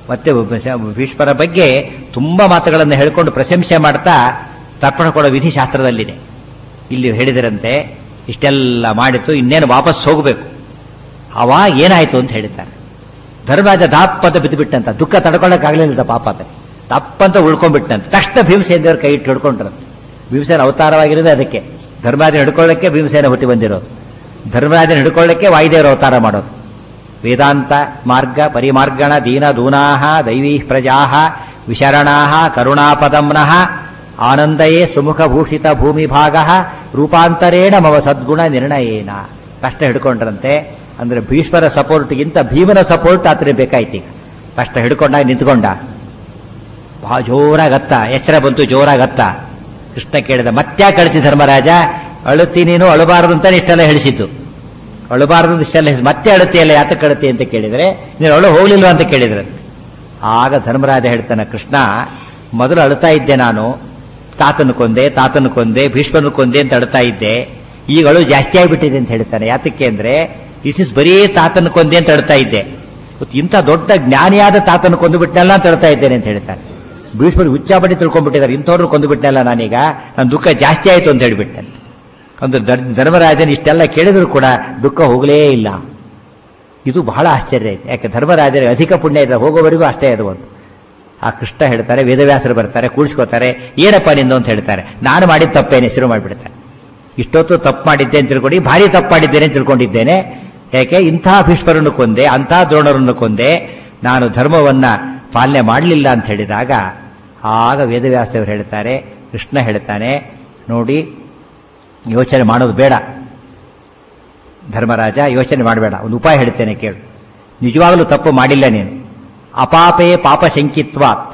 ಮತ್ತೆ ಭೀಷ್ಮರ ಬಗ್ಗೆ ತುಂಬಾ ಮಾತುಗಳನ್ನು ಹೇಳಿಕೊಂಡು ಪ್ರಶಂಸೆ ಮಾಡ್ತಾ ತರ್ಪಣ ಕೊಡೋ ವಿಧಿ ಶಾಸ್ತ್ರದಲ್ಲಿದೆ ಇಲ್ಲಿ ಹೇಳಿದರಂತೆ ಇಷ್ಟೆಲ್ಲ ಮಾಡಿತು ಇನ್ನೇನು ವಾಪಸ್ ಹೋಗಬೇಕು ಅವಾಗ ಏನಾಯ್ತು ಅಂತ ಹೇಳ್ತಾರೆ ಧರ್ಮರಾಜ ದಾಪ್ಪಂತ ಬಿದ್ದು ಬಿಟ್ಟಂತ ದುಃಖ ತಡ್ಕೊಳ್ಳೋಕ್ಕಾಗಲಿಲ್ಲ ಪಾಪ ಅದ ದಪ್ಪಂತ ಉಳ್ಕೊಂಡ್ಬಿಟ್ಟಂತ ತಕ್ಷಣ ಭೀಮಸೇನ ದೇವ್ರ ಕೈ ಇಟ್ಟು ಹಿಡ್ಕೊಂಡ್ರಂತೆ ಭೀಮಸೇನ ಅವತಾರವಾಗಿರೋದು ಅದಕ್ಕೆ ಧರ್ಮರಾಜನ ಹಿಡ್ಕೊಳ್ಳಕ್ಕೆ ಭೀಮಸೇನ ಹುಟ್ಟಿ ಬಂದಿರೋದು ಧರ್ಮರಾಜನ ಹಿಡ್ಕೊಳ್ಳಕ್ಕೆ ವಾಯುದೇವರು ಅವತಾರ ಮಾಡೋದು ವೇದಾಂತ ಮಾರ್ಗ ಪರಿಮಾರ್ಗಣ ದೀನ ದೂನಾಹ ದೈವೀ ಪ್ರಜಾಹ ವಿಶರಣಾಹ ಕರುಣಾಪದಮ್ನಃ ಆನಂದಯೇ ಸುಮುಖ ಭೂಷಿತ ಭೂಮಿ ಭಾಗ ರೂಪಾಂತರೇಣ ಮವ ಸದ್ಗುಣ ನಿರ್ಣಯೇನ ಕಷ್ಟ ಹಿಡ್ಕೊಂಡ್ರಂತೆ ಅಂದ್ರೆ ಭೀಷ್ಮರ ಸಪೋರ್ಟ್ಗಿಂತ ಭೀಮನ ಸಪೋರ್ಟ್ ಆತನಿಗೆ ಬೇಕಾಯ್ತು ಈಗ ಕಷ್ಟ ಹಿಡ್ಕೊಂಡಾಗ ನಿಂತ್ಕೊಂಡ ಬಹಳ ಜೋರಾಗತ್ತ ಎಚ್ಚರ ಬಂತು ಜೋರಾಗತ್ತ ಕೃಷ್ಣ ಕೇಳಿದ ಮತ್ತೆ ಕಳಿತಿ ಧರ್ಮರಾಜ ಅಳುತ್ತಿ ನೀನು ಅಳಬಾರದು ಅಂತಾನೆ ಇಷ್ಟೆಲ್ಲ ಹೇಳಿಸಿದ್ದು ಅಳಬಾರದು ಅಂತ ಇಷ್ಟೆಲ್ಲ ಹೇಳಿಸಿ ಮತ್ತೆ ಅಳುತ್ತೀಯಲ್ಲ ಯಾತ ಕಳುತ್ತಿ ಅಂತ ಕೇಳಿದ್ರೆ ನೀನು ಅಳು ಹೋಗ್ಲಿಲ್ವಾ ಅಂತ ಕೇಳಿದ್ರಂತೆ ಆಗ ಧರ್ಮರಾಜ ಹೇಳ್ತಾನೆ ಕೃಷ್ಣ ಮೊದಲು ಅಳುತ್ತಾ ಇದ್ದೆ ನಾನು ತಾತನ ಕೊಂದೆ ತಾತನ ಕೊಂದೆ ಭೀಷ್ಮನ ಕೊಂದೆ ಅಂತ ಅಳ್ತಾ ಇದ್ದೆ ಈಗ ಅಳು ಜಾಸ್ತಿ ಆಗಿಬಿಟ್ಟಿದೆ ಅಂತ ಹೇಳ್ತಾನೆ ಯಾತಕ್ಕೆ ಅಂದ್ರೆ ಇಸ್ ಇಸ್ ಬರೀ ತಾತನ ಕೊಂದೆ ಅಂತ ಅಳ್ತಾ ಇದ್ದೆ ಇವತ್ತು ಇಂಥ ದೊಡ್ಡ ಜ್ಞಾನಿಯಾದ ತಾತನ ಕೊಂದು ಬಿಟ್ಟನಲ್ಲ ಅಂತ ಅಳ್ತಾ ಇದ್ದೇನೆ ಅಂತ ಹೇಳ್ತಾನೆ ಭೀಷ್ಮರು ಹುಚ್ಚಾಬಡಿ ತಿಳ್ಕೊಂಡ್ಬಿಟ್ಟಿದ್ದಾರೆ ಇಂಥವ್ರು ಕೊಂದು ಬಿಟ್ಟನಲ್ಲ ನಾನೀಗ ನನ್ನ ದುಃಖ ಜಾಸ್ತಿ ಆಯಿತು ಅಂತ ಹೇಳಿಬಿಟ್ಟೆ ಒಂದು ಧರ್ಮರಾಜನ ಇಷ್ಟೆಲ್ಲ ಕೇಳಿದ್ರು ಕೂಡ ದುಃಖ ಹೋಗಲೇ ಇಲ್ಲ ಇದು ಬಹಳ ಆಶ್ಚರ್ಯ ಐತೆ ಯಾಕೆ ಧರ್ಮರಾಜರಿಗೆ ಅಧಿಕ ಪುಣ್ಯ ಇದೆ ಹೋಗೋವರೆಗೂ ಅಷ್ಟೇ ಅದು ಒಂದು ಆ ಕೃಷ್ಣ ಹೇಳ್ತಾರೆ ವೇದವ್ಯಾಸರು ಬರ್ತಾರೆ ಕೂಡಿಸ್ಕೋತಾರೆ ಏನಪ್ಪ ನಿಂದು ಅಂತ ಹೇಳ್ತಾರೆ ನಾನು ಮಾಡಿದ ತಪ್ಪೇನೆ ಶುರು ಮಾಡಿಬಿಡ್ತಾರೆ ಇಷ್ಟೊತ್ತು ತಪ್ಪು ಮಾಡಿದ್ದೆ ಅಂತ ತಿಳ್ಕೊಂಡು ಭಾರಿ ತಪ್ಪು ಮಾಡಿದ್ದೇನೆ ಅಂತ ತಿಳ್ಕೊಂಡಿದ್ದೇನೆ ಯಾಕೆ ಇಂಥ ಭೀಷ್ಮರನ್ನು ಕೊಂದೆ ಅಂಥ ದ್ರೋಣರನ್ನು ಕೊಂದೆ ನಾನು ಧರ್ಮವನ್ನ ಪಾಲನೆ ಮಾಡಲಿಲ್ಲ ಅಂತ ಹೇಳಿದಾಗ ಆಗ ವೇದವ್ಯಾಸದೇವರು ಹೇಳ್ತಾರೆ ಕೃಷ್ಣ ಹೇಳ್ತಾನೆ ನೋಡಿ ಯೋಚನೆ ಮಾಡೋದು ಬೇಡ ಧರ್ಮರಾಜ ಯೋಚನೆ ಮಾಡಬೇಡ ಒಂದು ಉಪಾಯ ಹೇಳ್ತೇನೆ ಕೇಳು ನಿಜವಾಗಲೂ ತಪ್ಪು ಮಾಡಿಲ್ಲ ನೀನು ಅಪಾಪೇ ಪಾಪ ಶಂಕಿತ್ವಾತ್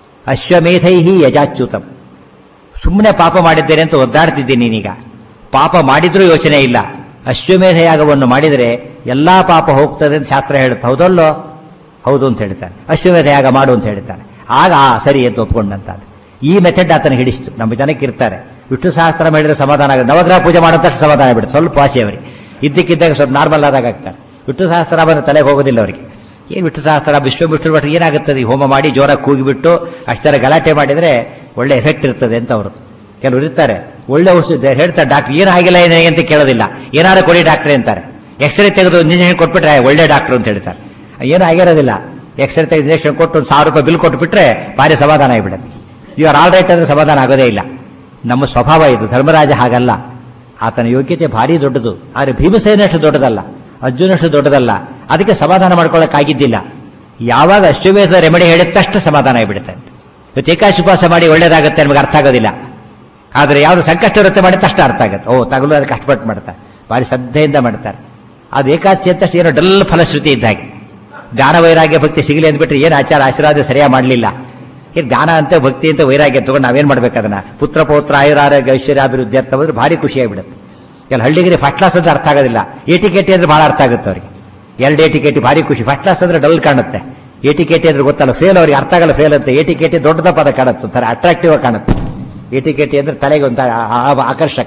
ಅಶ್ವಮೇಧೈಹಿ ಯಜಾಚ್ಯುತಂ ಸುಮ್ಮನೆ ಪಾಪ ಮಾಡಿದ್ದೇನೆ ಅಂತ ಒದ್ದಾಡ್ತಿದ್ದೀನಿ ನೀನೀಗ ಪಾಪ ಮಾಡಿದ್ರೂ ಯೋಚನೆ ಇಲ್ಲ ಅಶ್ವಮೇಧ ಯಾಗವನ್ನು ಮಾಡಿದರೆ ಎಲ್ಲಾ ಪಾಪ ಹೋಗ್ತದೆ ಅಂತ ಶಾಸ್ತ್ರ ಹೇಳುತ್ತೆ ಹೌದಲ್ಲೋ ಹೌದು ಅಂತ ಹೇಳ್ತಾರೆ ಅಶ್ವಮೇಧ ಯಾಗ ಮಾಡು ಅಂತ ಹೇಳ್ತಾರೆ ಆಗ ಆ ಸರಿ ಅಂತ ಒಪ್ಕೊಂಡಂತದ್ದು ಈ ಮೆಥಡ್ ಆತನ ಹಿಡಿಸ್ತು ನಮ್ಮ ಜನಕ್ಕೆ ಇರ್ತಾರೆ ವಿಷ್ಣು ಸಹಸ್ರ ಮಾಡಿದ್ರೆ ಸಮಾಧಾನ ಆಗುತ್ತೆ ನವಗ್ರಹ ಪೂಜೆ ಮಾಡಿದಷ್ಟು ಸಮಾಧಾನ ಬಿಡುತ್ತೆ ಸ್ವಲ್ಪ ವಾಸಿ ಅವರಿಗೆ ಇದ್ದಕ್ಕಿದ್ದಾಗ ಸ್ವಲ್ಪ ನಾರ್ಮಲ್ ಆದಾಗ ಆಗ್ತಾರೆ ವಿಷ್ಣು ಸಹಸ್ರ ಬಂದು ತಲೆಗೆ ಹೋಗೋದಿಲ್ಲ ಅವರಿಗೆ ಏನು ವಿಷ್ಣು ಸಹಸ್ರ ವಿಶ್ವ ವಿಷ್ಣು ಭಟ್ರು ಏನಾಗುತ್ತದೆ ಈ ಹೋಮ ಮಾಡಿ ಜೋರಾಗಿ ಕೂಗಿಬಿಟ್ಟು ಅಷ್ಟರ ಗಲಾಟೆ ಮಾಡಿದರೆ ಒಳ್ಳೆ ಎಫೆಕ್ಟ್ ಇರ್ತದೆ ಅಂತ ಅವರು ಕೆಲವರು ಇರ್ತಾರೆ ಒಳ್ಳೆ ಔಷಧ ಹೇಳ್ತಾರೆ ಡಾಕ್ಟರ್ ಏನು ಆಗಿಲ್ಲ ಏನಿಗೆ ಅಂತ ಕೇಳೋದಿಲ್ಲ ಏನಾರು ಕೊಡಿ ಡಾಕ್ಟ್ರೆ ಅಂತಾರೆ ಎಕ್ಸ್ರೇ ತೆಗೆದು ಇಂಜೆಕ್ಷನ್ ಕೊಟ್ಬಿಟ್ರೆ ಒಳ್ಳೆ ಡಾಕ್ಟರ್ ಅಂತ ಹೇಳ್ತಾರೆ ಏನು ಆಗಿರೋದಿಲ್ಲ ಎಕ್ಸ್ರೇ ತೆಗೆದು ಇಂಜೆಕ್ಷನ್ ಕೊಟ್ಟು ಒಂದು ಸಾವಿರ ರೂಪಾಯಿ ಬಿಲ್ ಕೊಟ್ಬಿಟ್ರೆ ಭಾರಿ ಸಮಾಧಾನ ಆಗಿಬಿಡುತ್ತೆ ಯು ಆರ್ ಆಲ್ ರೈಟ್ ಅಂದ್ರೆ ಸಮಾಧಾನ ಆಗೋದೇ ಇಲ್ಲ ನಮ್ಮ ಸ್ವಭಾವ ಇದು ಧರ್ಮರಾಜ ಹಾಗಲ್ಲ ಆತನ ಯೋಗ್ಯತೆ ಭಾರಿ ದೊಡ್ಡದು ಆದರೆ ಭೀಮಸೇನಷ್ಟು ದೊಡ್ಡದಲ್ಲ ಅರ್ಜುನಷ್ಟು ದೊಡ್ಡದಲ್ಲ ಅದಕ್ಕೆ ಸಮಾಧಾನ ಮಾಡ್ಕೊಳ್ಳೋಕ್ಕಾಗಿದ್ದಿಲ್ಲ ಯಾವಾಗ ಅಶ್ವಮೇಧದ ರೆಮಿಡಿ ಹೇಳಿದ ತಕ್ಷಣ ಸಮಾಧಾನ ಆಗಿಬಿಡುತ್ತೆ ಇವತ್ತು ಏಕಾಶಿ ಉಪವಾಸ ಮಾಡಿ ಒಳ್ಳೇದಾಗುತ್ತೆ ನಮಗೆ ಅರ್ಥ ಆಗೋದಿಲ್ಲ ಆದರೆ ಯಾವುದು ಸಂಕಷ್ಟ ಇರುತ್ತೆ ಮಾಡಿ ತಕ್ಷಣ ಅರ್ಥ ಆಗುತ್ತೆ ಓ ತಗಲು ಅದಕ್ಕೆ ಕಷ್ಟಪಟ್ಟು ಮಾಡ್ತಾರೆ ಭಾರಿ ಶ್ರದ್ಧೆಯಿಂದ ಮಾಡ್ತಾರೆ ಅದು ಏಕಾದಶಿ ಅಂತ ಏನೋ ಡಲ್ ಫಲಶ್ರುತಿ ಇದ್ದ ಹಾಗೆ ಜ್ಞಾನ ವೈರಾಗ್ಯ ಭಕ್ತಿ ಸಿಗಲಿ ಅಂದ್ಬಿಟ್ರೆ ಏನು ಆಚಾರ ಆಶೀರ್ವಾದ ಸರಿಯಾಗಿ ಮಾಡಲಿಲ್ಲ ಏನು ಜ್ಞಾನ ಅಂತ ಭಕ್ತಿ ಅಂತ ವೈರಾಗ್ಯ ತಗೊಂಡು ನಾವೇನ್ ಮಾಡ್ಬೇಕು ಅದನ್ನ ಪುತ್ರ ಪೌತ್ರ ಆಯುರಾರೋಗ್ಯ ಐಶ್ವರ್ಯ ಅಭಿವೃದ್ಧಿ ಅರ್ಥ ಬಂದ್ರೆ ಭಾರಿ ಖುಷಿಯಾಗಿಬಿಡುತ್ತೆ ಕೆಲ ಹಳ್ಳಿಗೆ ಫಸ್ಟ್ ಕ್ಲಾಸ್ ಅಂದ್ರೆ ಅರ್ಥ ಆಗೋದಿಲ್ಲ ಏಟಿಕೆಟಿ ಅಂದ್ರೆ ಬಹಳ ಅರ್ಥ ಆಗುತ್ತೆ ಅವರಿಗೆ ಎರಡು ಏಟಿಕೆಟಿ ಭಾರಿ ಖುಷಿ ಫಸ್ಟ್ ಕ್ಲಾಸ್ ಅಂದ್ರೆ ಡಲ್ ಕಾಣುತ್ತೆ ಏಟಿಕೆಟಿ ಅಂದ್ರೆ ಗೊತ್ತಲ್ಲ ಫೇಲ್ ಅವ್ರಿಗೆ ಅರ್ಥ ಆಗಲ್ಲ ಫೇಲ್ ಅಂತ ಏಟಿಕೆಟಿ ದೊಡ್ಡದ ಪದ ಕಾಣುತ್ತೆ ಒಂಥರ ಅಟ್ರಾಕ್ಟಿವ್ ಆಗಿ ಕಾಣುತ್ತೆ ಏಟಿಕೆಟಿ ಅಂದ್ರೆ ತಲೆಗೆ ಒಂಥರ ಆಕರ್ಷಕ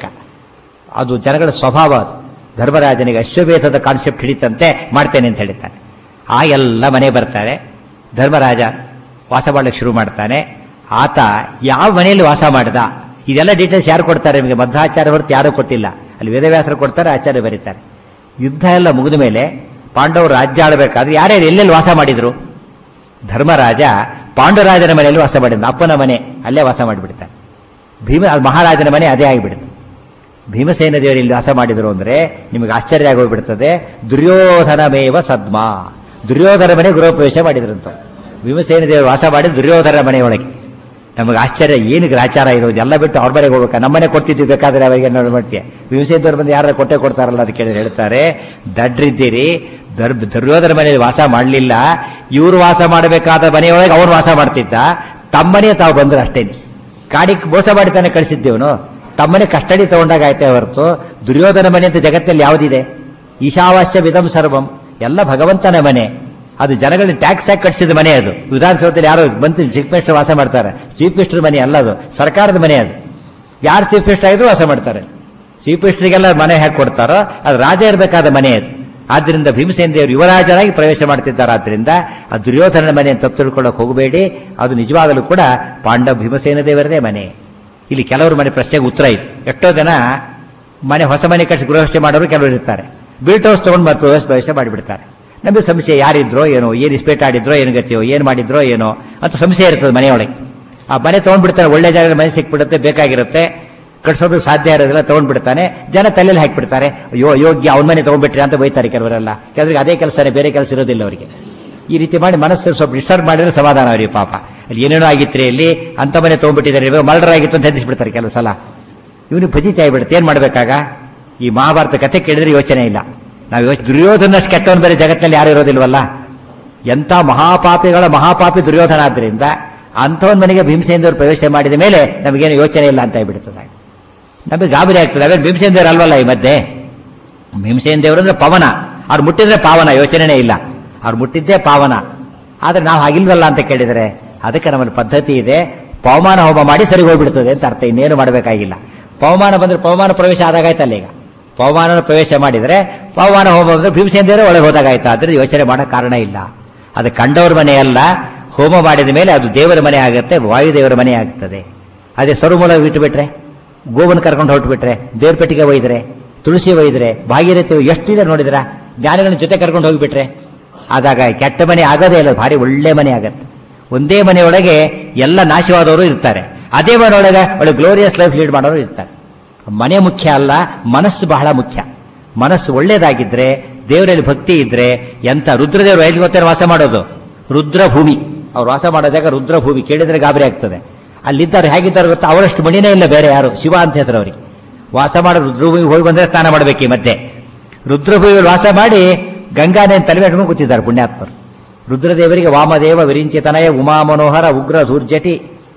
ಅದು ಜನಗಳ ಸ್ವಭಾವ ಅದು ಧರ್ಮರಾಜನಿಗೆ ಅಶ್ವಮೇಧದ ಕಾನ್ಸೆಪ್ಟ್ ಹಿಡಿತಂತೆ ಮಾಡ್ತೇನೆ ಅಂತ ಹೇಳ್ತಾನೆ ಆ ಎಲ್ಲ ಮನೆ ಬರ್ತಾರೆ ಧರ್ಮರಾಜ ವಾಸ ಮಾಡಲಿಕ್ಕೆ ಶುರು ಮಾಡ್ತಾನೆ ಆತ ಯಾವ ಮನೆಯಲ್ಲಿ ವಾಸ ಮಾಡ್ದ ಇದೆಲ್ಲ ಡೀಟೇಲ್ಸ್ ಯಾರು ಕೊಡ್ತಾರೆ ನಿಮಗೆ ಮಧ್ವಾಚಾರ್ಯ ಹೊರತು ಯಾರು ಕೊಟ್ಟಿಲ್ಲ ಅಲ್ಲಿ ವೇದವ್ಯಾಸರು ಕೊಡ್ತಾರೆ ಆಚಾರ್ಯ ಬರೀತಾರೆ ಯುದ್ಧ ಎಲ್ಲ ಮುಗಿದ ಮೇಲೆ ಪಾಂಡವರು ರಾಜ್ಯ ಆಳಬೇಕಾದ್ರೆ ಯಾರ್ಯಾರು ಎಲ್ಲೆಲ್ಲಿ ವಾಸ ಮಾಡಿದ್ರು ಧರ್ಮರಾಜ ಪಾಂಡುರಾಜನ ಮನೆಯಲ್ಲಿ ವಾಸ ಮಾಡಿದ ಅಪ್ಪನ ಮನೆ ಅಲ್ಲೇ ವಾಸ ಮಾಡಿಬಿಡ್ತಾನೆ ಭೀಮ ಮಹಾರಾಜನ ಮನೆ ಅದೇ ಆಗಿಬಿಡ್ತು ಭೀಮಸೇನ ದೇವರು ಇಲ್ಲಿ ವಾಸ ಮಾಡಿದ್ರು ಅಂದ್ರೆ ನಿಮಗೆ ಆಶ್ಚರ್ಯ ಆಗೋಗ್ಬಿಡ್ತದೆ ದುರ್ಯೋಧನಮೇವ ಸದ್ಮ ದುರ್ಯೋಧನ ಮನೆ ಗೃಹಪ್ರವೇಶ ಮಾಡಿದ್ರಂತ ಭೀಮಸೇನ ದೇವರು ವಾಸ ಮಾಡಿ ದುರ್ಯೋಧನ ಮನೆಯೊಳಗೆ ನಮಗೆ ಆಶ್ಚರ್ಯ ಏನು ಗ್ರಾಚಾರ ಇರೋದು ಎಲ್ಲ ಬಿಟ್ಟು ಅವ್ರ ಮನೆಗೆ ಹೋಗ್ಬೇಕಾ ನಮ್ಮನೆ ಕೊಡ್ತಿದ್ವಿ ಬೇಕಾದ್ರೆ ಅವರಿಗೆ ನೋಡಿ ಮಾಡ್ತೀಯ ಭೀಮಸೇನ ದೇವರು ಬಂದು ಯಾರು ಕೊಟ್ಟೆ ಕೊಡ್ತಾರಲ್ಲ ಅದಕ್ಕೆ ಕೇಳಿ ಹೇಳ್ತಾರೆ ದಡ್ರಿದ್ದೀರಿ ದರ್ ದುರ್ಯೋಧನ ಮನೆಯಲ್ಲಿ ವಾಸ ಮಾಡಲಿಲ್ಲ ಇವರು ವಾಸ ಮಾಡಬೇಕಾದ ಮನೆಯೊಳಗೆ ಅವ್ರು ವಾಸ ಮಾಡ್ತಿದ್ದ ತಮ್ಮನೆ ತಾವು ಬಂದ್ರು ಅಷ್ಟೇನೆ ಕಾಡಿಗೆ ಮೋಸ ಮಾಡಿ ತಾನೇ ಕಳಿಸಿದ್ದೇವನು ತಮ್ಮನೆ ಕಸ್ಟಡಿ ತಗೊಂಡಾಗ ಆಯ್ತೇ ಹೊರತು ದುರ್ಯೋಧನ ಮನೆ ಅಂತ ಜಗತ್ತಲ್ಲಿ ಯಾವುದಿದೆ ಈಶಾವಾಸ್ಯ ವಿಧಂ ಸರ್ವಂ ಎಲ್ಲ ಭಗವಂತನ ಮನೆ ಅದು ಜನಗಳನ್ನ ಟ್ಯಾಕ್ಸ್ ಹಾಕಿ ಕಟ್ಟಿಸಿದ ಮನೆ ಅದು ವಿಧಾನಸೌಧದಲ್ಲಿ ಯಾರು ಬಂತು ಚೀಫ್ ಮಿನಿಸ್ಟರ್ ವಾಸ ಮಾಡ್ತಾರೆ ಚೀಫ್ ಮಿನಿಸ್ಟರ್ ಮನೆ ಅಲ್ಲ ಅದು ಸರ್ಕಾರದ ಮನೆ ಅದು ಯಾರು ಚೀಫ್ ಮಿನಿಸ್ಟರ್ ಆಗಿದ್ರು ವಾಸ ಮಾಡ್ತಾರೆ ಚೀಫ್ ಮಿನಿಸ್ಟರ್ಗೆಲ್ಲ ಮನೆ ಹಾಕಿ ಕೊಡ್ತಾರೋ ಅದು ರಾಜ ಇರಬೇಕಾದ ಮನೆ ಅದು ಆದ್ದರಿಂದ ಭೀಮಸೇನ ದೇವರು ಯುವರಾಜರಾಗಿ ಪ್ರವೇಶ ಮಾಡ್ತಿದ್ದಾರೆ ಆದ್ದರಿಂದ ಆ ದುರ್ಯೋಧನನ ಮನೆ ಅಂತ ತಪ್ಪು ತಿಳ್ಕೊಳ್ಳೋಕೆ ಹೋಗಬೇಡಿ ಅದು ನಿಜವಾಗಲೂ ಕೂಡ ಪಾಂಡವ ಭೀಮಸೇನ ದೇವರದೇ ಮನೆ ಇಲ್ಲಿ ಕೆಲವರು ಮನೆ ಪ್ರಶ್ನೆಗೆ ಉತ್ತರ ಇದೆ ಎಷ್ಟೋ ಜನ ಮನೆ ಹೊಸ ಮನೆ ಕಟ್ಟಿ ಗೃಹಸ್ಥೆ ಮಾಡೋರು ಕೆಲವರು ಇರ್ತಾರೆ ಬಿಲ್ಟ್ ಹೌಸ್ ತಗೊಂಡು ಮತ್ತೆ ವ್ಯವಸ್ಥೆ ಭವಿಷ್ಯ ಮಾಡಿಬಿಡ್ತಾರೆ ನಮಗೆ ಸಂಶಯ ಯಾರಿದ್ರೋ ಏನೋ ಏನು ಇಸ್ಪೇಟ್ ಆಡಿದ್ರೋ ಏನು ಗತಿಯೋ ಏನು ಮಾಡಿದ್ರೋ ಏನೋ ಅಂತ ಸಂಶಯ ಇರ್ತದೆ ಮನೆಯೊಳಗೆ ಆ ಮನೆ ತಗೊಂಡ್ಬಿಡ್ತಾರೆ ಒಳ್ಳೆ ಜಾಗದಲ್ಲಿ ಮನೆ ಸಿಕ್ಬಿಡುತ್ತೆ ಬೇಕಾಗಿರುತ್ತೆ ಕಟ್ಸೋದು ಸಾಧ್ಯ ಇರೋದಿಲ್ಲ ತಗೊಂಡ್ಬಿಡ್ತಾನೆ ಜನ ತಲೆಯಲ್ಲಿ ಹಾಕಿಬಿಡ್ತಾರೆ ಅಯ್ಯೋ ಯೋಗ್ಯ ಅವನ ಮನೆ ತಗೊಂಡ್ಬಿಟ್ರಿ ಅಂತ ಬೈತಾರೆ ಕೆಲವರೆಲ್ಲ ಕೆಲವರಿಗೆ ಅದೇ ಕೆಲಸನೇ ಬೇರೆ ಕೆಲಸ ಇರೋದಿಲ್ಲ ಅವರಿಗೆ ಈ ರೀತಿ ಮಾಡಿ ಮನಸ್ಸು ಸ್ವಲ್ಪ ಡಿಸ್ಟರ್ಬ್ ಮಾಡಿದ್ರೆ ಸಮಾಧಾನ ಅವರಿಗೆ ಪಾಪ ಅಲ್ಲಿ ಏನೇನೋ ಆಗಿತ್ರಿ ಇಲ್ಲಿ ಅಂತ ಮನೆ ತಗೊಂಡ್ಬಿಟ್ಟಿದ್ದಾರೆ ಇವಾಗ ಮರ್ಡರ್ ಆಗಿತ್ತು ಅಂತ ಹೆದರಿಸ್ಬಿಡ್ತಾರೆ ಕೆಲವು ಸಲ ಇವನು ಭಜಿತ ಆಗಿಬಿಡುತ್ತೆ ಏನ್ ಮಾಡ್ಬೇಕಾಗ ಈ ಮಹಾಭಾರತ ಕಥೆ ಕೇಳಿದ್ರೆ ಯೋಚನೆ ಇಲ್ಲ ನಾವು ಯೋಚನೆ ದುರ್ಯೋಧನಷ್ಟು ಕೆಟ್ಟವನ್ ಬೇರೆ ಜಗತ್ತಿನಲ್ಲಿ ಯಾರು ಇರೋದಿಲ್ವಲ್ಲ ಎಂಥ ಮಹಾಪಾಪಿಗಳ ಮಹಾಪಾಪಿ ದುರ್ಯೋಧನ ಆದ್ರಿಂದ ಅಂಥವನ್ ಮನೆಗೆ ಭೀಮಸೇನದವರು ಪ್ರವೇಶ ಮಾಡಿದ ಮೇಲೆ ನಮಗೇನು ಯೋಚನೆ ಇಲ್ಲ ಅಂತ ಹೇಳ್ಬಿಡ್ತದೆ ನಮಗೆ ಗಾಬರಿ ಆಗ್ತದೆ ಅವೇನು ಭೀಮಸೇನ ದೇವರು ಅಲ್ವಲ್ಲ ಈ ಮಧ್ಯೆ ಭೀಮಸೇನ ದೇವರು ಅಂದ್ರೆ ಪವನ ಅವ್ರು ಮುಟ್ಟಿದ್ರೆ ಪಾವನ ಯೋಚನೆನೇ ಇಲ್ಲ ಅವ್ರು ಮುಟ್ಟಿದ್ದೇ ಪಾವನ ಆದ್ರೆ ನಾವು ಹಾಗಿಲ್ವಲ್ಲ ಅಂತ ಕೇಳಿದರೆ ಅದಕ್ಕೆ ನಮ್ಮಲ್ಲಿ ಪದ್ಧತಿ ಇದೆ ಪವಮಾನ ಹೋಮ ಮಾಡಿ ಸರಿ ಹೋಗ್ಬಿಡ್ತದೆ ಅಂತ ಅರ್ಥ ಇನ್ನೇನು ಮಾಡಬೇಕಾಗಿಲ್ಲ ಪವಮಾನ ಬಂದ್ರೆ ಪವಮಾನ ಪ್ರವೇಶ ಆದಾಗಾಯ್ತಲ್ಲ ಈಗ ಪವಮಾನ ಪ್ರವೇಶ ಮಾಡಿದ್ರೆ ಪವಮಾನ ಹೋಮ ಬಂದ್ರೆ ಭೀಮಸೇನ ದೇವರೇ ಒಳಗೆ ಹೋದಾಗಾಯ್ತು ಆದ್ರೆ ಯೋಚನೆ ಮಾಡೋ ಕಾರಣ ಇಲ್ಲ ಅದು ಕಂಡವ್ರ ಮನೆ ಅಲ್ಲ ಹೋಮ ಮಾಡಿದ ಮೇಲೆ ಅದು ದೇವರ ಮನೆ ಆಗುತ್ತೆ ವಾಯುದೇವರ ಮನೆ ಆಗ್ತದೆ ಅದೇ ಸರುಮೂಲ ಬಿಟ್ಟುಬಿಟ್ರೆ ಗೋವನ್ ಕರ್ಕೊಂಡು ಹೊರಟುಬಿಟ್ರೆ ದೇವ್ರ ಪೆಟ್ಟಿಗೆ ಒಯ್ದ್ರೆ ತುಳಸಿ ಒಯ್ದ್ರೆ ಭಾಗೀರಥಿ ಎಷ್ಟಿದೆ ನೋಡಿದ್ರ ಜ್ಞಾನಿಗಳ ಜೊತೆ ಕರ್ಕೊಂಡು ಹೋಗಿಬಿಟ್ರೆ ಆದಾಗ ಕೆಟ್ಟ ಮನೆ ಆಗೋದೇ ಇಲ್ಲ ಭಾರಿ ಒಳ್ಳೆ ಮನೆ ಆಗತ್ತೆ ಒಂದೇ ಮನೆಯೊಳಗೆ ಎಲ್ಲ ನಾಶವಾದವರು ಇರ್ತಾರೆ ಅದೇ ಮನೆಯೊಳಗೆ ಒಳ್ಳೆ ಗ್ಲೋರಿಯಸ್ ಲೈಫ್ ಲೀಡ್ ಮಾಡೋರು ಇರ್ತಾರೆ ಮನೆ ಮುಖ್ಯ ಅಲ್ಲ ಮನಸ್ಸು ಬಹಳ ಮುಖ್ಯ ಮನಸ್ಸು ಒಳ್ಳೇದಾಗಿದ್ರೆ ದೇವರಲ್ಲಿ ಭಕ್ತಿ ಇದ್ರೆ ಎಂತ ರುದ್ರದೇವರು ಎಲ್ಲಿ ಗೊತ್ತೇನು ವಾಸ ಮಾಡೋದು ರುದ್ರಭೂಮಿ ಅವ್ರು ವಾಸ ಮಾಡೋ ಜಾಗ ರುದ್ರಭೂಮಿ ಕೇಳಿದ್ರೆ ಗಾಬರಿ ಆಗ್ತದೆ ಅಲ್ಲಿದ್ದಾರೆ ಹೇಗಿದ್ದಾರೆ ಗೊತ್ತಾ ಅವರಷ್ಟು ಮಣಿನೇ ಇಲ್ಲ ಬೇರೆ ಯಾರು ಶಿವ ಅಂತ ಹೆಸರು ಅವರಿಗೆ ವಾಸ ಮಾಡೋ ರುದ್ರಭೂಮಿಗೆ ಹೋಗಿ ಬಂದ್ರೆ ಸ್ನಾನ ಮಾಡಬೇಕು ಈ ಮಧ್ಯೆ ರುದ್ರಭೂಮಿಯಲ್ಲಿ ವಾಸ ಮಾಡಿ ಗಂಗಾನೇ ತಲೆ ಇಟ್ಕೊಂಡು ಕೂತಿದ್ದಾರೆ ಪುಣ್ಯಾತ್ಮರು ರುದ್ರದೇವರಿಗೆ ವಾಮದೇವ ವಿರಿಂಚಿತನಯ ಉಮಾ ಮನೋಹರ ಉಗ್ರ ಧೂರ್ಜಟಿ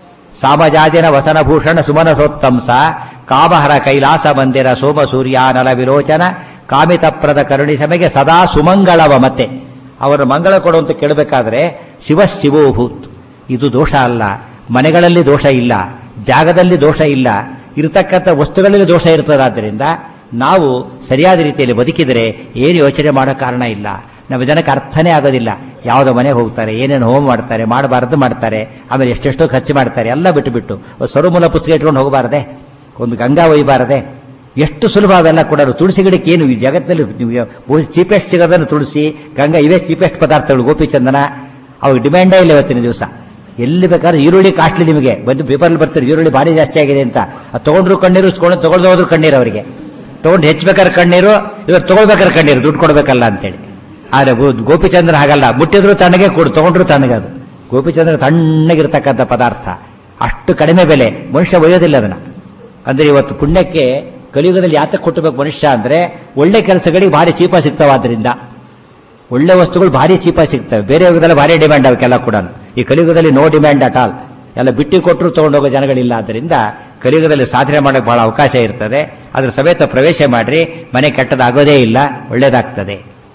ಸಾಮಜಾಜಿನ ವಸನಭೂಷಣ ಸುಮನಸೋತ್ತಂಸ ಕಾಮಹರ ಕೈಲಾಸ ಮಂದಿರ ಸೋಮ ಸೂರ್ಯಾನಲ ವಿಲೋಚನ ಕಾಮಿತಪ್ರದ ಕರುಣಿ ಸಮೆಗೆ ಸದಾ ಸುಮಂಗಳವ ಮತ್ತೆ ಅವರ ಮಂಗಳ ಕೊಡು ಅಂತ ಕೇಳಬೇಕಾದ್ರೆ ಶಿವ ಶಿವೋಭೂತ್ ಇದು ದೋಷ ಅಲ್ಲ ಮನೆಗಳಲ್ಲಿ ದೋಷ ಇಲ್ಲ ಜಾಗದಲ್ಲಿ ದೋಷ ಇಲ್ಲ ಇರತಕ್ಕಂಥ ವಸ್ತುಗಳಲ್ಲಿ ದೋಷ ಇರ್ತದಾದ್ದರಿಂದ ನಾವು ಸರಿಯಾದ ರೀತಿಯಲ್ಲಿ ಬದುಕಿದರೆ ಏನು ಯೋಚನೆ ಮಾಡೋ ಕಾರಣ ಇಲ್ಲ ನಮ್ಮ ಜನಕ್ಕೆ ಅರ್ಥನೇ ಆಗೋದಿಲ್ಲ ಯಾವುದೋ ಮನೆಗೆ ಹೋಗ್ತಾರೆ ಏನೇನು ಹೋಮ ಮಾಡ್ತಾರೆ ಮಾಡಬಾರದು ಮಾಡ್ತಾರೆ ಆಮೇಲೆ ಎಷ್ಟೆಷ್ಟೋ ಖರ್ಚು ಮಾಡ್ತಾರೆ ಎಲ್ಲ ಬಿಟ್ಟು ಬಿಟ್ಟು ಸರುಮೂಲ ಪುಸ್ತಕ ಇಟ್ಕೊಂಡು ಹೋಗಬಾರದೆ ಒಂದು ಗಂಗಾ ಒಯ್ಯಬಾರದೆ ಎಷ್ಟು ಸುಲಭ ಅವೆಲ್ಲ ಕೂಡ ತುಳಸಿ ಗಿಡಕ್ಕೆ ಏನು ಈ ಜಗತ್ತಿನಲ್ಲಿ ಚೀಪೆಸ್ಟ್ ಸಿಗೋದನ್ನು ತುಳಸಿ ಗಂಗಾ ಇವೇ ಚೀಪೆಸ್ಟ್ ಪದಾರ್ಥಗಳು ಗೋಪಿಚಂದನ ಅವಾಗ ಡಿಮ್ಯಾಂಡೇ ಇಲ್ಲ ಇವತ್ತಿನ ದಿವಸ ಎಲ್ಲಿ ಬೇಕಾದ್ರೆ ಈರುಳ್ಳಿ ಕಾಸ್ಟ್ಲಿ ನಿಮಗೆ ಬಂದು ಪೇಪರ್ಲಿ ಬರ್ತಾರೆ ಈರುಳ್ಳಿ ಭಾರಿ ಜಾಸ್ತಿ ಆಗಿದೆ ಅಂತ ಅದು ತಗೊಂಡ್ರು ಕಣ್ಣೀರು ತಗೊಂಡು ತಗೊಳ್ದು ಹೋದ್ರು ಕಣ್ಣೀರು ಅವರಿಗೆ ತಗೊಂಡು ಹೆಚ್ಚಬೇಕಾದ್ರೆ ಕಣ್ಣೀರು ಇವಾಗ ತಗೊಳ್ಬೇಕಾದ್ರೆ ಕಣ್ಣೀರು ದುಡ್ಡು ಕೊಡ್ಬೇಕಲ್ಲ ಅಂತೇಳಿ ಆದ್ರೆ ಗೋ- ಗೋಪಿಚಂದ್ರ ಹಾಗಲ್ಲ ಮುಟ್ಟಿದ್ರು ತಣ್ಣಗೆ ಕೊಡು ತಗೊಂಡ್ರು ತಣ್ಣಗೆ ಅದು ಗೋಪಿಚಂದ್ರ ತಣ್ಣಗಿರ್ತಕ್ಕಂಥ ಪದಾರ್ಥ ಅಷ್ಟು ಕಡಿಮೆ ಬೆಲೆ ಮನುಷ್ಯ ಒಯ್ಯೋದಿಲ್ಲ ಅದನ್ನ ಅಂದ್ರೆ ಇವತ್ತು ಪುಣ್ಯಕ್ಕೆ ಕಲಿಯುಗದಲ್ಲಿ ಯಾತಕ್ಕೆ ಕೊಟ್ಟಬೇಕು ಮನುಷ್ಯ ಅಂದ್ರೆ ಒಳ್ಳೆ ಕೆಲಸಗಳಿಗೆ ಭಾರಿ ಚೀಪ ಸಿಗ್ತಾವಾದ್ರಿಂದ ಒಳ್ಳೆ ವಸ್ತುಗಳು ಭಾರಿ ಚೀಪ ಸಿಗ್ತವೆ ಬೇರೆ ಯುಗದಲ್ಲಿ ಭಾರಿ ಡಿಮ್ಯಾಂಡ್ ಅವಕ್ಕೆಲ್ಲ ಕೂಡ ಈ ಕಲಿಯುಗದಲ್ಲಿ ನೋ ಡಿಮ್ಯಾಂಡ್ ಅಟ್ ಆಲ್ ಎಲ್ಲ ಬಿಟ್ಟು ಕೊಟ್ಟರು ತಗೊಂಡೋಗೋ ಜನಗಳಿಲ್ಲ ಆದ್ದರಿಂದ ಕಲಿಯುಗದಲ್ಲಿ ಸಾಧನೆ ಮಾಡೋಕೆ ಬಹಳ ಅವಕಾಶ ಇರ್ತದೆ ಅದ್ರ ಸಮೇತ ಪ್ರವೇಶ ಮಾಡ್ರಿ ಮನೆ ಕೆಟ್ಟದಾಗೋದೇ ಇಲ್ಲ ಒಳ್ಳೇದಾಗ್ತದೆ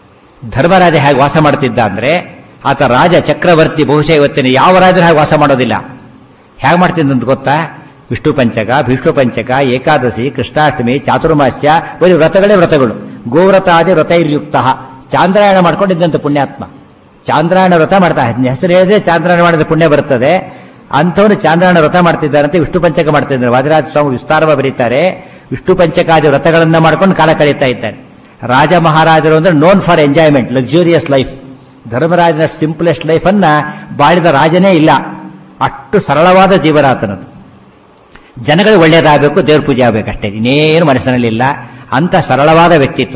ಧರ್ಮರಾಜ ಹೇಗೆ ವಾಸ ಮಾಡ್ತಿದ್ದ ಅಂದ್ರೆ ಆತ ರಾಜ ಚಕ್ರವರ್ತಿ ಬಹುಶಃ ಇವತ್ತಿನ ಯಾವ ರಾಜರು ಹಾಗೆ ವಾಸ ಮಾಡೋದಿಲ್ಲ ಹೇಗೆ ಮಾಡ್ತಿದ್ದಂತ ಗೊತ್ತಾ ವಿಷ್ಣು ಪಂಚಕ ಭೀಷ್ಮ ಪಂಚಕ ಏಕಾದಶಿ ಕೃಷ್ಣಾಷ್ಟಮಿ ಚಾತುರ್ಮಾಸ್ಯ ಬರೀ ವ್ರತಗಳೇ ವ್ರತಗಳು ಗೋವ್ರತ ಆದಿ ವ್ರತೈರ್ಯುಕ್ತ ಚಾಂದ್ರಾಯಣ ಮಾಡ್ಕೊಂಡಿದ್ದಂತ ಪುಣ್ಯಾತ್ಮ ಚಾಂದ್ರಾಯಣ ವ್ರತ ಮಾಡ್ತಾ ಹೆಸರು ಹೇಳಿದ್ರೆ ಚಾಂದ್ರಾಯಣ ಮಾಡಿದ ಪುಣ್ಯ ಬರ್ತದೆ ಅಂಥವನು ಚಾಂದ್ರಾಯಣ ವ್ರತ ಮಾಡ್ತಿದ್ದಾರಂತೆ ವಿಷ್ಣು ಪಂಚಕ ಮಾಡ್ತಿದ್ದಾರೆ ವಾದಿರಾಜ ಸ್ವಾಮಿ ವಿಸ್ತಾರವಾಗಿ ಬರೀತಾರೆ ವಿಷ್ಣು ಪಂಚಕಾದಿ ವ್ರತಗಳನ್ನ ಮಾಡ್ಕೊಂಡು ಕಾಲ ಕಳೀತಾ ಇದ್ದಾರೆ ರಾಜ ಮಹಾರಾಜರು ಅಂದ್ರೆ known for enjoyment luxurious life ಧರ್ಮರಾಜನ ಸಿಂಪಲೆಸ್ಟ್ ಲೈಫ್ ಅನ್ನ ಬಾಳಿದ ರಾಜನೇ ಇಲ್ಲ ಅಷ್ಟು ಸರಳವಾದ ಜೀವನ ಆತನದು ಜನಗಳಿಗೆ ಒಳ್ಳೇದಾಗಬೇಕು ದೇವ್ರ ಪೂಜೆ ಆಗಬೇಕಷ್ಟೇ ಇನ್ನೇನು ಮನಸ್ಸಿನಲ್ಲಿಲ್ಲ ಅಂತ ಸರಳವಾದ ವ್ಯಕ್ತಿತ್ವ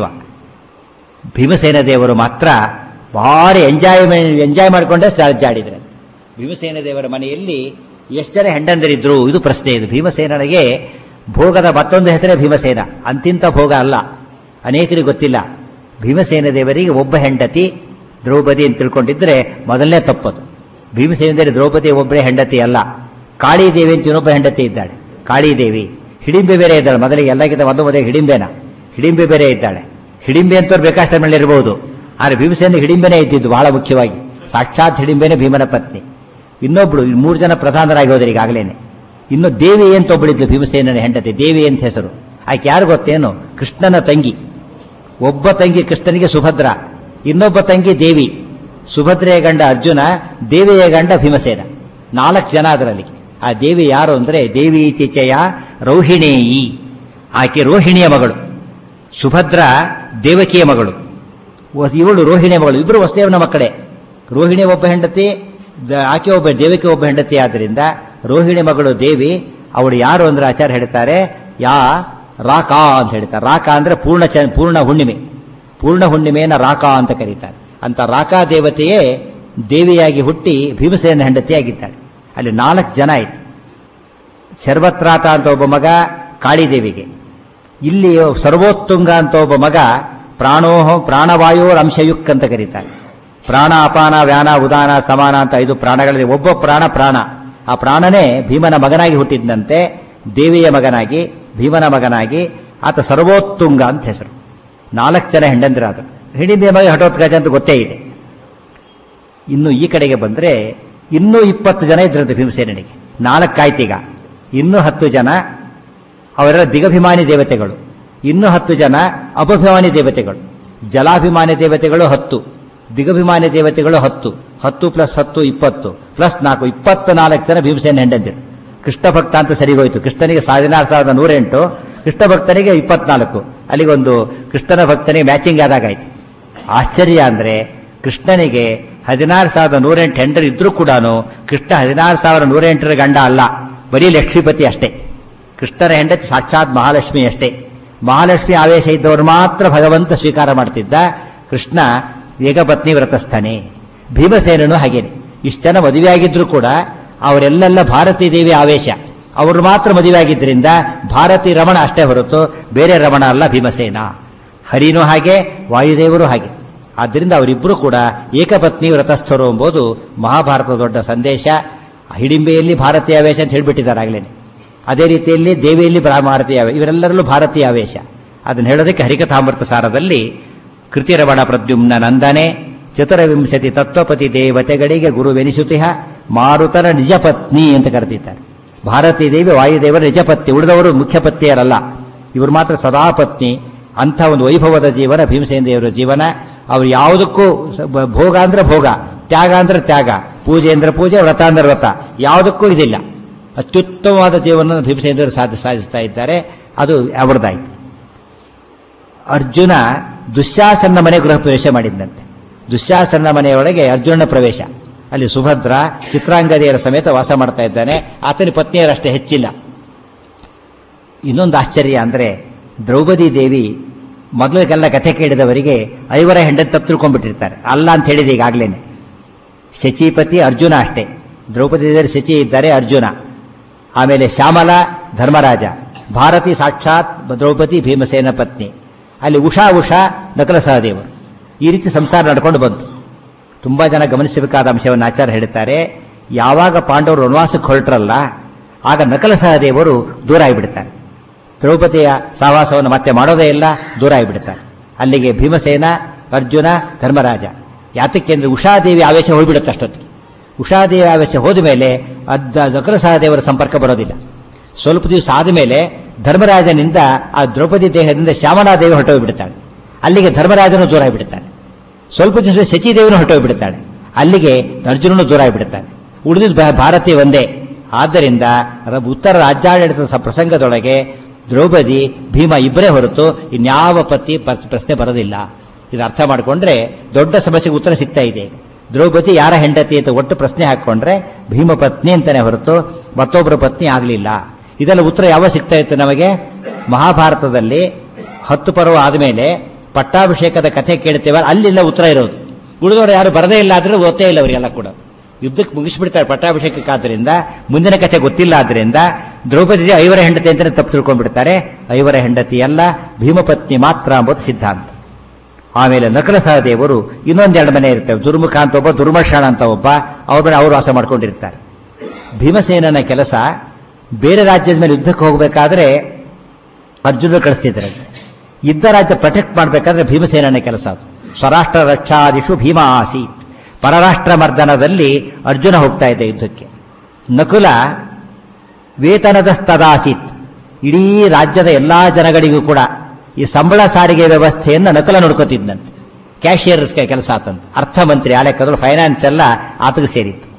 ಭೀಮಸೇನ ದೇವರು ಮಾತ್ರ ಭಾರಿ ಎಂಜಾಯ್ಮೆಂಟ್ ಎಂಜಾಯ್ ಮಾಡಿಕೊಂಡೇ ಜಾಡಿದ್ರೆ ಭೀಮಸೇನ ದೇವರ ಮನೆಯಲ್ಲಿ ಎಷ್ಟು ಜನ ಹೆಂಡಂದರಿದ್ರು ಇದು ಪ್ರಶ್ನೆ ಇದು ಭೀಮಸೇನನಿಗೆ ಭೋಗದ ಮತ್ತೊಂದು ಹೆಸರೇ ಭೀಮಸೇನ ಅಂತಿಂತ ಭೋಗ ಅಲ್ಲ ಅನೇಕರಿಗೆ ಗೊತ್ತಿಲ್ಲ ಭೀಮಸೇನ ದೇವರಿಗೆ ಒಬ್ಬ ಹೆಂಡತಿ ದ್ರೌಪದಿ ಅಂತ ತಿಳ್ಕೊಂಡಿದ್ರೆ ಮೊದಲನೇ ತಪ್ಪದು ಭೀಮಸೇನ ದೇವಿ ದ್ರೌಪದಿ ಒಬ್ಬರೇ ಹೆಂಡತಿ ಅಲ್ಲ ಕಾಳಿದೇವಿ ಅಂತ ಇನ್ನೊಬ್ಬ ಹೆಂಡತಿ ಇದ್ದಾಳೆ ಕಾಳಿದೇವಿ ಹಿಡಿಂಬೆ ಬೇರೆ ಇದ್ದಾಳೆ ಮೊದಲಿಗೆ ಎಲ್ಲಕ್ಕಿಂತ ಒಂದು ಮೊದಲಿಗೆ ಹಿಡಿಂಬೆನ ಹಿಡಿಂಬೆ ಬೇರೆ ಇದ್ದಾಳೆ ಹಿಡಿಂಬೆ ಅಂತವ್ರು ಬೇಕಾಶ್ರಮಲ್ಲಿ ಇರಬಹುದು ಆದರೆ ಭೀಮಸೇನ ಹಿಡಿಂಬೆನೇ ಇದ್ದಿದ್ದು ಬಹಳ ಮುಖ್ಯವಾಗಿ ಸಾಕ್ಷಾತ್ ಹಿಡಿಂಬೆನೇ ಭೀಮನ ಪತ್ನಿ ಇನ್ನೊಬ್ಳು ಮೂರು ಜನ ಪ್ರಧಾನರಾಗಿ ಹೋದ್ರೆ ಈಗಾಗಲೇನೆ ಇನ್ನು ದೇವಿ ಅಂತ ಒಬ್ಬಳಿದ್ಲು ಭೀಮಸೇನನ ಹೆಂಡತಿ ದೇವಿ ಅಂತ ಹೆಸರು ಆಕೆ ಯಾರು ಗೊತ್ತೇನು ಕೃಷ್ಣನ ತಂಗಿ ಒಬ್ಬ ತಂಗಿ ಕೃಷ್ಣನಿಗೆ ಸುಭದ್ರ ಇನ್ನೊಬ್ಬ ತಂಗಿ ದೇವಿ ಸುಭದ್ರೆಯ ಗಂಡ ಅರ್ಜುನ ದೇವಿಯ ಗಂಡ ಭೀಮಸೇನ ನಾಲ್ಕು ಜನ ಅದರಲ್ಲಿ ಆ ದೇವಿ ಯಾರು ಅಂದ್ರೆ ದೇವಿ ಇತ್ತೀಚೆಯ ರೋಹಿಣೇಯಿ ಆಕೆ ರೋಹಿಣಿಯ ಮಗಳು ಸುಭದ್ರ ದೇವಕಿಯ ಮಗಳು ವ- ಇವಳು ರೋಹಿಣಿಯ ಮಗಳು ಇಬ್ಬರು ವಸುದೇವನ ಮಕ್ಕಳೇ ರೋಹಿಣಿ ಒಬ್ಬ ಹೆಂಡತಿ ದ- ಆಕೆ ಒಬ್ಬ ದೇವಕಿ ಒಬ್ಬ ಹೆಂಡತಿ ಆದ್ದರಿಂದ ರೋಹಿಣಿ ಮಗಳು ದೇವಿ ಅವಳು ಯಾರು ಅಂದ್ರೆ ಆಚಾರ್ಯ ಹೇಳ್ತಾರೆ ಯಾ ರಾಕಾ ಅಂತ ಹೇಳ್ತಾರೆ ರಾಕ ಅಂದ್ರೆ ಪೂರ್ಣ ಚ ಪೂರ್ಣ ಹುಣ್ಣಿಮೆ ಪೂರ್ಣ ಹುಣ್ಣಿಮೆಯನ್ನು ರಾಕ ಅಂತ ಕರೀತಾರೆ ಅಂತ ರಾಕಾ ದೇವತೆಯೇ ದೇವಿಯಾಗಿ ಹುಟ್ಟಿ ಭೀಮಸೇನ ಹೆಂಡತಿಯಾಗಿದ್ದಾಳೆ ಅಲ್ಲಿ ನಾಲ್ಕು ಜನ ಆಯ್ತು ಶರ್ವತ್ರಾತ ಅಂತ ಒಬ್ಬ ಮಗ ಕಾಳಿದೇವಿಗೆ ಇಲ್ಲಿ ಸರ್ವೋತ್ತುಂಗ ಅಂತ ಒಬ್ಬ ಮಗ ಪ್ರಾಣೋಹ ಪ್ರಾಣವಾಯೋರ್ ಅಂಶಯುಕ್ ಅಂತ ಕರೀತಾರೆ ಪ್ರಾಣ ಅಪಾನ ವ್ಯಾನ ಉದಾನ ಸಮಾನ ಅಂತ ಐದು ಪ್ರಾಣಗಳಿದೆ ಒಬ್ಬ ಪ್ರಾಣ ಪ್ರಾಣ ಆ ಪ್ರಾಣನೇ ಭೀಮನ ಮಗನಾಗಿ ಹುಟ್ಟಿದ್ದಂತೆ ದೇವಿಯ ಮಗನಾಗಿ ಭೀಮನ ಮಗನಾಗಿ ಆತ ಸರ್ವೋತ್ತುಂಗ ಅಂತ ಹೆಸರು ನಾಲ್ಕು ಜನ ಹೆಂಡಂದಿರಾದರು ಹಿಡಿಂಬೆ ಮಗ ಹಠೋತ್ಕಜ ಅಂತ ಗೊತ್ತೇ ಇದೆ ಇನ್ನು ಈ ಕಡೆಗೆ ಬಂದ್ರೆ ಇನ್ನೂ ಇಪ್ಪತ್ತು ಜನ ಇದ್ರಂತೆ ಭೀಮಸೇನಿಗೆ ನಾಲ್ಕಾಯ್ತೀಗ ಇನ್ನೂ ಹತ್ತು ಜನ ಅವರೆಲ್ಲ ದಿಗಭಿಮಾನಿ ದೇವತೆಗಳು ಇನ್ನೂ ಹತ್ತು ಜನ ಅಪಭಿಮಾನಿ ದೇವತೆಗಳು ಜಲಾಭಿಮಾನಿ ದೇವತೆಗಳು ಹತ್ತು ದಿಗಭಿಮಾನಿ ದೇವತೆಗಳು ಹತ್ತು ಹತ್ತು ಪ್ಲಸ್ ಹತ್ತು ಇಪ್ಪತ್ತು ಪ್ಲಸ್ ನಾಲ್ಕು ಇಪ್ಪತ್ತ ನಾಲ್ಕು ಜನ ಭೀಮಸೇನ ಹೆಂಡಂದಿರು ಕೃಷ್ಣ ಭಕ್ತ ಅಂತ ಸರಿಗೋಯ್ತು ಕೃಷ್ಣನಿಗೆ ಹದಿನಾರು ಸಾವಿರದ ನೂರೆಂಟು ಕೃಷ್ಣ ಭಕ್ತನಿಗೆ ಇಪ್ಪತ್ನಾಲ್ಕು ಅಲ್ಲಿಗೊಂದು ಕೃಷ್ಣನ ಭಕ್ತನಿಗೆ ಮ್ಯಾಚಿಂಗ್ ಆದಾಗಾಯ್ತು ಆಶ್ಚರ್ಯ ಅಂದ್ರೆ ಕೃಷ್ಣನಿಗೆ ಹದಿನಾರು ಸಾವಿರದ ನೂರೆಂಟು ಹೆಂಡರು ಇದ್ರೂ ಕೂಡ ಕೃಷ್ಣ ಹದಿನಾರು ಸಾವಿರ ನೂರೆಂಟರ ಗಂಡ ಅಲ್ಲ ಬರೀ ಲಕ್ಷ್ಮೀಪತಿ ಅಷ್ಟೇ ಕೃಷ್ಣನ ಹೆಂಡತಿ ಸಾಕ್ಷಾತ್ ಮಹಾಲಕ್ಷ್ಮಿ ಅಷ್ಟೇ ಮಹಾಲಕ್ಷ್ಮಿ ಆವೇಶ ಇದ್ದವರು ಮಾತ್ರ ಭಗವಂತ ಸ್ವೀಕಾರ ಮಾಡ್ತಿದ್ದ ಕೃಷ್ಣ ಏಕಪತ್ನಿ ವ್ರತಸ್ಥಾನೆ ಭೀಮಸೇನನು ಹಾಗೇನೆ ಇಷ್ಟು ಜನ ಮದುವೆಯಾಗಿದ್ರು ಕೂಡ ಅವರೆಲ್ಲೆಲ್ಲ ಭಾರತೀ ದೇವಿ ಆವೇಶ ಅವರು ಮಾತ್ರ ಮದುವೆಯಾಗಿದ್ದರಿಂದ ಭಾರತಿ ರಮಣ ಅಷ್ಟೇ ಹೊರತು ಬೇರೆ ರಮಣ ಅಲ್ಲ ಭೀಮಸೇನ ಹರಿನೂ ಹಾಗೆ ವಾಯುದೇವರು ಹಾಗೆ ಆದ್ದರಿಂದ ಅವರಿಬ್ಬರು ಕೂಡ ಏಕಪತ್ನಿ ವ್ರತಸ್ಥರು ಎಂಬುದು ಮಹಾಭಾರತದ ದೊಡ್ಡ ಸಂದೇಶ ಹಿಡಿಂಬೆಯಲ್ಲಿ ಭಾರತೀಯ ಆವೇಶ ಅಂತ ಹೇಳಿಬಿಟ್ಟಿದ್ದಾರೆ ಆಗ್ಲೇನೆ ಅದೇ ರೀತಿಯಲ್ಲಿ ದೇವಿಯಲ್ಲಿ ಬ್ರಾ- ಭಾರತೀಯ ಆವೇಶ ಇವರೆಲ್ಲರಲ್ಲೂ ಭಾರತೀಯ ಆವೇಶ ಅದನ್ನು ಹೇಳೋದಕ್ಕೆ ಹರಿಕಥಾಮೃತ ಸಾರದಲ್ಲಿ ಕೃತಿರಮಣ ಪ್ರದ್ಯುಮ್ನ ನಂದನೆ ಚತುರವಿಂಶತಿ ತತ್ವಪತಿ ದೇವತೆಗಳಿಗೆ ಗುರುವೆನಿಸುತಿಹ ಮಾರುತನ ನಿಜ ಪತ್ನಿ ಅಂತ ಕರೆದಿದ್ದಾರೆ ಭಾರತೀ ದೇವಿ ವಾಯುದೇವರ ನಿಜ ಪತ್ನಿ ಉಳಿದವರು ಮುಖ್ಯ ಪತ್ನಿಯರಲ್ಲ ಇವರು ಮಾತ್ರ ಸದಾ ಪತ್ನಿ ಅಂಥ ಒಂದು ವೈಭವದ ಜೀವನ ಭೀಮಸೇನ ದೇವರ ಜೀವನ ಅವ್ರು ಯಾವುದಕ್ಕೂ ಸ- ಬ- ಭೋಗ ಅಂದ್ರೆ ಭೋಗ ತ್ಯಾಗ ಅಂದ್ರೆ ತ್ಯಾಗ ಪೂಜೆ ಅಂದ್ರೆ ಪೂಜೆ ವ್ರತ ಅಂದ್ರೆ ವ್ರತ ಯಾವುದಕ್ಕೂ ಇದಿಲ್ಲ ಅತ್ಯುತ್ತಮವಾದ ಜೀವನ ಭೀಮಸೇನ ದೇವರು ಸಾಧಿ ಸಾಧಿಸ್ತಾ ಇದ್ದಾರೆ ಅದು ಅವರದಾಯ್ತು ಅರ್ಜುನ ದುಶ್ಯಾಸನ ಮನೆ ಗೃಹ ಪ್ರವೇಶ ಮಾಡಿದ್ದಂತೆ ದುಶ್ಯಾಸನ ಮನೆಯೊಳಗೆ ಅರ್ಜುನನ ಪ್ರವೇಶ ಅಲ್ಲಿ ಸುಭದ್ರ ಚಿತ್ರಾಂಗದಿಯರ ಸಮೇತ ವಾಸ ಮಾಡ್ತಾ ಇದ್ದಾನೆ ಆತನ ಪತ್ನಿಯರಷ್ಟೇ ಹೆಚ್ಚಿಲ್ಲ ಇನ್ನೊಂದು ಆಶ್ಚರ್ಯ ಅಂದ್ರೆ ದ್ರೌಪದಿ ದೇವಿ ಮೊದಲಿಗೆಲ್ಲ ಕಥೆ ಕೇಳಿದವರಿಗೆ ಐವರ ಹೆಂಡತಿ ತಪ್ಪು ತಿಳ್ಕೊಂಡ್ಬಿಟ್ಟಿರ್ತಾರೆ ಅಲ್ಲ ಅಂತ ಹೇಳಿದೆ ಈಗಾಗ್ಲೇನೆ ಶಚಿಪತಿ ಅರ್ಜುನ ಅಷ್ಟೇ ದ್ರೌಪದಿ ದೇವಿ ಶಚಿ ಇದ್ದಾರೆ ಅರ್ಜುನ ಆಮೇಲೆ ಶ್ಯಾಮಲ ಧರ್ಮರಾಜ ಭಾರತಿ ಸಾಕ್ಷಾತ್ ದ್ರೌಪದಿ ಭೀಮಸೇನ ಪತ್ನಿ ಅಲ್ಲಿ ಉಷಾ ಉಷಾ ನಕಲ ಸಹದೇವರು ಈ ರೀತಿ ಸಂಸಾರ ನಡ್ಕೊಂಡು ಬಂತು ತುಂಬಾ ಜನ ಗಮನಿಸಬೇಕಾದ ಅಂಶವನ್ನು ಆಚಾರ್ಯ ಹೇಳ್ತಾರೆ ಯಾವಾಗ ಪಾಂಡವರು ವನವಾಸಕ್ಕೆ ಹೊರಟ್ರಲ್ಲ ಆಗ ನಕಲ ಸಹದೇವರು ದೂರ ಆಗಿಬಿಡ್ತಾರೆ ದ್ರೌಪದಿಯ ಸಹವಾಸವನ್ನು ಮತ್ತೆ ಮಾಡೋದೇ ಇಲ್ಲ ದೂರ ಆಗಿಬಿಡ್ತಾರೆ ಅಲ್ಲಿಗೆ ಭೀಮಸೇನ ಅರ್ಜುನ ಧರ್ಮರಾಜ ಯಾತಕ್ಕೆ ಅಂದ್ರೆ ಉಷಾದೇವಿ ಆವೇಶ ಹೋಗ್ಬಿಡುತ್ತೆ ಅಷ್ಟೊತ್ತಿಗೆ ಉಷಾದೇವಿ ಆವೇಶ ಹೋದ ಮೇಲೆ ಅದ್ ನಕಲ ಸಹದೇವರ ಸಂಪರ್ಕ ಬರೋದಿಲ್ಲ ಸ್ವಲ್ಪ ದಿವಸ ಆದಮೇಲೆ ಧರ್ಮರಾಜನಿಂದ ಆ ದ್ರೌಪದಿ ದೇಹದಿಂದ ಶ್ಯಾಮಲಾದೇವಿ ಹೊರಟೋಗ್ಬಿಡ್ತಾಳೆ ಅಲ್ಲಿಗೆ ಧರ್ಮರಾಜನು ದೂರ ಆಗಿಬಿಡ್ತಾನೆ ಸ್ವಲ್ಪ ದಿವಸ ಶಚಿದೇವಿನೂ ಹೊರಟೋಗ್ಬಿಡ್ತಾಳೆ ಅಲ್ಲಿಗೆ ಅರ್ಜುನನು ದೂರ ಆಗಿಬಿಡ್ತಾನೆ ಉಳಿದಿದ್ದು ಭಾ- ಭಾರತೀಯ ಒಂದೇ ಆದ್ದರಿಂದ ರ- ಉತ್ತರ ರಾಜ್ಯಾಡಳಿತದ ಸ- ಪ್ರಸಂಗದೊಳಗೆ ದ್ರೌಪದಿ ಭೀಮ ಇಬ್ಬರೇ ಹೊರತು ಇನ್ಯಾವ ಪತಿ ಪರ್- ಪ್ರಶ್ನೆ ಬರೋದಿಲ್ಲ ಇದು ಅರ್ಥ ಮಾಡಿಕೊಂಡ್ರೆ ದೊಡ್ಡ ಸಮಸ್ಯೆಗೆ ಉತ್ತರ ಸಿಗ್ತಾ ಇದೆ ಈಗ. ದ್ರೌಪದಿ ಯಾರ ಹೆಂಡತಿ ಅಂತ ಒಟ್ಟು ಪ್ರಶ್ನೆ ಹಾಕೊಂಡ್ರೆ ಭೀಮ ಪತ್ನಿ ಅಂತಾನೆ ಹೊರತು ಮತ್ತೊಬ್ಬರ ಪತ್ನಿ ಆಗಲಿಲ್ಲ ಇದೆಲ್ಲ ಉತ್ತರ ಯಾವಾಗ ಸಿಗ್ತಾ ಇತ್ತು ನಮಗೆ ಮಹಾಭಾರತದಲ್ಲಿ ಹತ್ತು ಪರ್ವ ಆದಮೇಲೆ ಪಟ್ಟಾಭಿಷೇಕದ ಕಥೆ ಕೇಳ್ತೇವೆ ಅಲ್ಲಿಲ್ಲ ಉತ್ತರ ಇರೋದು ಉಳಿದವರು ಯಾರು ಬರದೇ ಇಲ್ಲ ಆದ್ರೆ ಓದ್ತೇ ಇಲ್ಲ ಅವರಿಗೆಲ್ಲ ಕೂಡ ಯುದ್ಧಕ್ಕೆ ಮುಗಿಸ್ಬಿಡ್ತಾರೆ ಪಟ್ಟಾಭಿಷೇಕಕ್ಕಾದ್ರಿಂದ ಮುಂದಿನ ಕಥೆ ಗೊತ್ತಿಲ್ಲ ಆದ್ರಿಂದ ದ್ರೌಪದಿ ಐವರ ಹೆಂಡತಿ ಅಂತಾನೆ ತಪ್ಪು ತಿಳ್ಕೊಂಡ್ಬಿಡ್ತಾರೆ ಐವರ ಹೆಂಡತಿ ಅಲ್ಲ ಭೀಮಪತ್ನಿ ಮಾತ್ರ ಎಂಬುದು ಸಿದ್ಧಾಂತ ಆಮೇಲೆ ನಕಲ ಸಹದೇವರು ಇನ್ನೊಂದೆರಡು ಮನೆ ಇರ್ತವೆ ದುರ್ಮುಖ ಅಂತ ಒಬ್ಬ ದುರ್ಮರ್ಷಣ ಅಂತ ಒಬ್ಬ ಅವ್ರ ಮನೆ ಅವರು ವಾಸ ಮಾಡ್ಕೊಂಡಿರ್ತಾರೆ ಭೀಮಸೇನನ ಕೆಲಸ ಬೇರೆ ರಾಜ್ಯದ ಮೇಲೆ ಯುದ್ಧಕ್ಕೆ ಹೋಗಬೇಕಾದ್ರೆ ಅರ್ಜುನ ಕಳಿಸ್ತಿದ್ರಂತೆ ಯುದ್ಧ ರಾಜ್ಯ ಪ್ರೊಟೆಕ್ಟ್ ಮಾಡಬೇಕಾದ್ರೆ ಭೀಮಸೇನನ ಕೆಲಸ ಅದು ಸ್ವರಾಷ್ಟ್ರ ರಕ್ಷಾದಿಶು ಭೀಮ ಆಸೀತ್ ಪರರಾಷ್ಟ್ರ ಮರ್ದನದಲ್ಲಿ ಅರ್ಜುನ ಹೋಗ್ತಾ ಇದ್ದ ಯುದ್ಧಕ್ಕೆ ನಕುಲ ವೇತನದ ಸ್ತದಾಸೀತ್ ಇಡೀ ರಾಜ್ಯದ ಎಲ್ಲಾ ಜನಗಳಿಗೂ ಕೂಡ ಈ ಸಂಬಳ ಸಾರಿಗೆ ವ್ಯವಸ್ಥೆಯನ್ನು ನಕಲ ನೋಡ್ಕೋತಿದ್ದಂತೆ ಕ್ಯಾಶಿಯರ್ ಕೆಲಸ ಆತಂತ ಅರ್ಥಮಂತ್ರಿ ಆ ಲೆಕ್ಕದಲ್ಲಿ ಫೈನಾನ್ಸ್ ಎಲ್ಲ ಆತಗೆ ಸೇರಿತ್ತು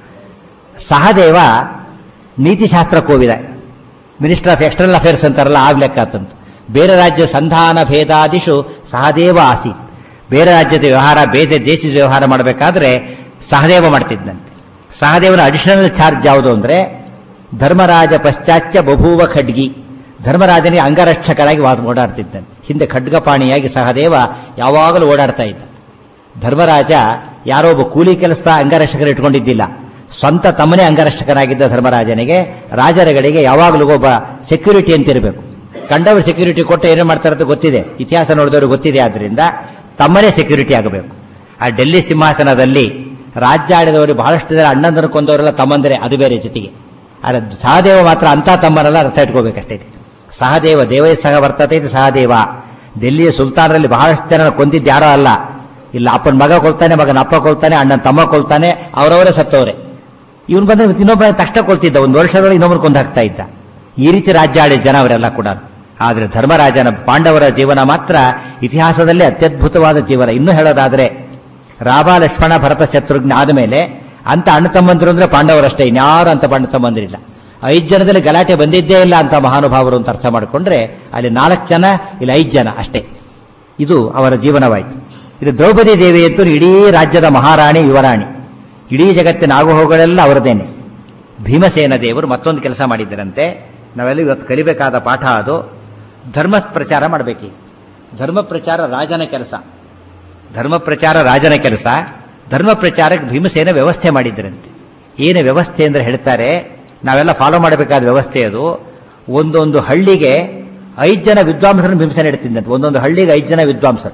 ಸಹದೇವ ನೀತಿಶಾಸ್ತ್ರಕ್ಕೆ ಹೋಗಿದ ಮಿನಿಸ್ಟರ್ ಆಫ್ ಎಕ್ಸ್ಟರ್ನಲ್ ಅಫೇರ್ಸ್ ಅಂತಾರಲ್ಲ ಆಗ ಲೆಕ್ಕ ಆತಂತ ಬೇರೆ ರಾಜ್ಯ ಸಂಧಾನ ಭೇದಾದಿಶು ಸಹದೇವ ಆಸೀತ್ ಬೇರೆ ರಾಜ್ಯದ ವ್ಯವಹಾರ ಬೇರೆ ದೇಶದ ವ್ಯವಹಾರ ಮಾಡಬೇಕಾದ್ರೆ ಸಹದೇವ ಮಾಡ್ತಿದ್ದಂತೆ ಸಹದೇವನ ಅಡಿಷನಲ್ ಚಾರ್ಜ್ ಯಾವುದು ಅಂದ್ರೆ ಧರ್ಮರಾಜ ಪಶ್ಚಾಚ್ಯ ಬಭೂವ ಖಡ್ಗಿ ಧರ್ಮರಾಜನಿಗೆ ಅಂಗರಕ್ಷಕರಾಗಿ ವಾದ ಓಡಾಡ್ತಿದ್ದಾನೆ ಹಿಂದೆ ಖಡ್ಗಪಾಣಿಯಾಗಿ ಸಹದೇವ ಯಾವಾಗಲೂ ಓಡಾಡ್ತಾ ಇದ್ದ ಧರ್ಮರಾಜ ಯಾರೋ ಒಬ್ಬ ಕೂಲಿ ಕೆಲಸದ ಅಂಗರಕ್ಷಕರು ಇಟ್ಕೊಂಡಿದ್ದಿಲ್ಲ ಸ್ವಂತ ತಮ್ಮನೇ ಅಂಗರಕ್ಷಕರಾಗಿದ್ದ ಧರ್ಮರಾಜನಿಗೆ ರಾಜರುಗಳಿಗೆ ಯಾವಾಗಲೂ ಒಬ್ಬ ಸೆಕ್ಯೂರಿಟಿ ಅಂತ ಇರಬೇಕು ಕಂಡವರು ಸೆಕ್ಯೂರಿಟಿ ಕೊಟ್ಟು ಏನು ಮಾಡ್ತಾರೆ ಅಂತ ಗೊತ್ತಿದೆ ಇತಿಹಾಸ ನೋಡಿದವರು ಗೊತ್ತಿದೆ ಆದ್ರಿಂದ ತಮ್ಮನೇ ಸೆಕ್ಯೂರಿಟಿ ಆಗಬೇಕು ಆ ಡೆಲ್ಲಿ ಸಿಂಹಾಸನದಲ್ಲಿ ರಾಜ್ಯ ಆಡಿದವರು ಬಹಳಷ್ಟು ಜನ ಅಣ್ಣಂದರ ಕೊಂದವರೆಲ್ಲ ತಮ್ಮಂದರೆ ಅದು ಬೇರೆ ಜೊತೆಗೆ ಆದರೆ ಸಹದೇವ ಮಾತ್ರ ಅಂತ ತಮ್ಮರೆಲ್ಲ ಅರ್ಥ ಇಟ್ಕೋಬೇಕಷ್ಟೇ ಸಹದೇವ ದೇವೈ ಸಹ ವರ್ತತೆ ಇದು ಸಹದೇವ ದಿಲ್ಲಿಯ ಸುಲ್ತಾನರಲ್ಲಿ ಬಹಳಷ್ಟು ಜನ ಕೊಂದಿದ್ದು ಯಾರೋ ಅಲ್ಲ ಇಲ್ಲ ಅಪ್ಪನ ಮಗ ಕೊಲ್ತಾನೆ ಮಗನ ಅಪ್ಪ ಕೊಲ್ತಾನೆ ಅಣ್ಣನ ತಮ್ಮ ಕೊಲ್ತಾನೆ ಅವರವರೇ ಸತ್ತವರೇ ಇವನು ಬಂದ್ರೆ ಇನ್ನೊಬ್ಬ ತಕ್ಷಣ ಕೊಳ್ತಿದ್ದ ಒಂದು ವರ್ಷದೊಳಗೆ ಇನ್ನೊಬ್ಬರು ಕೊಂದು ಹಾಕ್ತಾ ಇದ್ದ ಈ ರೀತಿ ರಾಜ್ಯ ಆಡಿದ ಜನ ಅವರೆಲ್ಲ ಕೂಡ ಆದರೆ ಧರ್ಮರಾಜನ ಪಾಂಡವರ ಜೀವನ ಮಾತ್ರ ಇತಿಹಾಸದಲ್ಲಿ ಅತ್ಯದ್ಭುತವಾದ ಜೀವನ ಇನ್ನೂ ಹೇಳೋದಾದ್ರೆ ರಾಮ ಲಕ್ಷ್ಮಣ ಭರತ ಶತ್ರುಘ್ನ ಆದಮೇಲೆ ಅಂತ ಅಣ್ಣ ತಮ್ಮಂದಿರು ಅಂದ್ರೆ ಪಾಂಡವರಷ್ಟೇ ಇನ್ಯಾರು ಅಂತ ಅಣ್ಣ ತಮ್ಮಂದಿರಿಲ್ಲ ಐದು ಜನದಲ್ಲಿ ಗಲಾಟೆ ಬಂದಿದ್ದೇ ಇಲ್ಲ ಅಂತ ಮಹಾನುಭಾವರು ಅಂತ ಅರ್ಥ ಮಾಡಿಕೊಂಡ್ರೆ ಅಲ್ಲಿ ನಾಲ್ಕು ಜನ ಇಲ್ಲಿ ಐದು ಜನ ಅಷ್ಟೇ ಇದು ಅವರ ಜೀವನವಾಯಿತು ಇದು ದ್ರೌಪದಿ ದೇವಿ ಅಂತೂ ಇಡೀ ರಾಜ್ಯದ ಮಹಾರಾಣಿ ಯುವರಾಣಿ ಇಡೀ ಜಗತ್ತಿನ ಆಗುಹೋಗಳೆಲ್ಲ ಅವರದೇನೆ ಭೀಮಸೇನ ದೇವರು ಮತ್ತೊಂದು ಕೆಲಸ ಮಾಡಿದ್ದರಂತೆ ನಾವೆಲ್ಲ ಇವತ್ತು ಕಲಿಬೇಕಾದ ಪಾಠ ಅದು ಧರ್ಮ ಪ್ರಚಾರ ಮಾಡಬೇಕೀಗ ಧರ್ಮ ಪ್ರಚಾರ ರಾಜನ ಕೆಲಸ ಧರ್ಮ ಪ್ರಚಾರ ರಾಜನ ಕೆಲಸ ಧರ್ಮ ಪ್ರಚಾರಕ್ಕೆ ಭೀಮಸೇನ ವ್ಯವಸ್ಥೆ ಮಾಡಿದ್ದರಂತೆ ಏನು ವ್ಯವಸ್ಥೆ ಅಂದ್ರೆ ಹೇಳ್ತಾರೆ ನಾವೆಲ್ಲ ಫಾಲೋ ಮಾಡಬೇಕಾದ ವ್ಯವಸ್ಥೆ ಅದು ಒಂದೊಂದು ಹಳ್ಳಿಗೆ ಐದು ಜನ ವಿದ್ವಾಂಸರನ್ನು ಭೀಮಸೇನ ಇಡ್ತಿದ್ದಂತೆ ಒಂದೊಂದು ಹಳ್ಳಿಗೆ ಐದು ಜನ ವಿದ್ವಾಂಸರು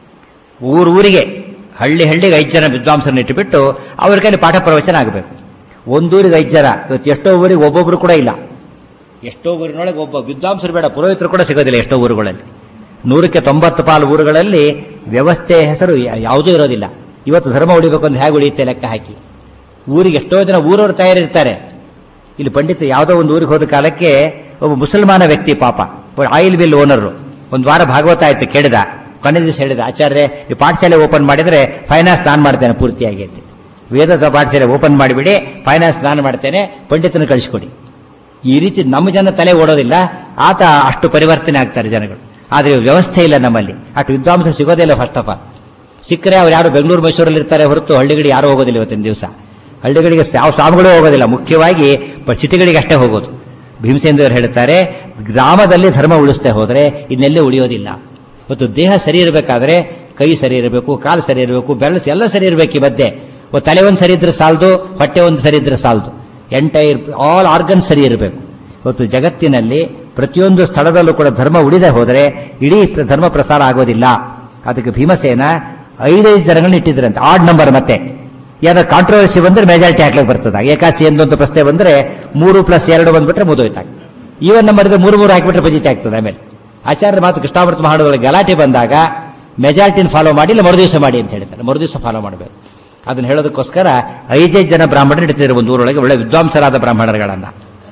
ಊರೂರಿಗೆ ಹಳ್ಳಿ ಹಳ್ಳಿಗೆ ಐದು ಜನ ವಿದ್ವಾಂಸರನ್ನ ಇಟ್ಟುಬಿಟ್ಟು ಅವ್ರ ಕೈಲಿ ಪಾಠ ಪ್ರವಚನ ಆಗಬೇಕು ಒಂದೂರಿಗೆ ಐದು ಜನ ಇವತ್ತು ಎಷ್ಟೋ ಊರಿಗೆ ಒಬ್ಬೊಬ್ರು ಕೂಡ ಇಲ್ಲ ಎಷ್ಟೋ ಊರಿನೊಳಗೆ ಒಬ್ಬ ವಿದ್ವಾಂಸರು ಬೇಡ ಪುರೋಹಿತರು ಕೂಡ ಸಿಗೋದಿಲ್ಲ ಎಷ್ಟೋ ಊರುಗಳಲ್ಲಿ ನೂರಕ್ಕೆ ತೊಂಬತ್ತು ಪಾಲು ಊರುಗಳಲ್ಲಿ ವ್ಯವಸ್ಥೆ ಹೆಸರು ಯಾ- ಯಾವುದೂ ಇರೋದಿಲ್ಲ ಇವತ್ತು ಧರ್ಮ ಉಳಿಬೇಕು ಅಂತ ಹೇಗೆ ಉಳಿಯುತ್ತೆ ಲೆಕ್ಕ ಹಾಕಿ ಊರಿಗೆ ಎಷ್ಟೋ ಜನ ಊರವರು ತಯಾರಿರ್ತಾರೆ ಇಲ್ಲಿ ಪಂಡಿತ ಯಾವುದೋ ಒಂದು ಊರಿಗೆ ಹೋದ ಕಾಲಕ್ಕೆ ಒಬ್ಬ ಮುಸಲ್ಮಾನ ವ್ಯಕ್ತಿ ಪಾಪ ಆಯಿಲ್ ಬಿಲ್ ಓನರು ಒಂದು ವಾರ ಭಾಗವತ ಆಯ್ತು ಕೇಳಿದ ಕೊನೆ ದಿವಸ ಹೇಳಿದ ಆಚಾರ್ಯ ಈ ಪಾಠಶಾಲೆ ಓಪನ್ ಮಾಡಿದ್ರೆ ಫೈನಾನ್ಸ್ ನಾನು ಮಾಡ್ತೇನೆ ಪೂರ್ತಿಯಾಗಿ ಅಂತ ವೇದದ ಪಾಠಶಾಲೆ ಓಪನ್ ಮಾಡಿಬಿಡಿ ಫೈನಾನ್ಸ್ ನಾನು ಮಾಡ್ತೇನೆ ಪಂಡಿತನ ಕಳಿಸ್ಕೊಡಿ ಈ ರೀತಿ ನಮ್ಮ ಜನ ತಲೆ ಓಡೋದಿಲ್ಲ ಆತ ಅಷ್ಟು ಪರಿವರ್ತನೆ ಆಗ್ತಾರೆ ಜನಗಳು ಆದರೆ ವ್ಯವಸ್ಥೆ ಇಲ್ಲ ನಮ್ಮಲ್ಲಿ ಅಷ್ಟು ವಿದ್ವಾಂಸರು ಸಿಗೋದೇ ಇಲ್ಲ ಫಸ್ಟ್ ಆಫ್ ಆಲ್ ಸಿಕ್ಕರೆ ಅವ್ರು ಯಾರು ಬೆಂಗಳೂರು ಮೈಸೂರಲ್ಲಿ ಇರ್ತಾರೆ ಹೊರತು ಹಳ್ಳಿಗಳಿಗೆ ಯಾರು ಹೋಗೋದಿಲ್ಲ ಇವತ್ತಿನ ದಿವಸ ಹಳ್ಳಿಗಳಿಗೆ ಯಾವ ಸ್ವಾಮಿಗಳು ಹೋಗೋದಿಲ್ಲ ಮುಖ್ಯವಾಗಿ ಪ- ಸಿಟಿಗಳಿಗೆ ಅಷ್ಟೇ ಹೋಗೋದು ಭೀಮಸೇಂದ್ರ ಹೇಳ್ತಾರೆ ಗ್ರಾಮದಲ್ಲಿ ಧರ್ಮ ಉಳಿಸ್ತಾ ಹೋದ್ರೆ ಇನ್ನೆಲ್ಲೇ ಉಳಿಯೋದಿಲ್ಲ ಇವತ್ತು ದೇಹ ಸರಿ ಇರಬೇಕಾದ್ರೆ ಕೈ ಸರಿ ಇರಬೇಕು ಕಾಲು ಸರಿ ಇರಬೇಕು ಬೆರಳು ಎಲ್ಲ ಸರಿ ಇರಬೇಕು ಈ ಮಧ್ಯೆ ಒಂದು ತಲೆ ಒಂದು ಸರಿ ಇದ್ರೆ ಸಾಲದು ಹೊಟ್ಟೆ ಒಂದು ಸರಿ ಇದ್ರೆ ಸಾಲದು ಎಂಟೈರ್ ಆಲ್ ಆರ್ಗನ್ ಸರಿ ಇರಬೇಕು ಇವತ್ತು ಜಗತ್ತಿನಲ್ಲಿ ಪ್ರತಿಯೊಂದು ಸ್ಥಳದಲ್ಲೂ ಕೂಡ ಧರ್ಮ ಉಳಿದೇ ಹೋದರೆ ಇಡೀ ಪ್ರ- ಧರ್ಮ ಪ್ರಸಾರ ಆಗೋದಿಲ್ಲ ಅದಕ್ಕೆ ಭೀಮಸೇನ ಐದೈದು ಜನಗಳನ್ನ ಇಟ್ಟಿದ್ರಂತೆ ಆಡ್ ನಂಬರ್ ಮತ್ತೆ ಏನಾದ್ರು ಕಾಂಟ್ರವರ್ಸಿ ಬಂದ್ರೆ ಮೆಜಾರಿಟಿ ಹಾಕ್ಲಿಕ್ಕೆ ಬರ್ತದೆ ಏಕಾಸಿ ಎಂದೊಂದು ಪ್ರಶ್ನೆ ಬಂದ್ರೆ ಮೂರು ಪ್ಲಸ್ ಎರಡು ಬಂದ್ಬಿಟ್ರೆ ಮುದೋಯ್ತಾಗ ಈವನ್ ನಂಬರ್ ಇದ್ರೆ ಮೂರು ಮೂರು ಹಾಕಿಬಿಟ್ರೆ ಬಜಿತಿ ಆಗ್ತದೆ ಆಮೇಲೆ ಆಚಾರ್ಯ ಮಾತು ಕೃಷ್ಣಾಮೃತ ಮಹಾಣದಲ್ಲಿ ಗಲಾಟೆ ಬಂದಾಗ ಮೆಜಾರಿಟಿನ ಫಾಲೋ ಮಾಡಿ ಇಲ್ಲ ಮರುದಿವಸ ಮಾಡಿ ಅಂತ ಹೇಳ್ತಾರೆ ಮರುದಿವಸ ಫಾಲೋ ಮಾಡಬೇಕು ಅದನ್ನ ಹೇಳೋದಕ್ಕೋಸ್ಕರ ಐದೈದು ಜನ ಬ್ರಾಹ್ಮಣರು ಇಡ್ತಿದ್ರು ಒಂದು ಊರೊಳಗೆ ಒಳ್ಳೆ ವಿದ್ವಾಂಸರಾದ ಬ್ರಾಹ್ಮಣರುಗಳನ್ನ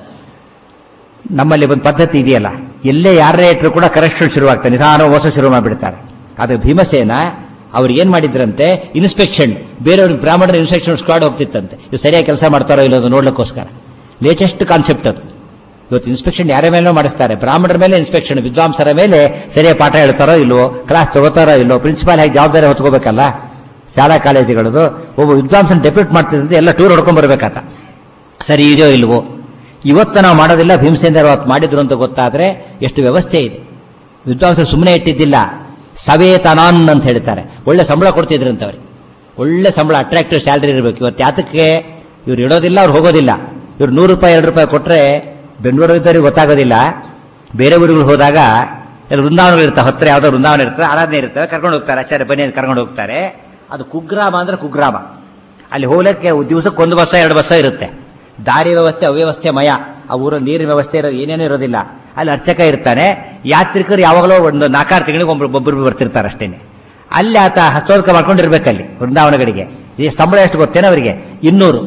ನಮ್ಮಲ್ಲಿ ಒಂದು ಪದ್ಧತಿ ಇದೆಯಲ್ಲ ಎಲ್ಲೇ ಯಾರೇ ಇಟ್ಟರು ಕೂಡ ಕರೆಕ್ಷನ್ ಶುರುವಾಗ್ತದೆ ನಿಧಾನ ಮೋಸ ಶುರು ಮಾಡಿಬಿಡ್ತಾರೆ ಅದು ಭೀಮಸೇನ ಅವ್ರು ಏನ್ ಮಾಡಿದ್ರಂತೆ ಇನ್ಸ್ಪೆಕ್ಷನ್ ಬೇರೆಯವ್ರ ಬ್ರಾಹ್ಮಣರ ಇನ್ಸ್ಪೆಕ್ಷನ್ ಸ್ಕ್ವಾಡ್ ಹೋಗ್ತಿತ್ತಂತೆ ಇದು ಸರಿಯಾಗಿ ಕೆಲಸ ಮಾಡ್ತಾರೋ ಇಲ್ಲೋ ಅದು ನೋಡ್ಲಿಕ್ಕೋಸ್ಕರ ಲೇಟೆಸ್ಟ್ ಕಾನ್ಸೆಪ್ಟ್ ಅದು ಇವತ್ತು ಇನ್ಸ್ಪೆಕ್ಷನ್ ಯಾರ ಮೇಲೂ ಮಾಡಿಸ್ತಾರೆ ಬ್ರಾಹ್ಮಣರ ಮೇಲೆ ಇನ್ಸ್ಪೆಕ್ಷನ್ ವಿದ್ವಾಂಸರ ಮೇಲೆ ಸರಿಯಾಗಿ ಪಾಠ ಹೇಳ್ತಾರೋ ಇಲ್ವೋ ಕ್ಲಾಸ್ ತಗೋತಾರೋ ಇಲ್ವೋ ಪ್ರಿನ್ಸಿಪಾಲ್ ಹೇಗೆ ಜವಾಬ್ದಾರಿ ಹೊತ್ಕೋಬೇಕಲ್ಲ ಶಾಲಾ ಕಾಲೇಜುಗಳದು ಒಬ್ಬ ವಿದ್ವಾಂಸನ ಡೆಪ್ಯೂಟ್ ಮಾಡ್ತಿದ್ದಂತೆ ಎಲ್ಲ ಟೂರ್ ಹೊಡ್ಕೊಂಡ್ ಬರ್ಬೇಕಾತ ಸರಿ ಇದೆಯೋ ಇಲ್ವೋ ಇವತ್ತು ನಾವು ಮಾಡೋದಿಲ್ಲ ಭೀಮಸೇಂದ್ರ ಅವತ್ತು ಮಾಡಿದ್ರು ಅಂತ ಗೊತ್ತಾದ್ರೆ ಎಷ್ಟು ವ್ಯವಸ್ಥೆ ಇದೆ ವಿದ್ವಾಂಸರು ಸುಮ್ಮನೆ ಇಟ್ಟಿದ್ದಿಲ್ಲ ಸವೇತನಾನ್ ಅಂತ ಹೇಳ್ತಾರೆ ಒಳ್ಳೆ ಸಂಬಳ ಕೊಡ್ತಿದ್ರಂತ ಅವ್ರಿಗೆ ಒಳ್ಳೆ ಸಂಬಳ ಅಟ್ರಾಕ್ಟಿವ್ ಸ್ಯಾಲ್ರಿ ಇರಬೇಕು ಇವತ್ತು ಯಾತಕ್ಕೆ ಇವ್ರು ಇಡೋದಿಲ್ಲ ಅವ್ರು ಹೋಗೋದಿಲ್ಲ ಇವ್ರು ನೂರು ರೂಪಾಯಿ ಎರಡು ರೂಪಾಯಿ ಕೊಟ್ರೆ ಬೆಂಗಳೂರು ಇದ್ದವ್ರಿಗೆ ಗೊತ್ತಾಗೋದಿಲ್ಲ ಬೇರೆ ಊರುಗಳು ಹೋದಾಗ ಎಲ್ಲ ವೃಂದಾವನಗಳು ಇರ್ತಾವೆ ಹತ್ರ ಯಾವ್ದೋ ವೃಂದಾವನ ಇರ್ತವೆ ಆರಾಧನೆ ಇರ್ತವೆ ಕರ್ಕೊಂಡು ಹೋಗ್ತಾರೆ ಆಚಾರ್ಯ ಬನ್ನಿ ಅಂತ ಕರ್ಕೊಂಡು ಹೋಗ್ತಾರೆ ಅದು ಕುಗ್ರಾಮ ಅಂದ್ರೆ ಕುಗ್ರಾಮ ಅಲ್ಲಿ ಹೋಗ್ಲಿಕ್ಕೆ ದಿವಸಕ್ಕೆ ಒಂದು ಬಸ್ಸ ಎರಡು ಬಸ್ಸ ಇರುತ್ತೆ ದಾರಿ ವ್ಯವಸ್ಥೆ ಅವ್ಯವಸ್ಥೆ ಮಯ ಆ ಊರಲ್ಲಿ ನೀರಿನ ವ್ಯವಸ್ಥೆ ಇರೋದು ಏನೇನೂ ಇರೋದಿಲ್ಲ ಅಲ್ಲಿ ಅರ್ಚಕ ಇರ್ತಾನೆ ಯಾತ್ರಿಕರು ಯಾವಾಗಲೂ ಒಂದು ನಾಲ್ಕಾರು ತಿಂಗಳಿಗೆ ಒಬ್ರು ಒಬ್ಬರು ಬರ್ತಿರ್ತಾರೆ ಅಷ್ಟೇನೆ ಅಲ್ಲಿ ಆತ ಹಸ್ತೋದಕ ಮಾಡ್ಕೊಂಡಿರ್ಬೇಕಲ್ಲಿ ವೃಂದಾವನಗಳಿಗೆ ಈ ಸಂಬಳ ಎಷ್ಟು ಗೊತ್ತೇನೆ ಅವರಿಗೆ ಇನ್ನೂರು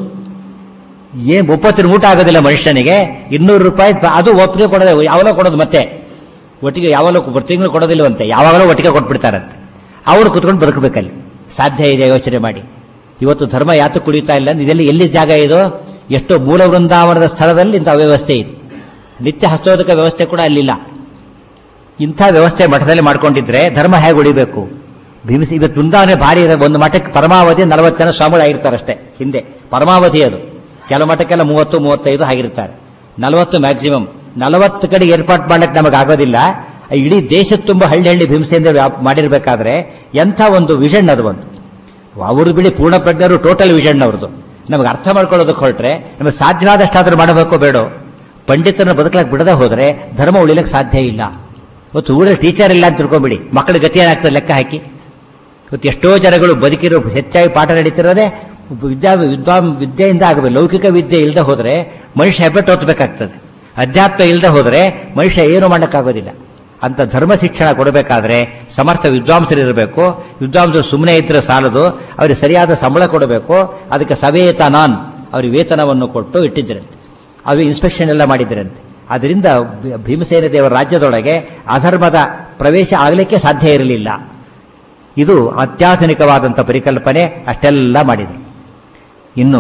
ಏನ್ ಒಪ್ಪತ್ತಿನ ಊಟ ಆಗೋದಿಲ್ಲ ಮನುಷ್ಯನಿಗೆ ಇನ್ನೂರು ರೂಪಾಯಿ ಪ- ಅದು ಒಪ್ಪಿಗೆ ಕೊಡೋದು ಯಾವಲೋ ಕೊಡೋದು ಮತ್ತೆ ಒಟ್ಟಿಗೆ ಯಾವಾಗಲೂ ಬರ್ ತಿಂಗಳು ಕೊಡೋದಿಲ್ವಂತೆ ಯಾವಾಗಲೂ ಒಟ್ಟಿಗೆ ಕೊಟ್ಬಿಡ್ತಾರಂತೆ ಅವರು ಕುತ್ಕೊಂಡು ಬದುಕಬೇಕಲ್ಲಿ ಸಾಧ್ಯ ಇದೆ ಯೋಚನೆ ಮಾಡಿ ಇವತ್ತು ಧರ್ಮ ಯಾತು ಕುಡಿತಾ ಇಲ್ಲ ಅಂದ್ರೆ ಇದೆಲ್ಲಿ ಎಲ್ಲಿ ಜಾಗ ಇದು ಎಷ್ಟೋ ಮೂಲ ವೃಂದಾವನದ ಸ್ಥಳದಲ್ಲಿ ಇಂಥ ಅವ್ಯವಸ್ಥೆ ಇದೆ ನಿತ್ಯ ಹಸ್ತೋದಕ ವ್ಯವಸ್ಥೆ ಕೂಡ ಅಲ್ಲಿಲ್ಲ ಇಂಥ ವ್ಯವಸ್ಥೆ ಮಠದಲ್ಲಿ ಮಾಡ್ಕೊಂಡಿದ್ರೆ ಧರ್ಮ ಹೇಗೆ ಉಳಿಬೇಕು ಭೀಮಸಿ ಇವತ್ತು ವೃಂದಾವನೆ ಭಾರಿ ಇದೆ ಒಂದು ಮಠಕ್ಕೆ ಪರಮಾವಧಿ ನಲವತ್ತು ಜನ ಸ್ವಾಮಿಗಳು ಆಗಿರ್ತಾರೆ ಅಷ್ಟೇ ಹಿಂದೆ ಪರಮಾವಧಿ ಅದು ಕೆಲವು ಮಠಕ್ಕೆಲ್ಲ ಮೂವತ್ತು ಮೂವತ್ತೈದು ಆಗಿರ್ತಾರೆ ನಲವತ್ತು ಮ್ಯಾಕ್ಸಿಮಮ್ ನಲವತ್ತು ಕಡೆ ಏರ್ಪಾಟ್ ಮಾಡಕ್ಕೆ ನಮಗೆ ಆಗೋದಿಲ್ಲ ಇಡೀ ದೇಶದ ತುಂಬ ಹಳ್ಳಿ ಹಳ್ಳಿ ಭೀಮಸೆಯಿಂದ ವ್ಯಾಪ್- ಮಾಡಿರ್ಬೇಕಾದ್ರೆ ಎಂಥ ಒಂದು ವಿಷನ್ ಅದು ಒಂದು ಅವರು ಬಿಡಿ ಪೂರ್ಣ ಪ್ರಜ್ಞರು ಟೋಟಲ್ ವಿಷನ್ ಅವ್ರದ್ದು ನಮಗೆ ಅರ್ಥ ಮಾಡ್ಕೊಳ್ಳೋದಕ್ಕೆ ಹೊರಟ್ರೆ ನಮಗೆ ಸಾಧ್ಯವಾದಷ್ಟಾದ್ರೂ ಮಾಡಬೇಕೋ ಬೇಡೋ ಪಂಡಿತರನ್ನ ಬದುಕಲಕ್ಕೆ ಬಿಡದೆ ಹೋದ್ರೆ ಧರ್ಮ ಉಳಿಲಕ್ಕೆ ಸಾಧ್ಯ ಇಲ್ಲ ಇವತ್ತು ಊರಲ್ಲಿ ಟೀಚರ್ ಇಲ್ಲ ಅಂತ ತಿಳ್ಕೊಂಬಿಡಿ ಮಕ್ಕಳ ಗತಿ ಏನಾಗ್ತದೆ ಲೆಕ್ಕ ಹಾಕಿ ಇವತ್ತು ಎಷ್ಟೋ ಜನಗಳು ಬದುಕಿರೋ ಹೆಚ್ಚಾಗಿ ಪಾಠ ನಡೀತಿರೋದೇ ವಿದ್ಯಾ ವಿದ್ವಾ ವಿದ್ಯೆಯಿಂದ ಆಗಬೇಕು ಲೌಕಿಕ ವಿದ್ಯೆ ಇಲ್ಲದೆ ಹೋದ್ರೆ ಮನುಷ್ಯ ಹೆಬ್ಬೆಟ್ಟು ಹೊತ್ತಬೇಕಾಗ್ತದೆ ಅಧ್ಯಾತ್ಮ ಇಲ್ಲದೆ ಹೋದ್ರೆ ಮನುಷ್ಯ ಏನು ಮಾಡೋಕ್ಕಾಗೋದಿಲ್ಲ ಅಂತ ಧರ್ಮ ಶಿಕ್ಷಣ ಕೊಡಬೇಕಾದ್ರೆ ಸಮರ್ಥ ವಿದ್ವಾಂಸರು ಇರಬೇಕು ವಿದ್ವಾಂಸರು ಸುಮ್ಮನೆ ಇದ್ರೆ ಸಾಲದು ಅವರಿಗೆ ಸರಿಯಾದ ಸಂಬಳ ಕೊಡಬೇಕು ಅದಕ್ಕೆ ಸವೇತನಾನ್ ಅವ್ರಿಗೆ ವೇತನವನ್ನು ಕೊಟ್ಟು ಇಟ್ಟಿದ್ದರಂತೆ ಅವ್ರಿಗೆ ಇನ್ಸ್ಪೆಕ್ಷನ್ ಎಲ್ಲ ಮಾಡಿದ್ದರಂತೆ ಅದರಿಂದ ಭೀ- ಭೀಮಸೇನ ದೇವರ ರಾಜ್ಯದೊಳಗೆ ಅಧರ್ಮದ ಪ್ರವೇಶ ಆಗಲಿಕ್ಕೆ ಸಾಧ್ಯ ಇರಲಿಲ್ಲ ಇದು ಅತ್ಯಾಧುನಿಕವಾದಂಥ ಪರಿಕಲ್ಪನೆ ಅಷ್ಟೆಲ್ಲ ಮಾಡಿದರು ಇನ್ನು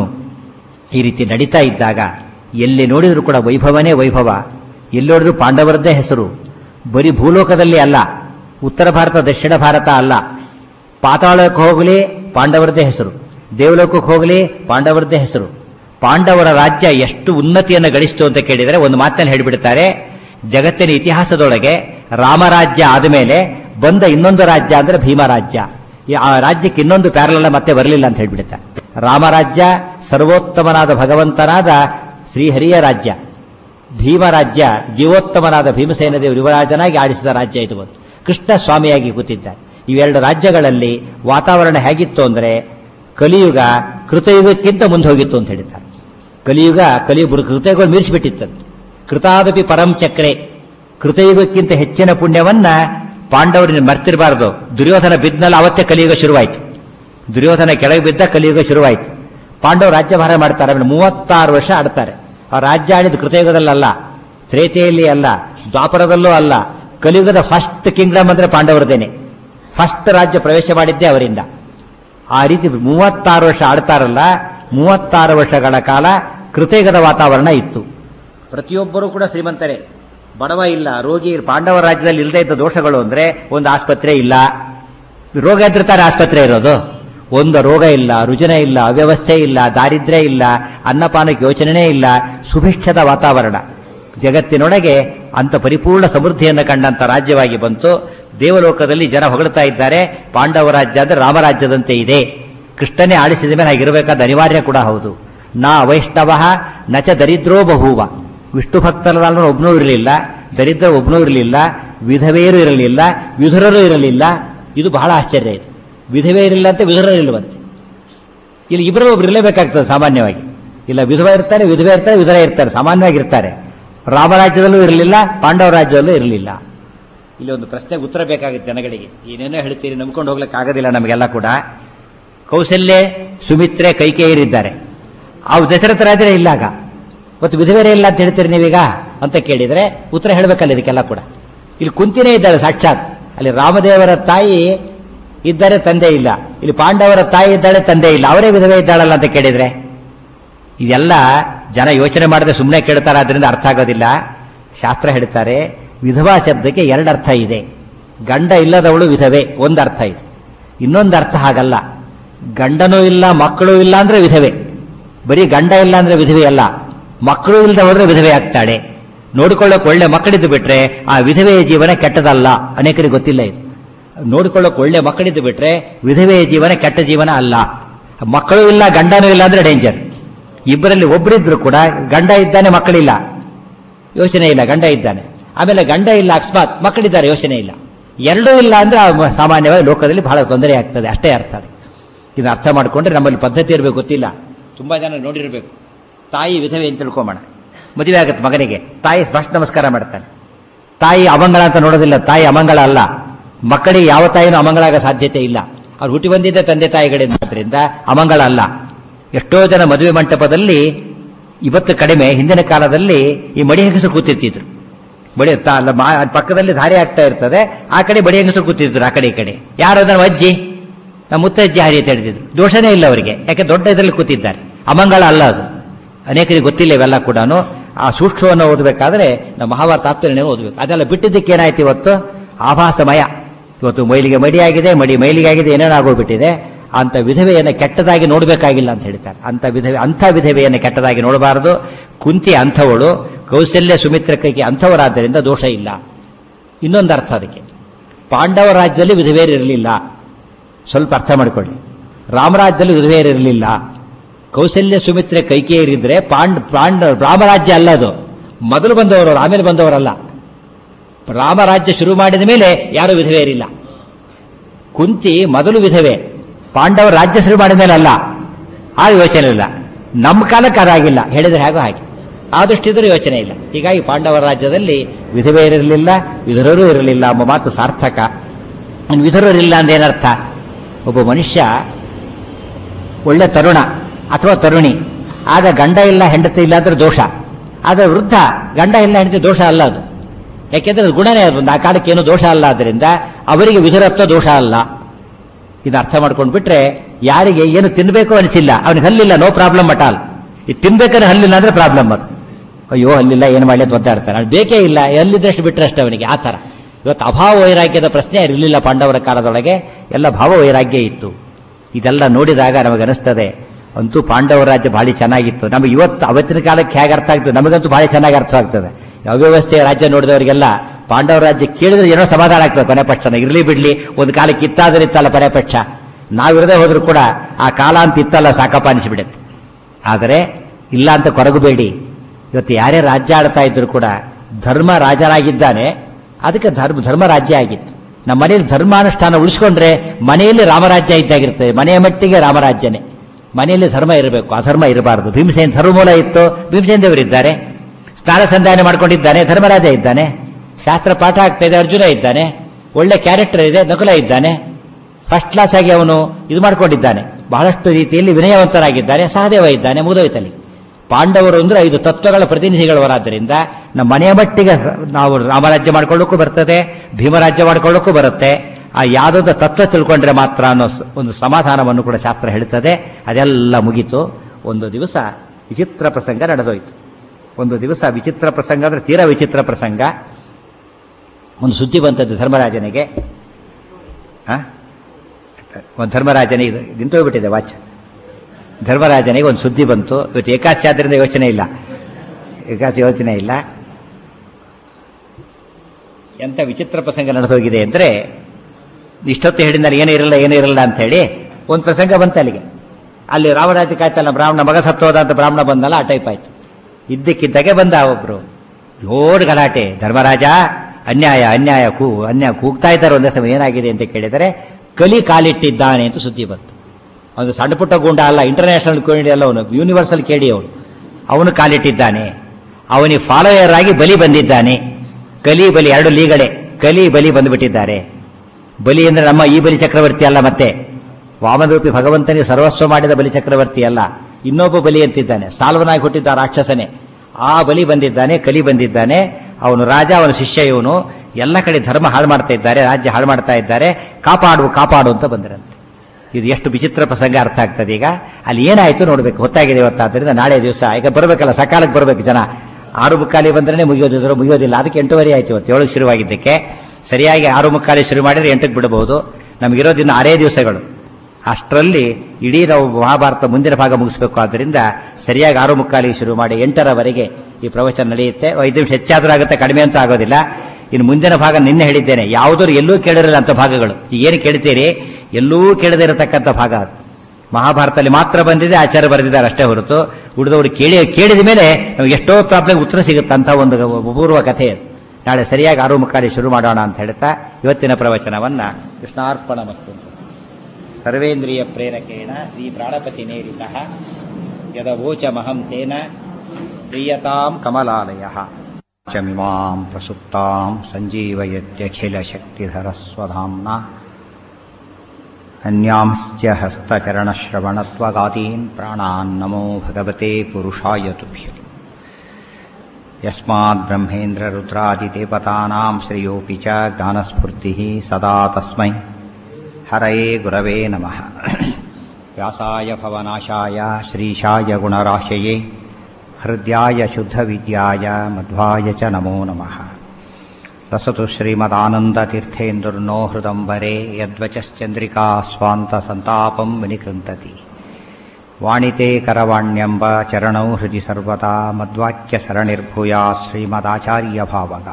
ಈ ರೀತಿ ನಡೀತಾ ಇದ್ದಾಗ ಎಲ್ಲಿ ನೋಡಿದರೂ ಕೂಡ ವೈಭವನೇ ವೈಭವ ಎಲ್ಲಿ ನೋಡಿದ್ರು ಪಾಂಡವರದ್ದೇ ಹೆಸರು ಬರೀ ಭೂಲೋಕದಲ್ಲಿ ಅಲ್ಲ ಉತ್ತರ ಭಾರತ ದಕ್ಷಿಣ ಭಾರತ ಅಲ್ಲ ಪಾತಾಳಕ್ಕೆ ಹೋಗಲಿ ಪಾಂಡವರದ್ದೇ ಹೆಸರು ದೇವಲೋಕಕ್ಕೆ ಹೋಗಲಿ ಪಾಂಡವರದ್ದೇ ಹೆಸರು ಪಾಂಡವರ ರಾಜ್ಯ ಎಷ್ಟು ಉನ್ನತಿಯನ್ನು ಗಳಿಸ್ತು ಅಂತ ಕೇಳಿದರೆ ಒಂದು ಮಾತನ್ನು ಹೇಳಿಬಿಡ್ತಾರೆ ಜಗತ್ತಿನ ಇತಿಹಾಸದೊಳಗೆ ರಾಮರಾಜ್ಯ ಆದಮೇಲೆ ಬಂದ ಇನ್ನೊಂದು ರಾಜ್ಯ ಅಂದ್ರೆ ಭೀಮರಾಜ್ಯ ಈ ಆ ರಾಜ್ಯಕ್ಕೆ ಇನ್ನೊಂದು ಪ್ಯಾರಲ ಮತ್ತೆ ಬರಲಿಲ್ಲ ಅಂತ ಹೇಳ್ಬಿಡುತ್ತಾರೆ ರಾಮರಾಜ್ಯ ಸರ್ವೋತ್ತಮನಾದ ಭಗವಂತನಾದ ಶ್ರೀಹರಿಯ ರಾಜ್ಯ ಭೀಮರಾಜ್ಯ ಜೀವೋತ್ತಮನಾದ ಭೀಮಸೇನ ದೇವರು ಯುವರಾಜನಾಗಿ ಆಡಿಸಿದ ರಾಜ್ಯ ಇದು ಒಂದು ಕೃಷ್ಣ ಸ್ವಾಮಿಯಾಗಿ ಕೂತಿದ್ದ ಇವೆರಡು ರಾಜ್ಯಗಳಲ್ಲಿ ವಾತಾವರಣ ಹೇಗಿತ್ತು ಅಂದರೆ ಕಲಿಯುಗ ಕೃತಯುಗಕ್ಕಿಂತ ಮುಂದೆ ಹೋಗಿತ್ತು ಅಂತ ಹೇಳಿದ್ದಾರೆ ಕಲಿಯುಗ ಕಲಿಯುಗ ಕೃತಯುಗ ಮೀರಿಸಿಬಿಟ್ಟಿತ್ತಂತೆ ಕೃತಾದಪಿ ಪರಂ ಚಕ್ರೆ ಕೃತಯುಗಕ್ಕಿಂತ ಹೆಚ್ಚಿನ ಪುಣ್ಯವನ್ನ ಪಾಂಡವರನ್ನ ಮರ್ತಿರಬಾರದು ದುರ್ಯೋಧನ ಬಿದ್ದಲ್ಲಿ ಅವತ್ತೇ ಕಲಿಯುಗ ಶುರುವಾಯಿತು ದುರ್ಯೋಧನ ಕೆಳಗೆ ಬಿದ್ದ ಕಲಿಯುಗ ಶುರುವಾಯಿತು ಪಾಂಡವ ರಾಜ್ಯಭಾರ ಮಾಡ್ತಾರೆ ಆಮೇಲೆ ಮೂವತ್ತಾರು ವರ್ಷ ಆಡ್ತಾರೆ ಆ ರಾಜ್ಯ ಆಡಿದ ಕೃತಯುಗದಲ್ಲಲ್ಲ ತ್ರೇತೆಯಲ್ಲಿ ಅಲ್ಲ ದ್ವಾಪರದಲ್ಲೂ ಅಲ್ಲ ಕಲಿಯುಗದ ಫಸ್ಟ್ ಕಿಂಗ್ಡಮ್ ಅಂದ್ರೆ ಪಾಂಡವರದೇನೆ ಫಸ್ಟ್ ರಾಜ್ಯ ಪ್ರವೇಶ ಮಾಡಿದ್ದೇ ಅವರಿಂದ ಆ ರೀತಿ ಮೂವತ್ತಾರು ವರ್ಷ ಆಡ್ತಾರಲ್ಲ ಮೂವತ್ತಾರು ವರ್ಷಗಳ ಕಾಲ ಕೃತಯುಗದ ವಾತಾವರಣ ಇತ್ತು ಪ್ರತಿಯೊಬ್ಬರೂ ಕೂಡ ಶ್ರೀಮಂತರೇ ಬಡವ ಇಲ್ಲ ರೋಗಿ ಪಾಂಡವ ರಾಜ್ಯದಲ್ಲಿ ಇಲ್ಲದೆ ಇದ್ದ ದೋಷಗಳು ಅಂದ್ರೆ ಒಂದು ಆಸ್ಪತ್ರೆ ಇಲ್ಲ ರೋಗ ಇದ್ರೆ ತಾನೇ ಆಸ್ಪತ್ರೆ ಇರೋದು ಒಂದು ರೋಗ ಇಲ್ಲ ರುಜನೆ ಇಲ್ಲ ಅವ್ಯವಸ್ಥೆ ಇಲ್ಲ ದಾರಿದ್ರ್ಯ ಇಲ್ಲ ಅನ್ನಪಾನಕ್ಕೆ ಯೋಚನೆನೇ ಇಲ್ಲ ಸುಭಿಕ್ಷದ ವಾತಾವರಣ ಜಗತ್ತಿನೊಳಗೆ ಅಂತ ಪರಿಪೂರ್ಣ ಸಮೃದ್ಧಿಯನ್ನು ಕಂಡಂತ ರಾಜ್ಯವಾಗಿ ಬಂತು ದೇವಲೋಕದಲ್ಲಿ ಜನ ಹೊಗಳ್ತಾ ಇದ್ದಾರೆ ಪಾಂಡವ ರಾಜ್ಯ ಅಂದ್ರೆ ರಾಮರಾಜ್ಯದಂತೆ ಇದೆ ಕೃಷ್ಣನೇ ಆಳಿಸಿದ ಮೇಲೆ ಹಾಗಿರಬೇಕಾದ ಅನಿವಾರ್ಯ ಕೂಡ ಹೌದು ನಾ ವೈಷ್ಣವ ನಚ ದರಿದ್ರೋ ಬಹುವ ವಿಷ್ಣು ಭಕ್ತರಲ್ಲ ಒಬ್ಬನೂ ಇರಲಿಲ್ಲ ದರಿದ್ರ ಒಬ್ಬನೂ ಇರಲಿಲ್ಲ ವಿಧವೆಯರು ಇರಲಿಲ್ಲ ವಿಧುರರು ಇರಲಿಲ್ಲ ಇದು ಬಹಳ ಆಶ್ಚರ್ಯ ಇದೆ ವಿಧವೆ ಇರಲಿಲ್ಲ ಅಂತ ವಿಧುರರು ಇಲ್ಲವಂತೆ ಇಲ್ಲಿ ಇಬ್ಬರು ಒಬ್ರು ಇರಲೇಬೇಕಾಗ್ತದೆ ಸಾಮಾನ್ಯವಾಗಿ ಇಲ್ಲ ವಿಧವ ಇರ್ತಾರೆ ವಿಧವೆ ಇರ್ತಾರೆ ವಿಧುರ ಇರ್ತಾರೆ ಸಾಮಾನ್ಯವಾಗಿ ಇರ್ತಾರೆ ರಾಮರಾಜ್ಯದಲ್ಲೂ ಇರಲಿಲ್ಲ ಪಾಂಡವ ರಾಜ್ಯದಲ್ಲೂ ಇರಲಿಲ್ಲ ಇಲ್ಲಿ ಒಂದು ಪ್ರಶ್ನೆಗೆ ಉತ್ತರ ಬೇಕಾಗುತ್ತೆ ಜನಗಳಿಗೆ ಏನೇನೋ ಹೇಳ್ತೀರಿ ನಂಬ್ಕೊಂಡು ಹೋಗ್ಲಿಕ್ಕೆ ಆಗೋದಿಲ್ಲ ನಮಗೆಲ್ಲ ಕೂಡ ಕೌಶಲ್ಯ ಸುಮಿತ್ರೆ ಕೈಕೇಯರಿದ್ದಾರೆ ಆ ದಶರಥ ರಾಜರೇ ಇಲ್ಲ ಆಗ ಮತ್ತು ವಿಧವೆರೇ ಇಲ್ಲ ಅಂತ ಹೇಳ್ತೀರಿ ನೀವೀಗ ಅಂತ ಕೇಳಿದ್ರೆ ಉತ್ತರ ಹೇಳಬೇಕಲ್ಲ ಇದಕ್ಕೆಲ್ಲ ಕೂಡ ಇಲ್ಲಿ ಕುಂತಿನೇ ಇದ್ದಾರೆ ಸಾಕ್ಷಾತ್ ಅಲ್ಲಿ ರಾಮದೇವರ ತಾಯಿ ಇದ್ದಾರೆ ತಂದೆ ಇಲ್ಲ ಇಲ್ಲಿ ಪಾಂಡವರ ತಾಯಿ ಇದ್ದಾಳೆ ತಂದೆ ಇಲ್ಲ ಅವರೇ ವಿಧವೆ ಇದ್ದಾಳಲ್ಲ ಅಂತ ಕೇಳಿದ್ರೆ ಇದೆಲ್ಲ ಜನ ಯೋಚನೆ ಮಾಡದೆ ಸುಮ್ಮನೆ ಕೇಳ್ತಾರೆ ಅದರಿಂದ ಅರ್ಥ ಆಗೋದಿಲ್ಲ ಶಾಸ್ತ್ರ ಹೇಳ್ತಾರೆ ವಿಧವಾ ಶಬ್ದಕ್ಕೆ ಎರಡು ಅರ್ಥ ಇದೆ ಗಂಡ ಇಲ್ಲದವಳು ವಿಧವೆ ಒಂದು ಅರ್ಥ ಇದೆ ಇನ್ನೊಂದು ಅರ್ಥ ಹಾಗಲ್ಲ ಗಂಡನೂ ಇಲ್ಲ ಮಕ್ಕಳು ಇಲ್ಲ ಅಂದ್ರೆ ವಿಧವೆ ಬರೀ ಗಂಡ ಇಲ್ಲ ಅಂದ್ರೆ ವಿಧವೆ ಅಲ್ಲ ಮಕ್ಕಳು ಇಲ್ಲದೆ ಹೋದ್ರೆ ವಿಧವೆ ಆಗ್ತಾಳೆ ನೋಡಿಕೊಳ್ಳೋಕೆ ಒಳ್ಳೆ ಮಕ್ಕಳಿದ್ದು ಬಿಟ್ರೆ ಆ ವಿಧವೆಯ ಜೀವನ ಕೆಟ್ಟದಲ್ಲ ಅನೇಕರಿಗೆ ಗೊತ್ತಿಲ್ಲ ಇದು ನೋಡಿಕೊಳ್ಳೋಕೆ ಒಳ್ಳೆ ಮಕ್ಕಳಿದ್ದು ಬಿಟ್ರೆ ವಿಧವೆಯ ಜೀವನ ಕೆಟ್ಟ ಜೀವನ ಅಲ್ಲ ಮಕ್ಕಳು ಇಲ್ಲ ಗಂಡನೂ ಇಲ್ಲ ಅಂದ್ರೆ ಡೇಂಜರ್ ಇಬ್ಬರಲ್ಲಿ ಒಬ್ಬರಿದ್ರು ಕೂಡ ಗಂಡ ಇದ್ದಾನೆ ಮಕ್ಕಳಿಲ್ಲ ಯೋಚನೆ ಇಲ್ಲ ಗಂಡ ಇದ್ದಾನೆ ಆಮೇಲೆ ಗಂಡ ಇಲ್ಲ ಅಕಸ್ಮಾತ್ ಮಕ್ಕಳಿದ್ದಾರೆ ಯೋಚನೆ ಇಲ್ಲ ಎರಡೂ ಇಲ್ಲ ಅಂದ್ರೆ ಆ ಸಾಮಾನ್ಯವಾಗಿ ಲೋಕದಲ್ಲಿ ಬಹಳ ತೊಂದರೆ ಆಗ್ತದೆ ಅಷ್ಟೇ ಅರ್ಥ ಅದು ಇದನ್ನ ಅರ್ಥ ಮಾಡಿಕೊಂಡ್ರೆ ನಮ್ಮಲ್ಲಿ ಪದ್ಧತಿ ಇರಬೇಕು ಗೊತ್ತಿಲ್ಲ ತುಂಬಾ ಜನ ನೋಡಿರಬೇಕು ತಾಯಿ ವಿಧವೆ ಅಂತ ತಿಳ್ಕೊಂಬೋಣ ಮದುವೆ ಆಗುತ್ತೆ ಮಗನಿಗೆ ತಾಯಿ ಫಸ್ಟ್ ನಮಸ್ಕಾರ ಮಾಡ್ತಾನೆ ತಾಯಿ ಅಮಂಗಳ ಅಂತ ನೋಡೋದಿಲ್ಲ ತಾಯಿ ಅಮಂಗಳ ಅಲ್ಲ ಮಕ್ಕಳಿಗೆ ಯಾವ ತಾಯಿನೂ ಅಮಂಗಳ ಆಗೋ ಸಾಧ್ಯತೆ ಇಲ್ಲ ಅವ್ರು ಹುಟ್ಟಿ ಬಂದಿದ್ದ ತಂದೆ ತಾಯಿಗಳಿಂದ ಆದ್ರಿಂದ ಅಮಂಗಳ ಅಲ್ಲ ಎಷ್ಟೋ ಜನ ಮದುವೆ ಮಂಟಪದಲ್ಲಿ ಇವತ್ತು ಕಡಿಮೆ ಹಿಂದಿನ ಕಾಲದಲ್ಲಿ ಈ ಮಡಿ ಹೆಗಸು ಕೂತಿರ್ತಿದ್ರು ಬಡಿ ತ- ಅಲ್ಲ ಮಾ- ಪಕ್ಕದಲ್ಲಿ ದಾರಿ ಆಗ್ತಾ ಇರ್ತದೆ ಆ ಕಡೆ ಬಡಿ ಹೆಂಗಸರು ಕೂತಿದ್ರು ಆ ಕಡೆ ಈ ಕಡೆ ಯಾರು ಅದನ್ನ ಅಜ್ಜಿ ನಮ್ಮ ಮುತ್ತಜ್ಜಿ ಹಾರಿ ಅಂತ ಹೇಳಿದ್ರು ದೋಷನೇ ಇಲ್ಲ ಅವರಿಗೆ ಯಾಕೆ ದೊಡ್ಡ ಇದರಲ್ಲಿ ಕೂತಿದ್ದಾರೆ ಅಮಂಗಳ ಅಲ್ಲ ಅದು ಅನೇಕರಿಗೆ ಗೊತ್ತಿಲ್ಲ ಇವೆಲ್ಲ ಕೂಡ ಆ ಸೂಕ್ಷ್ಮವನ್ನು ಓದಬೇಕಾದ್ರೆ ನಮ್ಮ ಮಹಾಭಾರತ ತಾತ್ಪರ್ಯ ಓದಬೇಕು ಅದೆಲ್ಲ ಬಿಟ್ಟಿದ್ದಕ್ಕೆ ಏನಾಯ್ತು ಇವತ್ತು ಆಭಾಸಮಯ ಇವತ್ತು ಮೈಲಿಗೆ ಮಡಿಯಾಗಿದೆ ಮಡಿ ಮೈಲಿಗೆ ಆಗಿದೆ ಏನೇನೋ ಆಗೋಗ್ಬಿಟ್ಟಿದೆ ಅಂತ ವಿಧವೆಯನ್ನು ಕೆಟ್ಟದಾಗಿ ನೋಡಬೇಕಾಗಿಲ್ಲ ಅಂತ ಹೇಳ್ತಾರೆ ಅಂತ ವಿಧವೆ ಅಂಥ ವಿಧವೆಯನ್ನು ಕೆಟ್ಟದಾಗಿ ನೋಡಬಾರದು ಕುಂತಿ ಅಂಥವಳು ಕೌಶಲ್ಯ ಸುಮಿತ್ರ ಕೈಗೆ ಅಂಥವರಾದ್ದರಿಂದ ದೋಷ ಇಲ್ಲ ಇನ್ನೊಂದು ಅರ್ಥ ಅದಕ್ಕೆ ಪಾಂಡವ ರಾಜ್ಯದಲ್ಲಿ ವಿಧವೆಯರಿರಲಿಲ್ಲ ಸ್ವಲ್ಪ ಅರ್ಥ ಮಾಡಿಕೊಳ್ಳಿ ರಾಮರಾಜ್ಯದಲ್ಲಿ ವಿಧವೆಯರಿರಲಿಲ್ಲ ಕೌಶಲ್ಯ ಸುಮಿತ್ರೆ ಕೈಕೇಯರಿದ್ರೆ ಪಾಂಡ್ ಪಾಂಡ ರಾಮರಾಜ್ಯ ಅಲ್ಲ ಅದು ಮೊದಲು ಬಂದವರು ಅವ್ರು, ಆಮೇಲೆ ಬಂದವರಲ್ಲ ರಾಮರಾಜ್ಯ ಶುರು ಮಾಡಿದ ಮೇಲೆ ಯಾರು ವಿಧವೆಯರಿಲ್ಲ ಕುಂತಿ ಮೊದಲು ವಿಧವೆ ಪಾಂಡವ ರಾಜ್ಯ ಶುರು ಮಾಡಿದ ಮೇಲೆ ಅಲ್ಲ ಆ ಯೋಚನೆ ಇಲ್ಲ ನಮ್ಮ ಕಾಲಕ್ಕೆ ಅದಾಗಿಲ್ಲ ಹೇಳಿದ್ರೆ ಹೇಗೋ ಹಾಗೆ ಆದಷ್ಟು ಇದ್ರೂ ಯೋಚನೆ ಇಲ್ಲ ಹೀಗಾಗಿ ಪಾಂಡವ ರಾಜ್ಯದಲ್ಲಿ ವಿಧವೆಯರಿರಲಿಲ್ಲ ವಿಧುರರು ಇರಲಿಲ್ಲ ಎಂಬ ಮಾತು ಸಾರ್ಥಕ ಇನ್ನು ವಿಧುರರಿಲ್ಲ ಅಂತ ಏನರ್ಥ ಒಬ್ಬ ಮನುಷ್ಯ ಒಳ್ಳೆ ತರುಣ ಅಥವಾ ತರುಣಿ ಆಗ ಗಂಡ ಇಲ್ಲ ಹೆಂಡತಿ ಇಲ್ಲ ಅಂದ್ರೆ ದೋಷ ಆದರೆ ವೃದ್ಧ ಗಂಡ ಇಲ್ಲ ಹೆಂಡತಿ ದೋಷ ಅಲ್ಲ ಅದು ಯಾಕೆಂದ್ರೆ ಅದು ಗುಣನೇ ಅದು ಆ ಕಾಲಕ್ಕೆ ಏನು ದೋಷ ಅಲ್ಲ ಆದ್ದರಿಂದ ಅವರಿಗೆ ವಿಧುರತ್ವ ದೋಷ ಅಲ್ಲ ಇದು ಅರ್ಥ ಮಾಡ್ಕೊಂಡು ಬಿಟ್ರೆ ಯಾರಿಗೆ ಏನು ತಿನ್ಬೇಕು ಅನಿಸಿಲ್ಲ ಅವನಿಗೆ ಹಲ್ಲಿಲ್ಲ ನೋ ಪ್ರಾಬ್ಲಮ್ ಅಟ್ ಆಲ್ ಇದು ತಿನ್ಬೇಕಾದ್ರೆ ಹಲ್ಲಿಲ್ಲ ಅಂದ್ರೆ ಪ್ರಾಬ್ಲಮ್ ಅದು ಅಯ್ಯೋ ಹಲ್ಲಿಲ್ಲ ಏನು ಮಾಡಲಿ ಅಂತ ಒದ್ದಾಡ್ತಾನೆ ಅವ್ನು ಬೇಕೇ ಇಲ್ಲ ಎಲ್ಲಿದ್ದಷ್ಟು ಬಿಟ್ಟರೆ ಅಷ್ಟೇ ಅವನಿಗೆ ಆ ಥರ ಇವತ್ತು ಅಭಾವ ವೈರಾಗ್ಯದ ಪ್ರಶ್ನೆ ಇರಲಿಲ್ಲ ಪಾಂಡವರ ಕಾಲದೊಳಗೆ ಎಲ್ಲ ಭಾವ ವೈರಾಗ್ಯ ಇತ್ತು ಇದೆಲ್ಲ ನೋಡಿದಾಗ ನಮಗೆ ಅನಿಸ್ತದೆ ಅಂತೂ ಪಾಂಡವ ರಾಜ್ಯ ಭಾರಿ ಚೆನ್ನಾಗಿತ್ತು ನಮಗೆ ಇವತ್ತು ಅವತ್ತಿನ ಕಾಲಕ್ಕೆ ಹೇಗೆ ಅರ್ಥ ಆಗ್ತದೆ ನಮಗಂತೂ ಭಾರಿ ಚೆನ್ನಾಗಿ ಅರ್ಥ ಆಗ್ತದೆ ಅವ್ಯವಸ್ಥೆಯ ರಾಜ್ಯ ನೋಡಿದವರಿಗೆಲ್ಲ ಪಾಂಡವ ರಾಜ್ಯ ಕೇಳಿದ್ರೆ ಏನೋ ಸಮಾಧಾನ ಆಗ್ತದೆ ಕೊನೆ ಪಕ್ಷ ಇರಲಿ ಬಿಡ್ಲಿ ಒಂದು ಕಾಲಕ್ಕೆ ಇತ್ತಾದ್ರೆ ಇತ್ತಲ್ಲ ಕೊನೆ ಪಕ್ಷ ನಾವಿರದೇ ಹೋದ್ರೂ ಕೂಡ ಆ ಕಾಲ ಅಂತ ಇತ್ತಲ್ಲ ಸಾಕಪ್ಪ ಅನಿಸ್ಬಿಡುತ್ತೆ ಆದರೆ ಇಲ್ಲ ಅಂತ ಕೊರಗಬೇಡಿ ಇವತ್ತು ಯಾರೇ ರಾಜ್ಯ ಆಡ್ತಾ ಇದ್ರು ಕೂಡ ಧರ್ಮ ರಾಜರಾಗಿದ್ದಾನೆ ಅದಕ್ಕೆ ಧರ್ಮ ಧರ್ಮ ರಾಜ್ಯ ಆಗಿತ್ತು ನಮ್ಮ ಮನೆಯಲ್ಲಿ ಧರ್ಮಾನುಷ್ಠಾನ ಉಳಿಸ್ಕೊಂಡ್ರೆ ಮನೆಯಲ್ಲಿ ರಾಮರಾಜ್ಯ ಇದ್ದಾಗಿರ್ತದೆ ಮನೆಯ ಮಟ್ಟಿಗೆ ರಾಮರಾಜ್ಯನೇ ಮನೆಯಲ್ಲಿ ಧರ್ಮ ಇರಬೇಕು ಅಧರ್ಮ ಇರಬಾರದು ಭೀಮಸೇನ್ ಧರ್ಮಮೂಲ ಇತ್ತು ಭೀಮಸೇನ್ ದೇವರಿದ್ದಾರೆ ಸ್ನಾನ ಸಂಧಾನ ಮಾಡ್ಕೊಂಡಿದ್ದಾನೆ ಧರ್ಮರಾಜ ಇದ್ದಾನೆ ಶಾಸ್ತ್ರ ಪಾಠ ಆಗ್ತಾ ಇದೆ ಅರ್ಜುನ ಇದ್ದಾನೆ ಒಳ್ಳೆ ಕ್ಯಾರೆಕ್ಟರ್ ಇದೆ ನಕುಲ ಇದ್ದಾನೆ ಫಸ್ಟ್ ಕ್ಲಾಸ್ ಆಗಿ ಅವನು ಇದು ಮಾಡ್ಕೊಂಡಿದ್ದಾನೆ ಬಹಳಷ್ಟು ರೀತಿಯಲ್ಲಿ ವಿನಯವಂತರಾಗಿದ್ದಾನೆ ಸಹದೇವ ಇದ್ದಾನೆ ಮುದೋಯ್ತಲ್ಲಿ ಪಾಂಡವರು ಅಂದ್ರೆ ಐದು ತತ್ವಗಳ ಪ್ರತಿನಿಧಿಗಳವರಾದ್ದರಿಂದ ನಮ್ಮ ಮನೆಯ ಮಟ್ಟಿಗೆ ನಾವು ರಾಮರಾಜ್ಯ ಮಾಡ್ಕೊಳ್ಳೋಕ್ಕೂ ಬರ್ತದೆ ಭೀಮರಾಜ್ಯ ಮಾಡ್ಕೊಳ್ಳೋಕ್ಕೂ ಬರುತ್ತೆ ಆ ಯಾವುದೊಂದು ತತ್ವ ತಿಳ್ಕೊಂಡ್ರೆ ಮಾತ್ರ ಅನ್ನೋ ಸ- ಒಂದು ಸಮಾಧಾನವನ್ನು ಕೂಡ ಶಾಸ್ತ್ರ ಹೇಳ್ತದೆ ಅದೆಲ್ಲ ಮುಗೀತು ಒಂದು ದಿವಸ ವಿಚಿತ್ರ ಪ್ರಸಂಗ ನಡೆದೋಯ್ತು ಒಂದು ದಿವಸ ವಿಚಿತ್ರ ಪ್ರಸಂಗ ಅಂದ್ರೆ ತೀರಾ ವಿಚಿತ್ರ ಪ್ರಸಂಗ ಒಂದು ಸುದ್ದಿ ಬಂತದ್ದು ಧರ್ಮರಾಜನಿಗೆ ಆ? ಒಂದು ಧರ್ಮರಾಜನಿಗೆ ನಿಂತೋಗ್ಬಿಟ್ಟಿದೆ ವಾಚ್ ಧರ್ಮರಾಜನಿಗೆ ಒಂದು ಸುದ್ದಿ ಬಂತು ಇವತ್ತು ಏಕಾದಶಿ ಆದ್ರಿಂದ ಯೋಚನೆ ಇಲ್ಲ ಏಕಾದಶಿ ಯೋಚನೆ ಇಲ್ಲ ಎಂತ ವಿಚಿತ್ರ ಪ್ರಸಂಗ ನಡೆದೋಗಿದೆ ಅಂದ್ರೆ ಇಷ್ಟೊತ್ತು ಹೇಳಿದ ನಾನು ಏನೂ ಇರಲ್ಲ ಏನೂ ಇರಲ್ಲ ಅಂತ ಹೇಳಿ ಒಂದು ಪ್ರಸಂಗ ಬಂತು ಅಲ್ಲಿಗೆ ಅಲ್ಲಿ ರಾಮರಾಜ್ಯ ಕಾಯ್ತಲ್ಲ ಬ್ರಾಹ್ಮಣ ಮಗ ಸತ್ತೋದ ಅಂತ ಬ್ರಾಹ್ಮಣ ಬಂದಲ್ಲ ಆ ಟೈಪ್ ಆಯ್ತು ಇದ್ದಕ್ಕಿದ್ದಾಗೆ ಬಂದ ಒಬ್ರು ಜೋಡ್ ಗಲಾಟೆ ಧರ್ಮರಾಜ ಅನ್ಯಾಯ ಅನ್ಯಾಯ ಕೂ ಅನ್ಯಾಯ ಕೂಗ್ತಾ ಇದ್ದಾರೆ ಒಂದೇ ಸಮಯ ಏನಾಗಿದೆ ಅಂತ ಕೇಳಿದರೆ ಕಲಿ ಕಾಲಿಟ್ಟಿದ್ದಾನೆ ಅಂತ ಸುದ್ದಿ ಬಂತು ಒಂದು ಸಣ್ಣ ಪುಟ್ಟ ಗುಂಡ ಅಲ್ಲ ಇಂಟರ್ನ್ಯಾಷನಲ್ ಕೇಳಿ ಅಲ್ಲ ಅವನು ಯೂನಿವರ್ಸಲ್ ಕೇಳಿ ಅವನು ಅವನು ಕಾಲಿಟ್ಟಿದ್ದಾನೆ ಅವನಿಗೆ ಫಾಲೋಯರ್ ಆಗಿ ಬಲಿ ಬಂದಿದ್ದಾನೆ ಕಲಿ ಬಲಿ ಎರಡು ಲೀಗಳೇ ಕಲಿ ಬಲಿ ಬಂದುಬಿಟ್ಟಿದ್ದಾರೆ ಬಲಿ ಅಂದ್ರೆ ನಮ್ಮ ಈ ಬಲಿ ಚಕ್ರವರ್ತಿ ಅಲ್ಲ ಮತ್ತೆ ವಾಮನರೂಪಿ ಭಗವಂತನಿಗೆ ಸರ್ವಸ್ವ ಮಾಡಿದ ಬಲಿ ಚಕ್ರವರ್ತಿ ಅಲ್ಲ ಇನ್ನೊಬ್ಬ ಬಲಿ ಅಂತಿದ್ದಾನೆ ಸಾಲ್ವನಾಗಿ ಹುಟ್ಟಿದ್ದ ರಾಕ್ಷಸನೇ ಆ ಬಲಿ ಬಂದಿದ್ದಾನೆ ಕಲಿ ಬಂದಿದ್ದಾನೆ ಅವನು ರಾಜ ಅವನ ಶಿಷ್ಯ ಇವನು ಎಲ್ಲ ಕಡೆ ಧರ್ಮ ಹಾಳು ಮಾಡ್ತಾ ಇದ್ದಾರೆ ರಾಜ್ಯ ಹಾಳು ಮಾಡ್ತಾ ಇದ್ದಾರೆ ಕಾಪಾಡು ಕಾಪಾಡು ಅಂತ ಬಂದಿರಂತೆ ಇದು ಎಷ್ಟು ವಿಚಿತ್ರ ಪ್ರಸಂಗ ಅರ್ಥ ಆಗ್ತದೆ ಈಗ ಅಲ್ಲಿ ಏನಾಯ್ತು ನೋಡ್ಬೇಕು ಹೊತ್ತಾಗಿದೆ ಇವತ್ತಾದ್ರಿಂದ ನಾಳೆ ದಿವಸ ಈಗ ಬರಬೇಕಲ್ಲ ಸಕಾಲಕ್ಕೆ ಬರಬೇಕು ಜನ ಆರು ಮುಕ್ಕಾಲಿ ಬಂದ್ರೆ ಮುಗಿಯೋದಿದ್ರು ಮುಗಿಯೋದಿಲ್ಲ ಅದಕ್ಕೆ ಎಂಟೂವರೆ ಆಯ್ತು ಇವತ್ತು ಏಳಕ್ಕೆ ಶುರುವಾಗಿದ್ದಕ್ಕೆ ಸರಿಯಾಗಿ ಆರು ಮುಕ್ಕಾಲಿ ಶುರು ಮಾಡಿದ್ರೆ ಎಂಟಕ್ಕೆ ಬಿಡಬಹುದು ನಮಗಿರೋದಿನ್ನ ಆರೇ ದಿವಸಗಳು ಅಷ್ಟರಲ್ಲಿ ಇಡೀ ನಾವು ಮಹಾಭಾರತ ಮುಂದಿನ ಭಾಗ ಮುಗಿಸ್ಬೇಕು ಆದ್ದರಿಂದ ಸರಿಯಾಗಿ ಆರು ಮುಕ್ಕಾಲಿಗೆ ಶುರು ಮಾಡಿ ಎಂಟರವರೆಗೆ ಈ ಪ್ರವಚನ ನಡೆಯುತ್ತೆ ಐದು ನಿಮಿಷ ಹೆಚ್ಚಾದ್ರೂ ಆಗುತ್ತೆ ಕಡಿಮೆ ಅಂತ ಆಗೋದಿಲ್ಲ ಇನ್ನು ಮುಂದಿನ ಭಾಗ ನಿನ್ನೆ ಹೇಳಿದ್ದೇನೆ ಯಾವುದರೂ ಎಲ್ಲೂ ಕೇಳಿರಲ್ಲ ಅಂತ ಭಾಗಗಳು ಈಗ ಏನು ಕೇಳ್ತೀರಿ ಎಲ್ಲೂ ಕೇಳದೇ ಇರತಕ್ಕಂಥ ಭಾಗ ಅದು ಮಹಾಭಾರತದಲ್ಲಿ ಮಾತ್ರ ಬಂದಿದೆ ಆಚಾರ್ಯ ಬರೆದಿದ್ದಾರೆ ಅಷ್ಟೇ ಹೊರತು ಉಳಿದವರು ಕೇಳಿ ಕೇಳಿದ ಮೇಲೆ ನಮಗೆ ಎಷ್ಟೋ ಪ್ರಾಬ್ಲಮ್ ಉತ್ತರ ಸಿಗುತ್ತೆ ಅಂತ ಒಂದು ಅಪೂರ್ವ ಕಥೆ ಅದು ನಾಳೆ ಸರಿಯಾಗಿ ಆರು ಮುಕ್ಕಾಲಿ ಶುರು ಮಾಡೋಣ ಅಂತ ಹೇಳ್ತಾ ಇವತ್ತಿನ ಪ್ರವಚನವನ್ನ ಕೃಷ್ಣಾರ್ಪಣ ಮಸ್ತು ಸರ್ವೇಂದ್ರಿಯ ಪ್ರೇರಕೇಣ ಶ್ರೀ ಪ್ರಾಣಪತಿ ನೇರಿತ ಯದವೋಚ ಮಹಂ ತೇನ ಪ್ರಿಯತಾಂ ಕಮಲಾಲಯ ಚಮಿಮಾಂ ಪ್ರಸುಪ್ತಾಂ ಸಂಜೀವಯತ್ಯಖಿಲಶಕ್ತಿಧರಸ್ವಧಾಮ್ನ ಅನ್ಯಾಂಶ್ಚ ಹಸ್ತಚರಣಶ್ರವಣತ್ವಗಾದೀನ್ ಪ್ರಾಣಾನ್ ನಮೋ ಭಗವತೆ ಪುರುಷಾಯ ತುಭ್ಯಂ ಯಸ್ಮಾತ್ ಬ್ರಹ್ಮೇಂದ್ರ ರುದ್ರಾದಿದೇವತಾನಾಂ ಶ್ರೇಯೋಪಿ ಚ ಜ್ಞಾನಸ್ಫೂರ್ತಿ ಸದಾ ತಸ್ಮೈ ಹರಯೇ ಗುರವೇ ನಮಃ ವ್ಯಾಸಾಯ ಭವನಾಶಾಯ ಶ್ರೀಶಾಯ ಗುಣರಾಶಯೇ ಹೃದಯಾಯ ಶುದ್ಧವಿದ್ಯಾಯ ಮಧ್ವಾಯ ಚ ನಮೋ ನಮಃ ರಸತು ಶ್ರೀಮದಾನಂದತೀರ್ಥೇಂದುರ್ನೋ ಹೃದಂಬರೆ ಯದ್ವಚಶ್ಚಂದ್ರಿಕಾ ಸ್ವಾಂತ ಸಂತಾಪಂ ವಿನಿಕೃಂತತಿ ವಾಣಿತೆ ಕರವಾಣ್ಯಂಬ ಚರಣೌ ಹೃದಿ ಸರ್ವದಾ ಮದ್ವಾಕ್ಯ ಸರಣಿರ್ಭೂಯಾ ಶ್ರೀಮದಾಚಾರ್ಯ ಭಾವಗ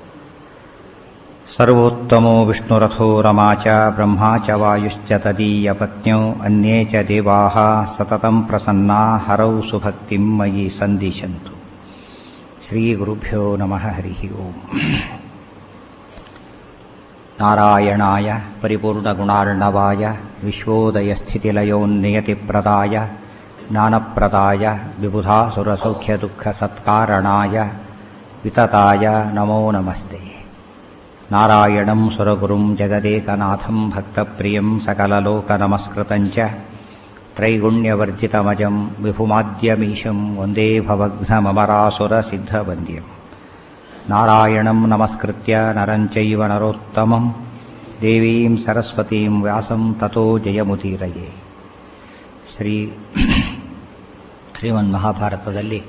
ಸರ್ವೋತ್ತಮೋ ವಿಷ್ಣುರಥೋ ರಮಾ ಚ ಬ್ರಹ್ಮಾ ಚ ವಾಯುಶ್ಚ ತದೀಯ ಪತ್ನ್ಯೌ ಅನ್ಯೇ ಚ ದೇವಾಃ ಸತತಂ ಪ್ರಸನ್ನಾ ಹರೌ ಸುಭಕ್ತಿಂ ಮಯಿ ಸಂದಿಶಂತು ಶ್ರೀಗುರುಭ್ಯೋ ನಮಃ ಹರಿ ಓಂ ನಾರಾಯಣಾಯ ಪರಿಪೂರ್ಣಗುಣಾರ್ಣವಾಯ ವಿಶ್ವೋದಯಸ್ಥಿತಿಲಯೋನ್ನಿಯತಿಪ್ರದಾಯ ಜ್ಞಾನಪ್ರದಾಯ ವಿಬುಧಾಸುರಸೌಖ್ಯದುಃಖಸತ್ಕಾರಣಾಯ ವಿತತಾಯ ನಮೋ ನಮಸ್ತೆ ನಾರಾಯಣಂ ಸುರಗುರುಂ ಜಗದೇಕನಾಥಂ ಭಕ್ತಪ್ರಿಯಂ ಸಕಲಲೋಕನಮಸ್ಕೃತಂ ಚ ತ್ರೈಗುಣ್ಯವರ್ಜಿತಮಜಂ ವಿಭುಮಾದ್ಯಮೀಶಂ ವಂದೇ ಭವಘ್ನಮರಾಸುರಸಿದ್ಧವಂದ್ಯಂ ನಾರಾಯಣಂ ನಮಸ್ಕೃತ್ಯ ನರಂಚೈವ ನರೋತ್ತಮಂ ದೇವೀಂ ಸರಸ್ವತೀಂ ವ್ಯಾಸಂ ತಥೋ ಜಯಮುದೀರಯೇ ಶ್ರೀ ಶ್ರೀಮನ್ ಮಹಾಭಾರತದಲ್ಲಿ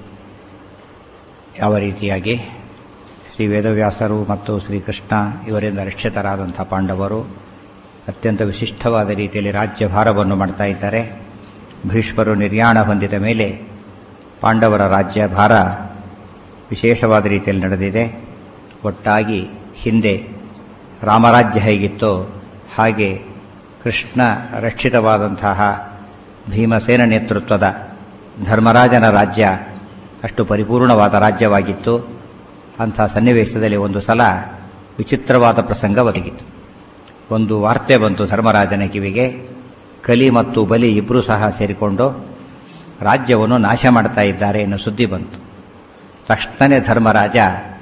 ಯಾವ ರೀತಿಯಾಗಿ ಶ್ರೀ ವೇದವ್ಯಾಸರು ಮತ್ತು ಶ್ರೀಕೃಷ್ಣ ಇವರಿಂದ ರಕ್ಷಿತರಾದಂಥ ಪಾಂಡವರು ಅತ್ಯಂತ ವಿಶಿಷ್ಟವಾದ ರೀತಿಯಲ್ಲಿ ರಾಜ್ಯಭಾರವನ್ನು ಮಾಡ್ತಾ ಇದ್ದಾರೆ ಭೀಷ್ಮರು ನಿರ್ಯಾಣ ಹೊಂದಿದ ಮೇಲೆ ಪಾಂಡವರ ರಾಜ್ಯಭಾರ ವಿಶೇಷವಾದ ರೀತಿಯಲ್ಲಿ ನಡೆದಿದೆ ಒಟ್ಟಾಗಿ ಹಿಂದೆ ರಾಮರಾಜ್ಯ ಹೇಗಿತ್ತೋ ಹಾಗೆ ಕೃಷ್ಣ ರಕ್ಷಿತವಾದಂತಹ ಭೀಮಸೇನ ನೇತೃತ್ವದ ಧರ್ಮರಾಜನ ರಾಜ್ಯ ಅಷ್ಟು ಪರಿಪೂರ್ಣವಾದ ರಾಜ್ಯವಾಗಿತ್ತು ಅಂಥ ಸನ್ನಿವೇಶದಲ್ಲಿ ಒಂದು ಸಲ ವಿಚಿತ್ರವಾದ ಪ್ರಸಂಗ ಒದಗಿತು ಒಂದು ವಾರ್ತೆ ಬಂತು ಧರ್ಮರಾಜನ ಕಿವಿಗೆ ಕಲಿ ಮತ್ತು ಬಲಿ ಇಬ್ಬರೂ ಸಹ ಸೇರಿಕೊಂಡು ರಾಜ್ಯವನ್ನು ನಾಶ ಮಾಡ್ತಾ ಇದ್ದಾರೆ ಎನ್ನುವ ಸುದ್ದಿ ಬಂತು ತಕ್ಷಣನೇ ಧರ್ಮರಾಜ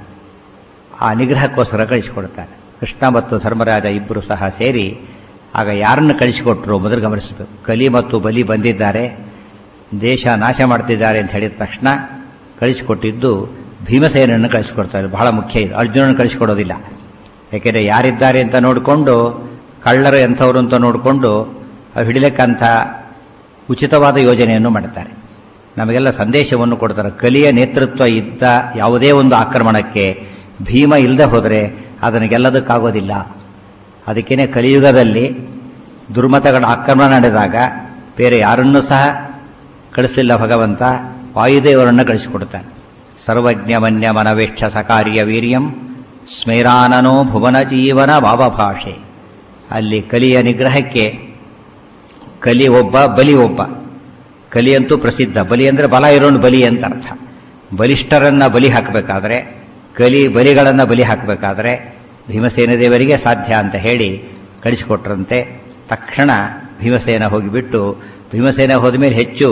ಆ ನಿಗ್ರಹಕ್ಕೋಸ್ಕರ ಕಳಿಸಿಕೊಡ್ತಾನೆ ಕೃಷ್ಣ ಮತ್ತು ಧರ್ಮರಾಜ ಇಬ್ಬರು ಸಹ ಸೇರಿ ಆಗ ಯಾರನ್ನು ಕಳಿಸಿಕೊಟ್ರು ಮೊದಲು ಗಮನಿಸಬೇಕು ಕಲಿ ಮತ್ತು ಬಲಿ ಬಂದಿದ್ದಾರೆ ದೇಶ ನಾಶ ಮಾಡ್ತಿದ್ದಾರೆ ಅಂತ ಹೇಳಿದ ತಕ್ಷಣ ಕಳಿಸಿಕೊಟ್ಟಿದ್ದು ಭೀಮಸೇನನ್ನು ಕಳಿಸಿಕೊಡ್ತಾರೆ ಬಹಳ ಮುಖ್ಯ ಇದು ಅರ್ಜುನನ್ನು ಕಳಿಸಿಕೊಡೋದಿಲ್ಲ ಯಾಕೆಂದರೆ ಯಾರಿದ್ದಾರೆ ಅಂತ ನೋಡಿಕೊಂಡು ಕಳ್ಳರು ಎಂಥವ್ರು ಅಂತ ನೋಡಿಕೊಂಡು ಹಿಡಿಲಿಕ್ಕಂಥ ಉಚಿತವಾದ ಯೋಜನೆಯನ್ನು ಮಾಡ್ತಾರೆ ನಮಗೆಲ್ಲ ಸಂದೇಶವನ್ನು ಕೊಡ್ತಾರೆ ಕಲಿಯ ನೇತೃತ್ವ ಇದ್ದ ಯಾವುದೇ ಒಂದು ಆಕ್ರಮಣಕ್ಕೆ ಭೀಮ ಇಲ್ಲದೆ ಹೋದರೆ ಅದನ್ನು ಗೆಲ್ಲೋದಕ್ಕಾಗೋದಿಲ್ಲ ಅದಕ್ಕೇನೆ ಕಲಿಯುಗದಲ್ಲಿ ದುರ್ಮತಗಳ ಆಕ್ರಮಣ ನಡೆದಾಗ ಬೇರೆ ಯಾರನ್ನೂ ಸಹ ಕಳಿಸಲಿಲ್ಲ ಭಗವಂತ ವಾಯುದೇವರನ್ನು ಕಳಿಸಿಕೊಡ್ತಾನೆ ಸರ್ವಜ್ಞ ಮನ್ಯ ಮನವೇಕ್ಷ ಸಕಾರ್ಯ ವೀರ್ಯಂ ಸ್ಮೇರಾನನೋ ಭುವನ ಜೀವನ ಭಾವಭಾಷೆ ಅಲ್ಲಿ ಕಲಿಯ ನಿಗ್ರಹಕ್ಕೆ ಕಲಿ ಒಬ್ಬ ಬಲಿ ಒಬ್ಬ ಕಲಿಯಂತೂ ಪ್ರಸಿದ್ಧ ಬಲಿ ಅಂದರೆ ಬಲ ಇರೋನು ಬಲಿ ಅಂತ ಅರ್ಥ ಬಲಿಷ್ಠರನ್ನ ಬಲಿ ಹಾಕಬೇಕಾದ್ರೆ ಕಲಿ ಬಲಿಗಳನ್ನು ಬಲಿ ಹಾಕಬೇಕಾದ್ರೆ ಭೀಮಸೇನ ದೇವರಿಗೆ ಸಾಧ್ಯ ಅಂತ ಹೇಳಿ ಕಳಿಸಿಕೊಟ್ರಂತೆ ತಕ್ಷಣ ಭೀಮಸೇನ ಹೋಗಿಬಿಟ್ಟು ಭೀಮಸೇನ ಹೋದ ಮೇಲೆ ಹೆಚ್ಚು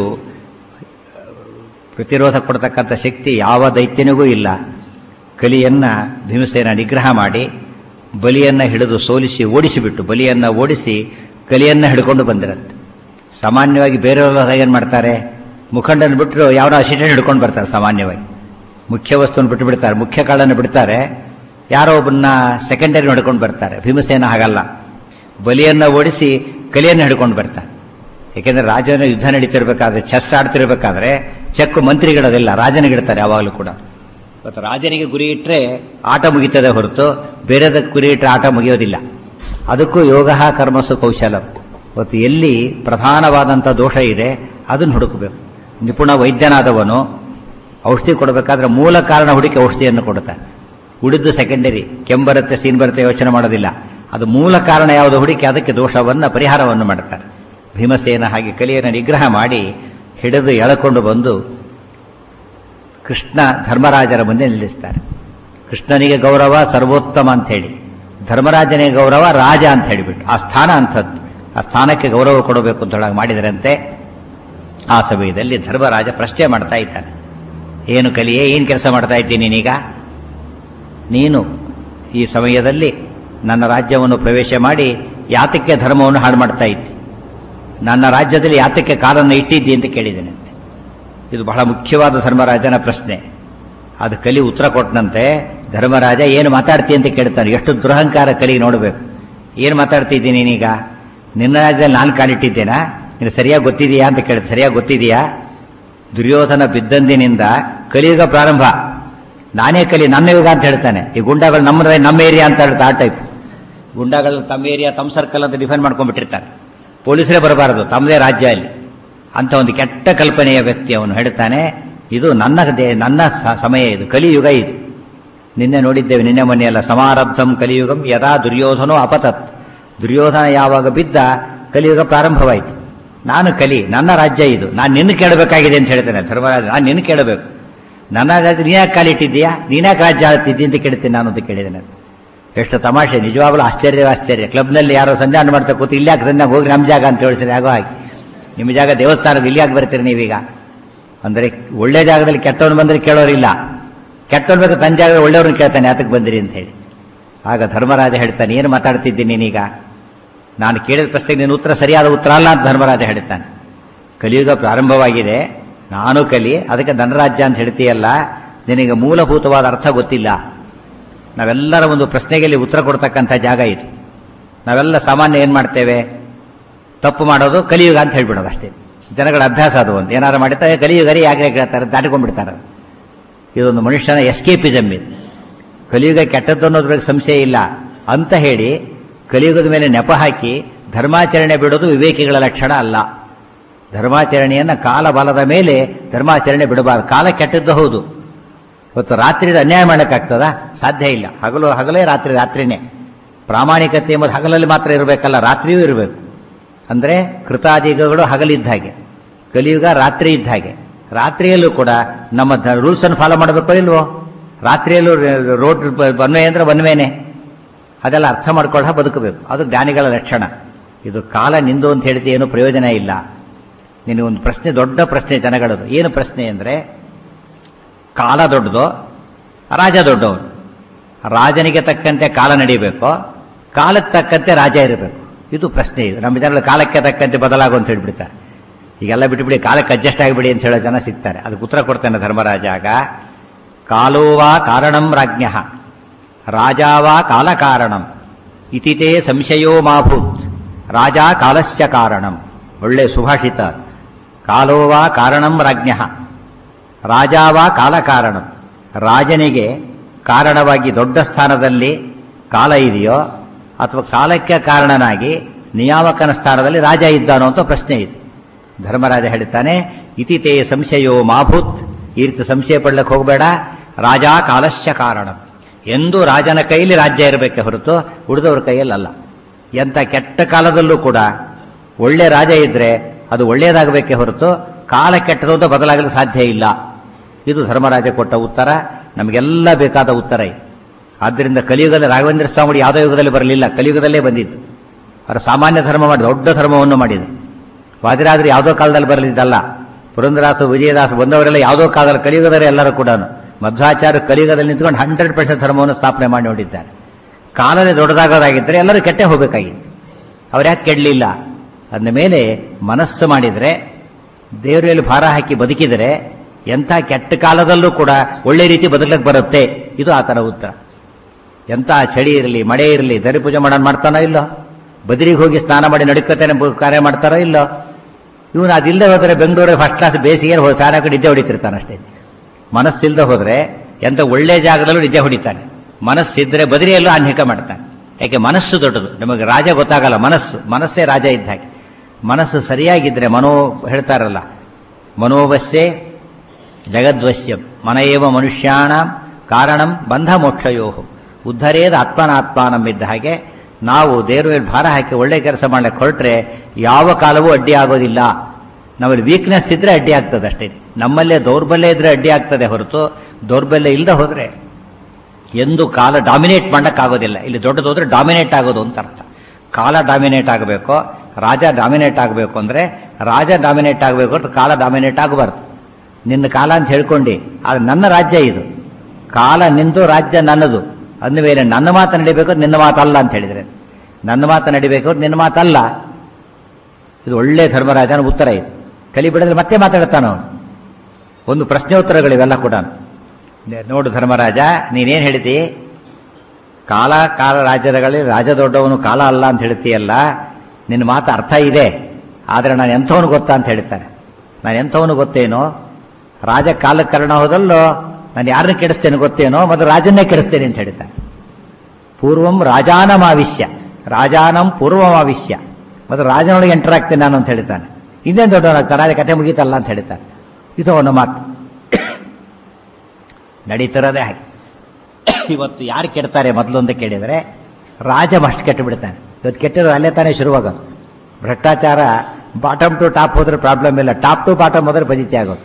ಪ್ರತಿರೋಧ ಕೊಡ್ತಕ್ಕಂಥ ಶಕ್ತಿ ಯಾವ ದೈತ್ಯನಿಗೂ ಇಲ್ಲ ಕಲಿಯನ್ನ ಭೀಮಸೇನ ನಿಗ್ರಹ ಮಾಡಿ ಬಲಿಯನ್ನ ಹಿಡಿದು ಸೋಲಿಸಿ ಓಡಿಸಿಬಿಟ್ಟು ಬಲಿಯನ್ನ ಓಡಿಸಿ ಕಲಿಯನ್ನ ಹಿಡ್ಕೊಂಡು ಬಂದಿರತ್ತೆ ಸಾಮಾನ್ಯವಾಗಿ ಬೇರೆಯವರು ಏನು ಮಾಡ್ತಾರೆ ಮುಖಂಡನ ಬಿಟ್ಟರು ಯಾವನೋ ಅಸಿಸ್ಟೆಂಟ್ ಹಿಡ್ಕೊಂಡು ಬರ್ತಾರೆ ಸಾಮಾನ್ಯವಾಗಿ ಮುಖ್ಯ ವಸ್ತುವನ್ನು ಬಿಟ್ಟು ಬಿಡ್ತಾರೆ ಮುಖ್ಯ ಕಾಳನ್ನು ಬಿಡ್ತಾರೆ ಯಾರೋ ಒಬ್ಬನ್ನ ಸೆಕೆಂಡರಿ ಹಿಡ್ಕೊಂಡು ಬರ್ತಾರೆ ಭೀಮಸೇನ ಹಾಗಲ್ಲ ಬಲಿಯನ್ನ ಓಡಿಸಿ ಕಲಿಯನ್ನು ಹಿಡ್ಕೊಂಡು ಬರ್ತಾರೆ ಯಾಕೆಂದ್ರೆ ರಾಜನ ಯುದ್ಧ ನಡೀತಿರ್ಬೇಕಾದ್ರೆ ಚೆಸ್ ಆಡ್ತಿರ್ಬೇಕಾದ್ರೆ ಚೆಕ್ ಮಂತ್ರಿಗಿಡೋದಿಲ್ಲ ರಾಜನಿಗಿಡ್ತಾರೆ ಯಾವಾಗಲೂ ಕೂಡ ಇವತ್ತು ರಾಜನಿಗೆ ಗುರಿ ಇಟ್ಟರೆ ಆಟ ಮುಗಿತದೆ ಹೊರತು ಬೇರೆದಕ್ಕೆ ಗುರಿ ಇಟ್ಟರೆ ಆಟ ಮುಗಿಯೋದಿಲ್ಲ ಅದಕ್ಕೂ ಯೋಗ ಕರ್ಮಸು ಕೌಶಲ ಇವತ್ತು ಎಲ್ಲಿ ಪ್ರಧಾನವಾದಂಥ ದೋಷ ಇದೆ ಅದನ್ನು ಹುಡುಕಬೇಕು ನಿಪುಣ ವೈದ್ಯನಾದವನು ಔಷಧಿ ಕೊಡಬೇಕಾದ್ರೆ ಮೂಲ ಕಾರಣ ಹುಡುಕಿ ಔಷಧಿಯನ್ನು ಕೊಡುತ್ತಾನೆ ಉಳಿದು ಸೆಕೆಂಡರಿ ಕೆಂಬರುತ್ತೆ ಸೀನ್ ಬರುತ್ತೆ ಯೋಚನೆ ಮಾಡೋದಿಲ್ಲ ಅದು ಮೂಲ ಕಾರಣ ಯಾವುದು ಹುಡುಕಿ ಅದಕ್ಕೆ ದೋಷವನ್ನು ಪರಿಹಾರವನ್ನು ಮಾಡ್ತಾರೆ ಭೀಮಸೇನ ಹಾಗೆ ಕಲಿಯನ್ನು ನಿಗ್ರಹ ಮಾಡಿ ಹಿಡಿದು ಎಳಕೊಂಡು ಬಂದು ಕೃಷ್ಣ ಧರ್ಮರಾಜರ ಮುಂದೆ ನಿಲ್ಲಿಸ್ತಾರೆ ಕೃಷ್ಣನಿಗೆ ಗೌರವ ಸರ್ವೋತ್ತಮ ಅಂತ ಹೇಳಿ ಧರ್ಮರಾಜನಿಗೆ ಗೌರವ ರಾಜ ಅಂತ ಹೇಳಿಬಿಟ್ಟು ಆ ಸ್ಥಾನ ಅಂಥದ್ದು ಆ ಸ್ಥಾನಕ್ಕೆ ಗೌರವ ಕೊಡಬೇಕು ಅಂತ ಹೇಳಾಗ ಮಾಡಿದರಂತೆ ಆ ಸಮಯದಲ್ಲಿ ಧರ್ಮರಾಜ ಪ್ರಶ್ನೆ ಮಾಡ್ತಾ ಇದ್ದಾನೆ ಏನು ಕಲಿಯೇ ಏನು ಕೆಲಸ ಮಾಡ್ತಾ ಇದ್ದೀನಿ ನೀನೀಗ ನೀನು ಈ ಸಮಯದಲ್ಲಿ ನನ್ನ ರಾಜ್ಯವನ್ನು ಪ್ರವೇಶ ಮಾಡಿ ಯಾತಕ್ಕೆ ಧರ್ಮವನ್ನು ಹಾಳು ಮಾಡ್ತಾ ಇದ್ದಿ ನನ್ನ ರಾಜ್ಯದಲ್ಲಿ ಯಾತಕ್ಕೆ ಕಾಲನ್ನು ಇಟ್ಟಿದ್ದಿ ಅಂತ ಕೇಳಿದ್ದೇನಂತೆ ಇದು ಬಹಳ ಮುಖ್ಯವಾದ ಧರ್ಮರಾಜನ ಪ್ರಶ್ನೆ ಅದು ಕಲಿ ಉತ್ತರ ಕೊಟ್ಟನಂತೆ ಧರ್ಮರಾಜ ಏನು ಮಾತಾಡ್ತಿ ಅಂತ ಕೇಳ್ತಾನೆ ಎಷ್ಟು ದುರಹಂಕಾರ ಕಲಿ ನೋಡಬೇಕು ಏನು ಮಾತಾಡ್ತಿದ್ದೀನಿ ನೀನೀಗ ನಿನ್ನ ರಾಜ್ಯದಲ್ಲಿ ನಾನು ಕಾಲಿಟ್ಟಿದ್ದೇನಾ ನೀನು ಸರಿಯಾಗಿ ಗೊತ್ತಿದೆಯಾ ಅಂತ ಕೇಳ್ತ ಸರಿಯಾಗಿ ಗೊತ್ತಿದೆಯಾ ದುರ್ಯೋಧನ ಬಿದ್ದಂದಿನಿಂದ ಕಲಿಯುಗ ಪ್ರಾರಂಭ ನಾನೇ ಕಲಿ ನನ್ನ ಯುಗ ಅಂತ ಹೇಳ್ತಾನೆ ಈ ಗುಂಡಾಗಳು ನಮ್ಮ ನಮ್ಮ ಏರಿಯಾ ಅಂತ ಹೇಳ್ತಾ ಆ ಟೈಪ್ ಗುಂಡಾಗಳು ತಮ್ಮ ಏರಿಯಾ ತಮ್ಮ ಸರ್ಕಲ್ ಅಂತ ಡಿಫೈನ್ ಮಾಡ್ಕೊಂಡ್ಬಿಟ್ಟಿರ್ತಾರೆ ಪೊಲೀಸರೇ ಬರಬಾರದು ತಮ್ಮದೇ ರಾಜ್ಯ ಅಲ್ಲಿ ಅಂತ ಒಂದು ಕೆಟ್ಟ ಕಲ್ಪನೆಯ ವ್ಯಕ್ತಿ ಅವನು ಹೇಳ್ತಾನೆ ಇದು ನನ್ನ ದೇ- ನನ್ನ ಸ- ಸಮಯ ಇದು ಕಲಿಯುಗ ಇದು ನಿನ್ನೆ ನೋಡಿದ್ದೇವೆ ನಿನ್ನೆ ಮೊನ್ನೆಯಲ್ಲ ಸಮಾರಬ್ಧಂ ಕಲಿಯುಗಂ ಯದಾ ದುರ್ಯೋಧನೋ ಅಪತತ್ ದುರ್ಯೋಧನ ಯಾವಾಗ ಬಿದ್ದ ಕಲಿಯುಗ ಪ್ರಾರಂಭವಾಯಿತು ನಾನು ಕಲಿ ನನ್ನ ರಾಜ್ಯ ಇದು ನಾನು ನಿನ್ನ ಕೇಳಬೇಕಾಗಿದೆ ಅಂತ ಹೇಳ್ತೇನೆ ಧರ್ಮರಾಜ ನಾನು ನಿನ್ನ ಕೇಳಬೇಕು ನನ್ನ ರಾಜ್ಯ ನೀನ್ಯಾಕೆ ಕಾಲಿಟ್ಟಿದ್ದೀಯಾ ನೀನ್ಯಾಕೆ ರಾಜ್ಯ ಆಳ್ತಿದ್ದಿ ಅಂತ ಕೇಳ್ತೀನಿ ನಾನು ಅಂತ ಕೇಳಿದ್ದೇನೆ ಅಂತ ಎಷ್ಟು ತಮಾಷೆ ನಿಜವಾಗ್ಲೂ ಆಶ್ಚರ್ಯ ಆಶ್ಚರ್ಯ ಕ್ಲಬ್ನಲ್ಲಿ ಯಾರೋ ಸಂಧಾನ ಮಾಡ್ತಾ ಕೂತು ಇಲ್ಲಿ ಯಾಕೆ ಸಂಧಾನ ಹೋಗಿ ನಮ್ಮ ಜಾಗ ಅಂತ ಹೇಳಿಸಿದ್ರೆ ಆಗೋ ಹಾಗೆ ನಿಮ್ಮ ಜಾಗ ದೇವಸ್ಥಾನಕ್ಕೆ ಇಲ್ಲಿ ಯಾಕೆ ಬರ್ತೀರಿ ನೀವೀಗ ಅಂದರೆ ಒಳ್ಳೆ ಜಾಗದಲ್ಲಿ ಕೆಟ್ಟವನು ಬಂದರೆ ಕೇಳೋರಿಲ್ಲ ಕೆಟ್ಟವನು ಬೇಕು ತನ್ನ ಜಾಗದಲ್ಲಿ ಒಳ್ಳೆಯವ್ರನ್ನ ಕೇಳ್ತಾನೆ ಯಾತಕ್ಕೆ ಬಂದಿರಿ ಅಂತ ಹೇಳಿ ಆಗ ಧರ್ಮರಾಜ ಹೇಳ್ತಾನೆ ಏನು ಮಾತಾಡ್ತಿದ್ದೀನಿ ನೀನೀಗ ನಾನು ಕೇಳಿದ ಪ್ರಶ್ನೆಗೆ ನಿನ್ನ ಉತ್ತರ ಸರಿಯಾದ ಉತ್ತರ ಅಲ್ಲ ಅಂತ ಧರ್ಮರಾಜ ಹೇಳ್ತಾನೆ ಕಲಿಯುಗ ಪ್ರಾರಂಭವಾಗಿದೆ ನಾನು ಕಲಿ ಅದಕ್ಕೆ ಧನರಾಜ್ಯ ಅಂತ ಹೇಳ್ತೀಯಲ್ಲ ನಿನಗೆ ಮೂಲಭೂತವಾದ ಅರ್ಥ ಗೊತ್ತಿಲ್ಲ ನಾವೆಲ್ಲರ ಒಂದು ಪ್ರಶ್ನೆಗೆ ಇಲ್ಲಿ ಉತ್ತರ ಕೊಡ್ತಕ್ಕಂಥ ಜಾಗ ಇದು ನಾವೆಲ್ಲ ಸಾಮಾನ್ಯ ಏನು ಮಾಡ್ತೇವೆ ತಪ್ಪು ಮಾಡೋದು ಕಲಿಯುಗ ಅಂತ ಹೇಳ್ಬಿಡೋದು ಅಷ್ಟೇ ಜನಗಳ ಅಭ್ಯಾಸ ಅದು ಒಂದು ಏನಾರು ಮಾಡಿರ್ತಾರೆ ಕಲಿಯುಗರಿ ಯಾಕೆ ಕೇಳ್ತಾರೆ ದಾಟಿಕೊಂಡ್ಬಿಡ್ತಾರೆ ಇದೊಂದು ಮನುಷ್ಯನ ಎಸ್ಕೇಪಿಸಮ್ ಇದು ಕಲಿಯುಗ ಕೆಟ್ಟದ್ದು ಅನ್ನೋದ್ರಾಗ ಸಂಶಯ ಇಲ್ಲ ಅಂತ ಹೇಳಿ ಕಲಿಯುಗದ ಮೇಲೆ ನೆಪ ಹಾಕಿ ಧರ್ಮಾಚರಣೆ ಬಿಡೋದು ವಿವೇಕಿಗಳ ಲಕ್ಷಣ ಅಲ್ಲ ಧರ್ಮಾಚರಣೆಯನ್ನು ಕಾಲ ಬಲದ ಮೇಲೆ ಧರ್ಮಾಚರಣೆ ಬಿಡಬಾರದು ಕಾಲ ಕೆಟ್ಟದ್ದು ಹೌದು ಇವತ್ತು ರಾತ್ರಿ ಅನ್ಯಾಯ ಮಾಡೋಕ್ಕಾಗ್ತದಾ ಸಾಧ್ಯ ಇಲ್ಲ ಹಗಲು ಹಗಲೇ ರಾತ್ರಿ ರಾತ್ರಿನೇ ಪ್ರಾಮಾಣಿಕತೆ ಎಂಬುದು ಹಗಲಲ್ಲಿ ಮಾತ್ರ ಇರಬೇಕಲ್ಲ ರಾತ್ರಿಯೂ ಇರಬೇಕು ಅಂದರೆ ಕೃತಾದಿಗಗಳು ಹಗಲಿದ್ದ ಹಾಗೆ ಕಲಿಯುಗ ರಾತ್ರಿ ಇದ್ದ ಹಾಗೆ ರಾತ್ರಿಯಲ್ಲೂ ಕೂಡ ನಮ್ಮ ರೂಲ್ಸನ್ನು ಫಾಲೋ ಮಾಡಬೇಕೋ ಇಲ್ವೋ ರಾತ್ರಿಯಲ್ಲೂ ರೋಡ್ ಬನ್ವೆ ಅಂದರೆ ಬನ್ವೇನೆ ಅದೆಲ್ಲ ಅರ್ಥ ಮಾಡ್ಕೊಳ್ಳ ಬದುಕಬೇಕು ಅದು ಜ್ಞಾನಿಗಳ ಲಕ್ಷಣ ಇದು ಕಾಲ ನಿಂದು ಅಂತ ಹೇಳಿದ್ರೆ ಏನು ಪ್ರಯೋಜನ ಇಲ್ಲ ನಿನಗೊಂದು ಪ್ರಶ್ನೆ ದೊಡ್ಡ ಪ್ರಶ್ನೆ ಜನಗಳದು ಏನು ಪ್ರಶ್ನೆ ಅಂದರೆ ಕಾಲ ದೊಡ್ಡದು ರಾಜ ದೊಡ್ಡವನು ರಾಜನಿಗೆ ತಕ್ಕಂತೆ ಕಾಲ ನಡೀಬೇಕು ಕಾಲಕ್ಕೆ ತಕ್ಕಂತೆ ರಾಜ ಇರಬೇಕು ಇದು ಪ್ರಶ್ನೆ ಇದು ನಮ್ಮ ಜನಗಳು ಕಾಲಕ್ಕೆ ತಕ್ಕಂತೆ ಬದಲಾಗು ಅಂತ ಹೇಳ್ಬಿಡ್ತಾರೆ ಈಗೆಲ್ಲ ಬಿಟ್ಟುಬಿಡಿ ಕಾಲಕ್ಕೆ ಅಡ್ಜಸ್ಟ್ ಆಗಿಬಿಡಿ ಅಂತ ಹೇಳೋ ಜನ ಸಿಗ್ತಾರೆ ಅದಕ್ಕೆ ಉತ್ತರ ಕೊಡ್ತಾನೆ ಧರ್ಮರಾಜ ಆಗ ಕಾಲೋವಾ ಕಾರಣಂ ರಾಜ್ಞ ರಾಜಾವಾ ಕಾಲ ಕಾರಣಂ ಇತಿತೇ ಸಂಶಯೋ ಮಾಭೂತ್ ರಾಜ ಕಾಲಸ್ಯ ಕಾರಣಂ ಒಳ್ಳೆ ಸುಭಾಷಿತ ಕಾಲೋವಾ ಕಾರಣಂ ರಾಜ್ಞ ರಾಜಾವಾ ಕಾಲ ಕಾರಣ ರಾಜನಿಗೆ ಕಾರಣವಾಗಿ ದೊಡ್ಡ ಸ್ಥಾನದಲ್ಲಿ ಕಾಲ ಇದೆಯೋ ಅಥವಾ ಕಾಲಕ್ಕೆ ಕಾರಣನಾಗಿ ನಿಯಾಮಕನ ಸ್ಥಾನದಲ್ಲಿ ರಾಜ ಇದ್ದಾನೋ ಅಂತ ಪ್ರಶ್ನೆ ಇದೆ ಧರ್ಮರಾಜ ಹೇಳ್ತಾನೆ ಇತಿತೇ ಸಂಶಯೋ ಮಾಭೂತ್ ಈ ರೀತಿ ಸಂಶಯ ಪಡ್ಲಿಕ್ಕೆ ಹೋಗಬೇಡ ರಾಜ ಕಾಲಸ್ಯ ಕಾರಣ ಎಂದು ರಾಜನ ಕೈಯಲ್ಲಿ ರಾಜ್ಯ ಇರಬೇಕೆ ಹೊರತು ಉಳಿದವ್ರ ಕೈಯಲ್ಲಲ್ಲ ಎಂಥ ಕೆಟ್ಟ ಕಾಲದಲ್ಲೂ ಕೂಡ ಒಳ್ಳೆ ರಾಜ ಇದ್ರೆ ಅದು ಒಳ್ಳೆಯದಾಗಬೇಕೆ ಹೊರತು ಕಾಲ ಕೆಟ್ಟದು ಅಂತ ಬದಲಾಗಲು ಸಾಧ್ಯ ಇಲ್ಲ ಇದು ಧರ್ಮರಾಜ ಕೊಟ್ಟ ಉತ್ತರ ನಮಗೆಲ್ಲ ಬೇಕಾದ ಉತ್ತರ ಇದು ಆದ್ದರಿಂದ ಕಲಿಯುಗದಲ್ಲಿ ರಾಘವೇಂದ್ರ ಸ್ವಾಮಿ ಯಾವುದೋ ಯುಗದಲ್ಲಿ ಬರಲಿಲ್ಲ ಕಲಿಯುಗದಲ್ಲೇ ಬಂದಿತ್ತು ಅವರ ಸಾಮಾನ್ಯ ಧರ್ಮ ಮಾಡಿ ದೊಡ್ಡ ಧರ್ಮವನ್ನು ಮಾಡಿದರು ವಾದಿರಾದ್ರೆ ಯಾವುದೋ ಕಾಲದಲ್ಲಿ ಬರಲಿದ್ದಲ್ಲ ಪುರಂದರಾಸು ವಿಜಯದಾಸ ಬಂದವರೆಲ್ಲ ಯಾವುದೋ ಕಾಲದಲ್ಲಿ ಕಲಿಯುಗದಲ್ಲಿ ಎಲ್ಲರೂ ಕೂಡ ಮಧ್ವಾಚಾರ್ಯ ಕಲಿಯುಗದಲ್ಲಿ ನಿಂತ್ಕೊಂಡು ಹಂಡ್ರೆಡ್ ಪರ್ಸೆಂಟ್ ಧರ್ಮವನ್ನು ಸ್ಥಾಪನೆ ಮಾಡಿ ನೋಡಿದ್ದಾರೆ ಕಾಲನೇ ದೊಡ್ಡದಾಗೋದಾಗಿದ್ದರೆ ಎಲ್ಲರೂ ಕೆಟ್ಟೆ ಹೋಗಬೇಕಾಗಿತ್ತು ಅವ್ರು ಯಾಕೆ ಕೆಡಲಿಲ್ಲ ಅಂದ ಮೇಲೆ ಮನಸ್ಸು ಮಾಡಿದರೆ ದೇವರಲ್ಲಿ ಭಾರ ಹಾಕಿ ಬದುಕಿದರೆ ಎಂಥ ಕೆಟ್ಟ ಕಾಲದಲ್ಲೂ ಕೂಡ ಒಳ್ಳೆ ರೀತಿ ಬದುಕಲಿಕ್ಕೆ ಬರುತ್ತೆ ಇದು ಆತನ ಉತ್ತರ ಎಂಥ ಚಳಿ ಇರಲಿ ಮಳೆ ಇರಲಿ ದರಿ ಪೂಜೆ ಮಾಡೋಣ ಮಾಡ್ತಾನೋ ಇಲ್ಲೋ ಬದರಿಗೆ ಹೋಗಿ ಸ್ನಾನ ಮಾಡಿ ನಡುಕತೇನೆ ಕಾರ್ಯ ಮಾಡ್ತಾರೋ ಇಲ್ಲೋ ಇವನು ಅದಿಲ್ಲದೆ ಹೋದರೆ ಬೆಂಗಳೂರಿಗೆ ಫಸ್ಟ್ ಕ್ಲಾಸ್ ಬೇಸಿಗೆ ಹೋಗಿ ಫ್ಯಾನ್ ಹಾಕಿ ನಿದ್ದೆ ಹೊಡಿತಿರ್ತಾನೆ ಅಷ್ಟೇ ಮನಸ್ಸಿಲ್ಲದೆ ಹೋದರೆ ಎಂಥ ಒಳ್ಳೆ ಜಾಗದಲ್ಲೂ ನಿದ್ದೆ ಹೊಡಿತಾನೆ ಮನಸ್ಸಿದ್ರೆ ಬದರಿಯಲ್ಲೂ ಆನ್ಹಿಕ ಮಾಡ್ತಾನೆ ಯಾಕೆ ಮನಸ್ಸು ದೊಡ್ಡದು ನಮಗೆ ರಾಜ ಗೊತ್ತಾಗಲ್ಲ ಮನಸ್ಸು ಮನಸ್ಸೇ ರಾಜ ಇದ್ದ ಹಾಗೆ ಮನಸ್ಸು ಸರಿಯಾಗಿದ್ದರೆ ಮನೋ ಹೇಳ್ತಾರಲ್ಲ ಮನೋವಸ್ಯೆ ಜಗದ್ವಶ್ಯಂ ಮನ ಏವ ಮನುಷ್ಯಾಣ ಕಾರಣಂ ಬಂಧ ಮೋಕ್ಷಯೋ ಉದ್ಧರೇದ ಆತ್ಮನಾತ್ಮಾನಂ ಇದ್ದ ಹಾಗೆ ನಾವು ದೇವ್ರ ಮೇಲೆ ಭಾರ ಹಾಕಿ ಒಳ್ಳೆ ಕೆಲಸ ಮಾಡಲಿಕ್ಕೆ ಹೊರಟ್ರೆ ಯಾವ ಕಾಲವೂ ಅಡ್ಡಿ ಆಗೋದಿಲ್ಲ ನಮ್ಮಲ್ಲಿ ವೀಕ್ನೆಸ್ ಇದ್ರೆ ಅಡ್ಡಿ ಆಗ್ತದೆ ಅಷ್ಟೇ ನಮ್ಮಲ್ಲೇ ದೌರ್ಬಲ್ಯ ಇದ್ರೆ ಅಡ್ಡಿ ಆಗ್ತದೆ ಹೊರತು ದೌರ್ಬಲ್ಯ ಇಲ್ಲದೆ ಹೋದರೆ ಎಂದು ಕಾಲ ಡಾಮಿನೇಟ್ ಮಾಡೋಕ್ಕಾಗೋದಿಲ್ಲ ಇಲ್ಲಿ ದೊಡ್ಡದು ಹೋದ್ರೆ ಡಾಮಿನೇಟ್ ಆಗೋದು ಅಂತ ಅರ್ಥ ಕಾಲ ಡಾಮಿನೇಟ್ ಆಗಬೇಕು ರಾಜ ಡಾಮಿನೇಟ್ ಆಗಬೇಕು ಅಂದರೆ ರಾಜ ಡಾಮಿನೇಟ್ ಆಗಬೇಕು ಅಂತ ಕಾಲ ಡಾಮಿನೇಟ್ ಆಗಬಾರ್ದು ನಿನ್ನ ಕಾಲ ಅಂತ ಹೇಳ್ಕೊಂಡು ಅದು ನನ್ನ ರಾಜ್ಯ ಇದು ಕಾಲ ನಿಂದು ರಾಜ್ಯ ನನ್ನದು ಅಂದಮೇಲೆ ನನ್ನ ಮಾತು ನಡಿಬೇಕು ನಿನ್ನ ಮಾತಲ್ಲ ಅಂತ ಹೇಳಿದರೆ ನನ್ನ ಮಾತು ನಡಿಬೇಕು ನಿನ್ನ ಮಾತಲ್ಲ ಇದು ಒಳ್ಳೆ ಧರ್ಮರಾಜನ ಉತ್ತರ ಇದು ಕಲಿ ಬಿಡದ್ರೆ ಮತ್ತೆ ಮಾತಾಡ್ತಾನ ಅವನು ಒಂದು ಪ್ರಶ್ನೆ ಉತ್ತರಗಳಿವೆಲ್ಲ ಕೂಡ ನೆ- ನೋಡು ಧರ್ಮರಾಜ ನೀನೇನ್ ಹೇಳಿದಿ ಕಾಲ ಕಾಲ ರಾಜ್ಯಗಳಲ್ಲಿ ರಾಜ ದೊಡ್ಡವನು ಕಾಲ ಅಲ್ಲ ಅಂತ ಹೇಳ್ತೀಯಲ್ಲ ನಿನ್ನ ಮಾತು ಅರ್ಥ ಇದೆ ಆದರೆ ನಾನು ಎಂಥವನು ಗೊತ್ತಾ ಅಂತ ಹೇಳ್ತಾನೆ ನಾನು ಎಂಥವನು ಗೊತ್ತೇನೋ ರಾಜ ಕಾಲಕ್ಕೆ ಕಾರಣ ಹೋದಲ್ಲೋ ನಾನು ಯಾರನ್ನ ಕೆಡಿಸ್ತೇನೆ ಗೊತ್ತೇನೋ ಮತ್ತು ರಾಜನ್ನೇ ಕೆಡಿಸ್ತೇನೆ ಅಂತ ಹೇಳ್ತಾನೆ ಪೂರ್ವಂ ರಾಜಾನಮಾವಿಶ್ಯ ರಾಜಾನಂ ಪೂರ್ವಮಾವಿಶ್ಯ ಮತ್ತು ರಾಜನೊಳಗೆ ಎಂಟರ್ ಆಗ್ತೇನೆ ನಾನು ಅಂತ ಹೇಳ್ತಾನೆ ಇನ್ನೇನು ದೊಡ್ಡವನಾಗ್ತಾನೆ ರಾಜ ಕಥೆ ಮುಗೀತಲ್ಲ ಅಂತ ಹೇಳ್ತಾನೆ ಇದು ಅವನ ಮಾತು ನಡೀತಿರೋದೇ ಹಾಗೆ ಇವತ್ತು ಯಾರು ಕೆಡ್ತಾರೆ ಮೊದಲು ಅಂತ ಕೇಳಿದರೆ ರಾಜ ಮಸ್ಟ್ ಕೆಟ್ಟು ಬಿಡ್ತಾನೆ ಇವತ್ತು ಕೆಟ್ಟಿರೋ ಅಲ್ಲೇ ತಾನೇ ಶುರುವಾಗೋದು ಭ್ರಷ್ಟಾಚಾರ ಬಾಟಮ್ ಟು ಟಾಪ್ ಹೋದ್ರೆ ಪ್ರಾಬ್ಲಮ್ ಇಲ್ಲ ಟಾಪ್ ಟು ಬಾಟಮ್ ಹೋದ್ರೆ ಫಜಿತಿ ಆಗೋದು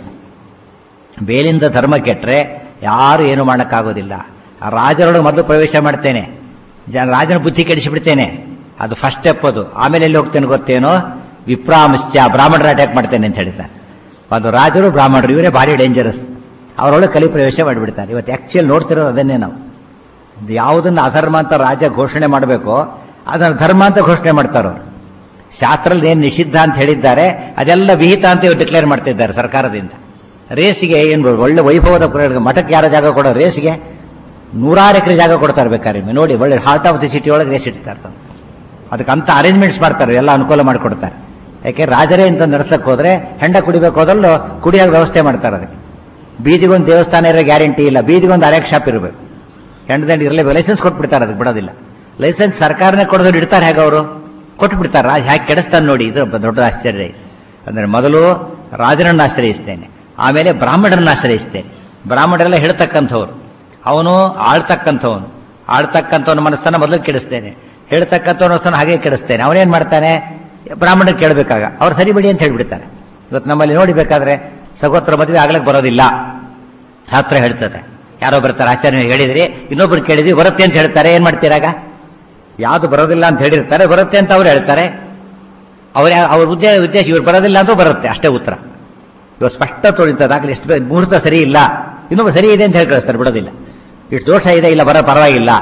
ಬೇಲಿಂದ ಧರ್ಮ ಕೆಟ್ಟರೆ ಯಾರು ಏನು ಮಾಡೋಕ್ಕಾಗೋದಿಲ್ಲ ಆ ರಾಜರೊಳಗೆ ಮೊದಲು ಪ್ರವೇಶ ಮಾಡ್ತೇನೆ ಜನ ರಾಜನ ಬುದ್ಧಿ ಕೆಡಿಸಿಬಿಡ್ತೇನೆ ಅದು ಫಸ್ಟ್ ಸ್ಟೆಪ್ ಅದು ಆಮೇಲೆ ಎಲ್ಲಿ ಹೋಗ್ತೇನೆ ಗೊತ್ತೇನೋ ವಿಪ್ರಾಮಶ್ಚ ಬ್ರಾಹ್ಮಣರ ಅಟ್ಯಾಕ್ ಮಾಡ್ತೇನೆ ಅಂತ ಹೇಳ್ತಾನೆ ಅದು ರಾಜರು ಬ್ರಾಹ್ಮಣರು ಇವರೇ ಭಾರಿ ಡೇಂಜರಸ್ ಅವರೊಳಗೆ ಕಲಿ ಪ್ರವೇಶ ಮಾಡಿಬಿಡ್ತಾರೆ ಇವತ್ತು ಆ್ಯಕ್ಚುಲಿ ನೋಡ್ತಿರೋದು ಅದನ್ನೇ ನಾವು ಇದು ಯಾವುದನ್ನು ಅಧರ್ಮ ಅಂತ ರಾಜ ಘೋಷಣೆ ಮಾಡಬೇಕೋ ಅದನ್ನು ಧರ್ಮ ಅಂತ ಘೋಷಣೆ ಮಾಡ್ತಾರವ್ರು ಶಾಸ್ತ್ರದಲ್ಲಿ ಏನು ನಿಷಿದ್ಧ ಅಂತ ಹೇಳಿದ್ದಾರೆ ಅದೆಲ್ಲ ವಿಹಿತ ಅಂತ ಇವ್ರು ಡಿಕ್ಲೇರ್ ಮಾಡ್ತಿದ್ದಾರೆ ಸರ್ಕಾರದಿಂದ ರೇಸಿಗೆ ಏನು ಒಳ್ಳೆ ವೈಭವದ ಪ್ರಯೋಗ ಮಠಕ್ಕೆ ಯಾರೋ ಜಾಗ ಕೊಡೋ ರೇಸ್ಗೆ ನೂರಾರು ಎಕರೆ ಜಾಗ ಕೊಡ್ತಾರೆ ಬೇಕಾದ್ರೆ ನೀವು ನೋಡಿ ಒಳ್ಳೆ ಹಾರ್ಟ್ ಆಫ್ ದಿ ಸಿಟಿ ಒಳಗೆ ರೇಸ್ ಇಡ್ತಾರೆ ತಂದು ಅದಕ್ಕೆ ಅಂತ ಅರೇಂಜ್ಮೆಂಟ್ಸ್ ಮಾಡ್ತಾರೆ ಎಲ್ಲ ಅನುಕೂಲ ಮಾಡಿಕೊಡ್ತಾರೆ ಯಾಕೆ ರಾಜರೇ ಅಂತ ನಡೆಸಕ್ಕೆ ಹೋದ್ರೆ ಹೆಂಡ ಕುಡಿಬೇಕು ಹೋದಲ್ಲೂ ಕುಡಿಯೋಕೆ ವ್ಯವಸ್ಥೆ ಮಾಡ್ತಾರೆ ಅದಕ್ಕೆ ಬೀದಿಗೊಂದು ದೇವಸ್ಥಾನ ಇರೋ ಗ್ಯಾರಂಟಿ ಇಲ್ಲ ಬೀದಿಗೊಂದು ಅರೆಕ್ ಶಾಪ್ ಇರಬೇಕು ಹೆಂಡದಂಡಿ ಇರಲೇಬೇಕು ಲೈಸೆನ್ಸ್ ಕೊಟ್ಬಿಡ್ತಾರೆ ಅದಕ್ಕೆ ಬಿಡೋದಿಲ್ಲ ಲೈಸೆನ್ಸ್ ಸರ್ಕಾರನೇ ಕೊಡೋದು ಇಡ್ತಾರೆ ಹೇಗೆ ಅವರು ಕೊಟ್ಬಿಡ್ತಾರೆ ರಾಜ ಹೇಗೆ ಕೆಡಿಸ್ತಾನೆ ನೋಡಿ ಇದು ದೊಡ್ಡ ಆಶ್ಚರ್ಯ ಇದೆ ಅಂದರೆ ಮೊದಲು ರಾಜನನ್ನು ಆಶ್ರಯಿಸ್ತೇನೆ ಆಮೇಲೆ ಬ್ರಾಹ್ಮಣರನ್ನು ಆಶ್ರಯಿಸ್ತೇನೆ ಬ್ರಾಹ್ಮಣರೆಲ್ಲ ಹೇಳ್ತಕ್ಕಂಥವ್ರು ಅವನು ಆಳ್ತಕ್ಕಂಥವನು ಆಳ್ತಕ್ಕಂಥವನ ಮನಸ್ಸನ್ನು ಮೊದಲು ಕೆಡಿಸ್ತೇನೆ ಹೇಳ್ತಕ್ಕಂಥವನ ಮನಸ್ಸನ್ನು ಹಾಗೆ ಕೆಡಿಸ್ತೇನೆ ಅವನೇನ್ ಮಾಡ್ತಾನೆ ಬ್ರಾಹ್ಮಣರು ಕೇಳಬೇಕಾಗ ಅವ್ರು ಸರಿ ಬಿಡಿ ಅಂತ ಹೇಳ್ಬಿಡ್ತಾರೆ ಇವತ್ತು ನಮ್ಮಲ್ಲಿ ನೋಡಿಬೇಕಾದ್ರೆ ಸಗೋತ್ರ ಮದುವೆ ಆಗ್ಲಕ್ಕೆ ಬರೋದಿಲ್ಲ ಹತ್ರ ಹೇಳ್ತದೆ ಯಾರೋ ಬರ್ತಾರೆ ಆಚಾರ್ಯ ಹೇಳಿದ್ರಿ ಇನ್ನೊಬ್ರು ಕೇಳಿದ್ವಿ ಬರುತ್ತೆ ಅಂತ ಹೇಳ್ತಾರೆ ಏನ್ ಮಾಡ್ತೀರಾಗ ಯಾವ್ದು ಬರೋದಿಲ್ಲ ಅಂತ ಹೇಳಿರ್ತಾರೆ ಬರುತ್ತೆ ಅಂತ ಅವ್ರು ಹೇಳ್ತಾರೆ ಅವ್ರ ಅವ್ರ ಉದ್ದೇಶ ಉದ್ದೇಶ ಇವ್ರು ಬರೋದಿಲ್ಲ ಅಂತೂ ಬರುತ್ತೆ ಅಷ್ಟೇ ಉತ್ತರ ಇವಾಗ ಸ್ಪಷ್ಟ ತೋಳಿತದಾಗಲಿ ಎಷ್ಟು ಬೇ- ಮುಹೂರ್ತ ಸರಿ ಇಲ್ಲ ಇನ್ನೊಬ್ಬ ಸರಿ ಇದೆ ಅಂತ ಹೇಳಿ ಕಳಿಸ್ತಾರೆ ಬಿಡೋದಿಲ್ಲ ಇಷ್ಟು ದೋಷ ಇದೆ ಇಲ್ಲ ಬರೋ ಪರವಾಗಿಲ್ಲ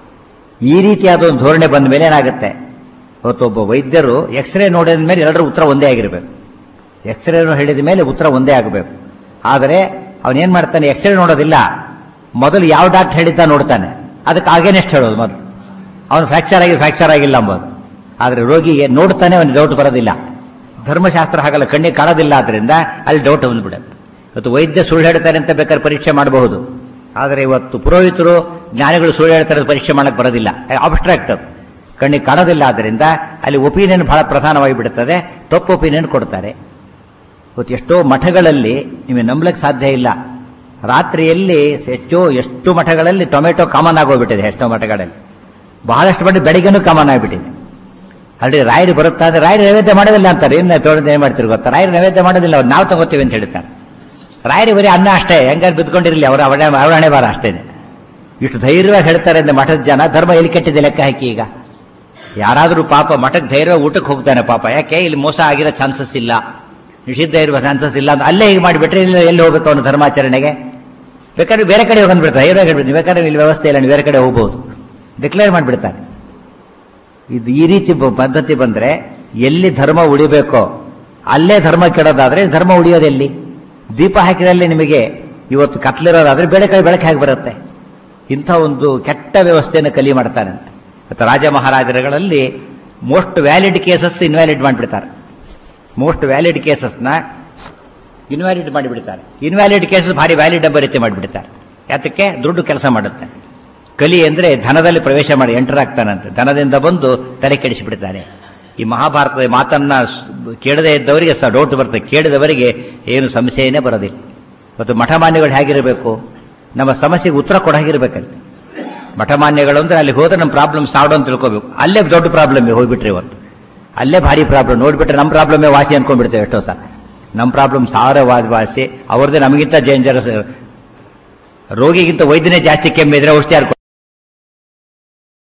ಈ ರೀತಿಯಾದ ಒಂದು ಧೋರಣೆ ಬಂದ ಮೇಲೆ ಏನಾಗುತ್ತೆ ಇವತ್ತು ಒಬ್ಬ ವೈದ್ಯರು ಎಕ್ಸ್ರೇ ನೋಡಿದ ಮೇಲೆ ಎಲ್ಲರೂ ಉತ್ತರ ಒಂದೇ ಆಗಿರಬೇಕು ಎಕ್ಸ್ರೇ ಹೇಳಿದ ಮೇಲೆ ಉತ್ತರ ಒಂದೇ ಆಗಬೇಕು ಆದರೆ ಅವನೇನ್ ಮಾಡ್ತಾನೆ ಎಕ್ಸ್ರೇ ನೋಡೋದಿಲ್ಲ ಮೊದಲು ಯಾವ ಡಾಕ್ಟರ್ ಹೇಳಿದ್ದ ನೋಡ್ತಾನೆ ಅದಕ್ಕೆ ಆಗೇನೆಷ್ಟು ಹೇಳೋದು ಮೊದಲು ಅವನು ಫ್ರಾಕ್ಚರ್ ಆಗಿ ಫ್ರಾಕ್ಚರ್ ಆಗಿಲ್ಲ ಅಂಬೋದು ಆದರೆ ರೋಗಿಗೆ ನೋಡ್ತಾನೆ ಅವನಿಗೆ ಡೌಟ್ ಬರೋದಿಲ್ಲ ಧರ್ಮಶಾಸ್ತ್ರ ಹಾಗಲ್ಲ ಕಣ್ಣಿಗೆ ಕಾಣೋದಿಲ್ಲ ಆದ್ರಿಂದ ಅಲ್ಲಿ ಡೌಟ್ ಬಂದ್ಬಿಡುತ್ತೆ ಇವತ್ತು ವೈದ್ಯ ಸುಳ್ಳು ಹೇಳ್ತಾರೆ ಅಂತ ಬೇಕಾದ್ರೆ ಪರೀಕ್ಷೆ ಮಾಡಬಹುದು ಆದರೆ ಇವತ್ತು ಪುರೋಹಿತರು ಜ್ಞಾನಿಗಳು ಸುಳ್ಳು ಹೇಳ್ತಾರೆ ಅಂತ ಪರೀಕ್ಷೆ ಮಾಡಕ್ ಬರೋದಿಲ್ಲ ಅಬ್ಸ್ಟ್ರಾಕ್ಟ್ ಅದು ಕಣ್ಣಿಗೆ ಕಾಣೋದಿಲ್ಲ ಆದ್ರಿಂದ ಅಲ್ಲಿ ಒಪಿನಿಯನ್ ಬಹಳ ಪ್ರಧಾನವಾಗಿ ಬಿಡುತ್ತದೆ ತಪ್ಪು ಒಪಿನಿಯನ್ ಕೊಡ್ತಾರೆ ಇವತ್ತು ಎಷ್ಟೋ ಮಠಗಳಲ್ಲಿ ನಿಮಗೆ ನಂಬಲಿಕ್ಕೆ ಸಾಧ್ಯ ಇಲ್ಲ ರಾತ್ರಿಯಲ್ಲಿ ಹೆಚ್ಚು ಎಷ್ಟು ಮಠಗಳಲ್ಲಿ ಟೊಮೆಟೊ ಕಾಮನ್ ಆಗೋಗ್ಬಿಟ್ಟಿದೆ ಎಷ್ಟೋ ಮಠಗಳಲ್ಲಿ ಬಹಳಷ್ಟು ಮಟ್ಟ ಬೆಳಿಗ್ಗೆನೂ ಕಾಮನ್ ಆಗಿಬಿಟ್ಟಿದೆ ಅಲ್ಲಿ ರಾಯರು ಬರುತ್ತಾ ಅಂದ್ರೆ ರಾಯರು ನೈವೇದ್ಯ ಮಾಡೋದಿಲ್ಲ ಅಂತಾರೆ ಏನು ತೊಳೆದು ಏನು ಮಾಡ್ತೀರಿ ಗೊತ್ತಾ ರಾಯರು ನೈವೇದ್ಯ ಮಾಡೋದಿಲ್ಲ ಅವ್ರು ನಾವು ತಗೋತೀವಿ ಅಂತ ಹೇಳ್ತಾರೆ ರಾಯರು ಬರೀ ಅನ್ನ ಅಷ್ಟೇ ಹೆಂಗಾರು ಬಿದ್ಕೊಂಡಿರಲಿ ಅವರ ಅವಣೆ ಅವರಣೆ ಬಾರ ಅಷ್ಟೇನೆ ಇಷ್ಟು ಧೈರ್ಯವಾಗಿ ಹೇಳ್ತಾರೆ ಅಂದ್ರೆ ಮಠದ ಜನ ಧರ್ಮ ಎಲ್ಲಿ ಕೆಟ್ಟಿದೆ ಲೆಕ್ಕ ಹಾಕಿ ಈಗ ಯಾರಾದರೂ ಪಾಪ ಮಠಕ್ಕೆ ಧೈರ್ಯವಾಗಿ ಊಟಕ್ಕೆ ಹೋಗ್ತಾನೆ ಪಾಪ ಯಾಕೆ ಇಲ್ಲಿ ಮೋಸ ಆಗಿರೋ ಚಾನ್ಸಸ್ ಇಲ್ಲ ನಿಷಿದ್ಧ ಇರುವ ಚಾನ್ಸಸ್ ಇಲ್ಲ ಅಂತ ಅಲ್ಲೇ ಹೀಗೆ ಮಾಡಿಬಿಟ್ರೆ ಇಲ್ಲಿ ಎಲ್ಲಿ ಹೋಗ್ಬೇಕು ಅವನು ಧರ್ಮಾಚರಣೆಗೆ ಬೇಕಾದ್ರೆ ಬೇರೆ ಕಡೆ ಹೋಗಂದ್ಬಿಡ್ತಾರೆ ಧೈರ್ಯವಾಗಿ ಹೇಳ್ಬಿಡ್ತೀನಿ ಬೇಕಾದ್ರೆ ಇಲ್ಲಿ ವ್ಯವಸ್ಥೆ ಇಲ್ಲ ನೀವು ಬೇರೆ ಕಡೆ ಹೋಗ್ಬೋದು ಡಿಕ್ಲೇರ್ ಮಾಡಿಬಿಡ್ತಾರೆ ಇದು ಈ ರೀತಿ ಬ- ಪದ್ಧತಿ ಬಂದ್ರೆ ಎಲ್ಲಿ ಧರ್ಮ ಉಳಿಬೇಕೋ ಅಲ್ಲೇ ಧರ್ಮ ಕೆಡೋದಾದ್ರೆ ಧರ್ಮ ಉಳಿಯೋದೆಲ್ಲಿ ದೀಪ ಹಾಕಿದಲ್ಲಿ ನಿಮಗೆ ಇವತ್ತು ಕತ್ಲಿರೋದಾದ್ರೆ ಬೇರೆ ಕಡೆ ಬೆಳಕು ಹೇಗೆ ಬರುತ್ತೆ ಇಂಥ ಒಂದು ಕೆಟ್ಟ ವ್ಯವಸ್ಥೆಯನ್ನು ಕಲಿ ಮಾಡ್ತಾನಂತೆ ಮತ್ತು ರಾಜ ಮಹಾರಾಜರುಗಳಲ್ಲಿ ಮೋಸ್ಟ್ ವ್ಯಾಲಿಡ್ ಕೇಸಸ್ ಇನ್ವ್ಯಾಲಿಡ್ ಮಾಡಿಬಿಡ್ತಾರೆ ಮೋಸ್ಟ್ ವ್ಯಾಲಿಡ್ ಕೇಸಸ್ನ ಇನ್ವ್ಯಾಲಿಡ್ ಮಾಡಿಬಿಡ್ತಾರೆ ಇನ್ವ್ಯಾಲಿಡ್ ಕೇಸಸ್ ಭಾರಿ ವ್ಯಾಲಿಡ್ ಎಂಬ ರೀತಿ ಮಾಡಿಬಿಡ್ತಾರೆ ಯಾತಕ್ಕೆ ದುಡ್ಡು ಕೆಲಸ ಮಾಡುತ್ತೆ ಕಲಿ ಅಂದ್ರೆ ಧನದಲ್ಲಿ ಪ್ರವೇಶ ಮಾಡಿ ಎಂಟರ್ ಆಗ್ತಾನಂತೆ ಧನದಿಂದ ಬಂದು ತಲೆ ಕೆಡಿಸಿಬಿಡ್ತಾನೆ ಈ ಮಹಾಭಾರತದ ಮಾತನ್ನ ಸ್- ಕೇಳದೇ ಇದ್ದವರಿಗೆ ಸಹ ಡೌಟ್ ಬರ್ತದೆ ಕೇಳಿದವರಿಗೆ ಏನು ಸಂಶಯನೇ ಬರೋದಿಲ್ಲ ಮತ್ತು ಮಠಮಾನ್ಯಗಳು ಹೇಗಿರಬೇಕು ನಮ್ಮ ಸಮಸ್ಯೆಗೆ ಉತ್ತರ ಕೊಡ ಹಾಗಿರ್ಬೇಕಲ್ಲಿ ಮಠಮಾನ್ಯಗಳು ಅಂದ್ರೆ ಅಲ್ಲಿ ಹೋದ್ರೆ ನಮ್ಮ ಪ್ರಾಬ್ಲಮ್ ಸಾವ್ಡು ಅಂತ ತಿಳ್ಕೋಬೇಕು ಅಲ್ಲೇ ದೊಡ್ಡ ಪ್ರಾಬ್ಲಮ್ ಹೋಗ್ಬಿಟ್ರಿ ಇವತ್ತು ಅಲ್ಲೇ ಭಾರಿ ಪ್ರಾಬ್ಲಮ್ ನೋಡ್ಬಿಟ್ರೆ ನಮ್ಮ ಪ್ರಾಬ್ಲಮೇ ವಾಸಿ ಅನ್ಕೊಂಡ್ಬಿಡ್ತೇವೆ ಎಷ್ಟೋ ಸಲ ನಮ್ಮ ಪ್ರಾಬ್ಲಮ್ ಸಾವಿರ ವಾಸಿ ವಾಸಿ ಅವ್ರದ್ದೇ ನಮಗಿಂತ ಡೇಂಜರಸ್ ರೋಗಿಗಿಂತ ವೈದ್ಯನೇ ಜಾಸ್ತಿ ಕೆಮ್ಮಿದ್ರೆ ಔಷಧಿ ಯಾರು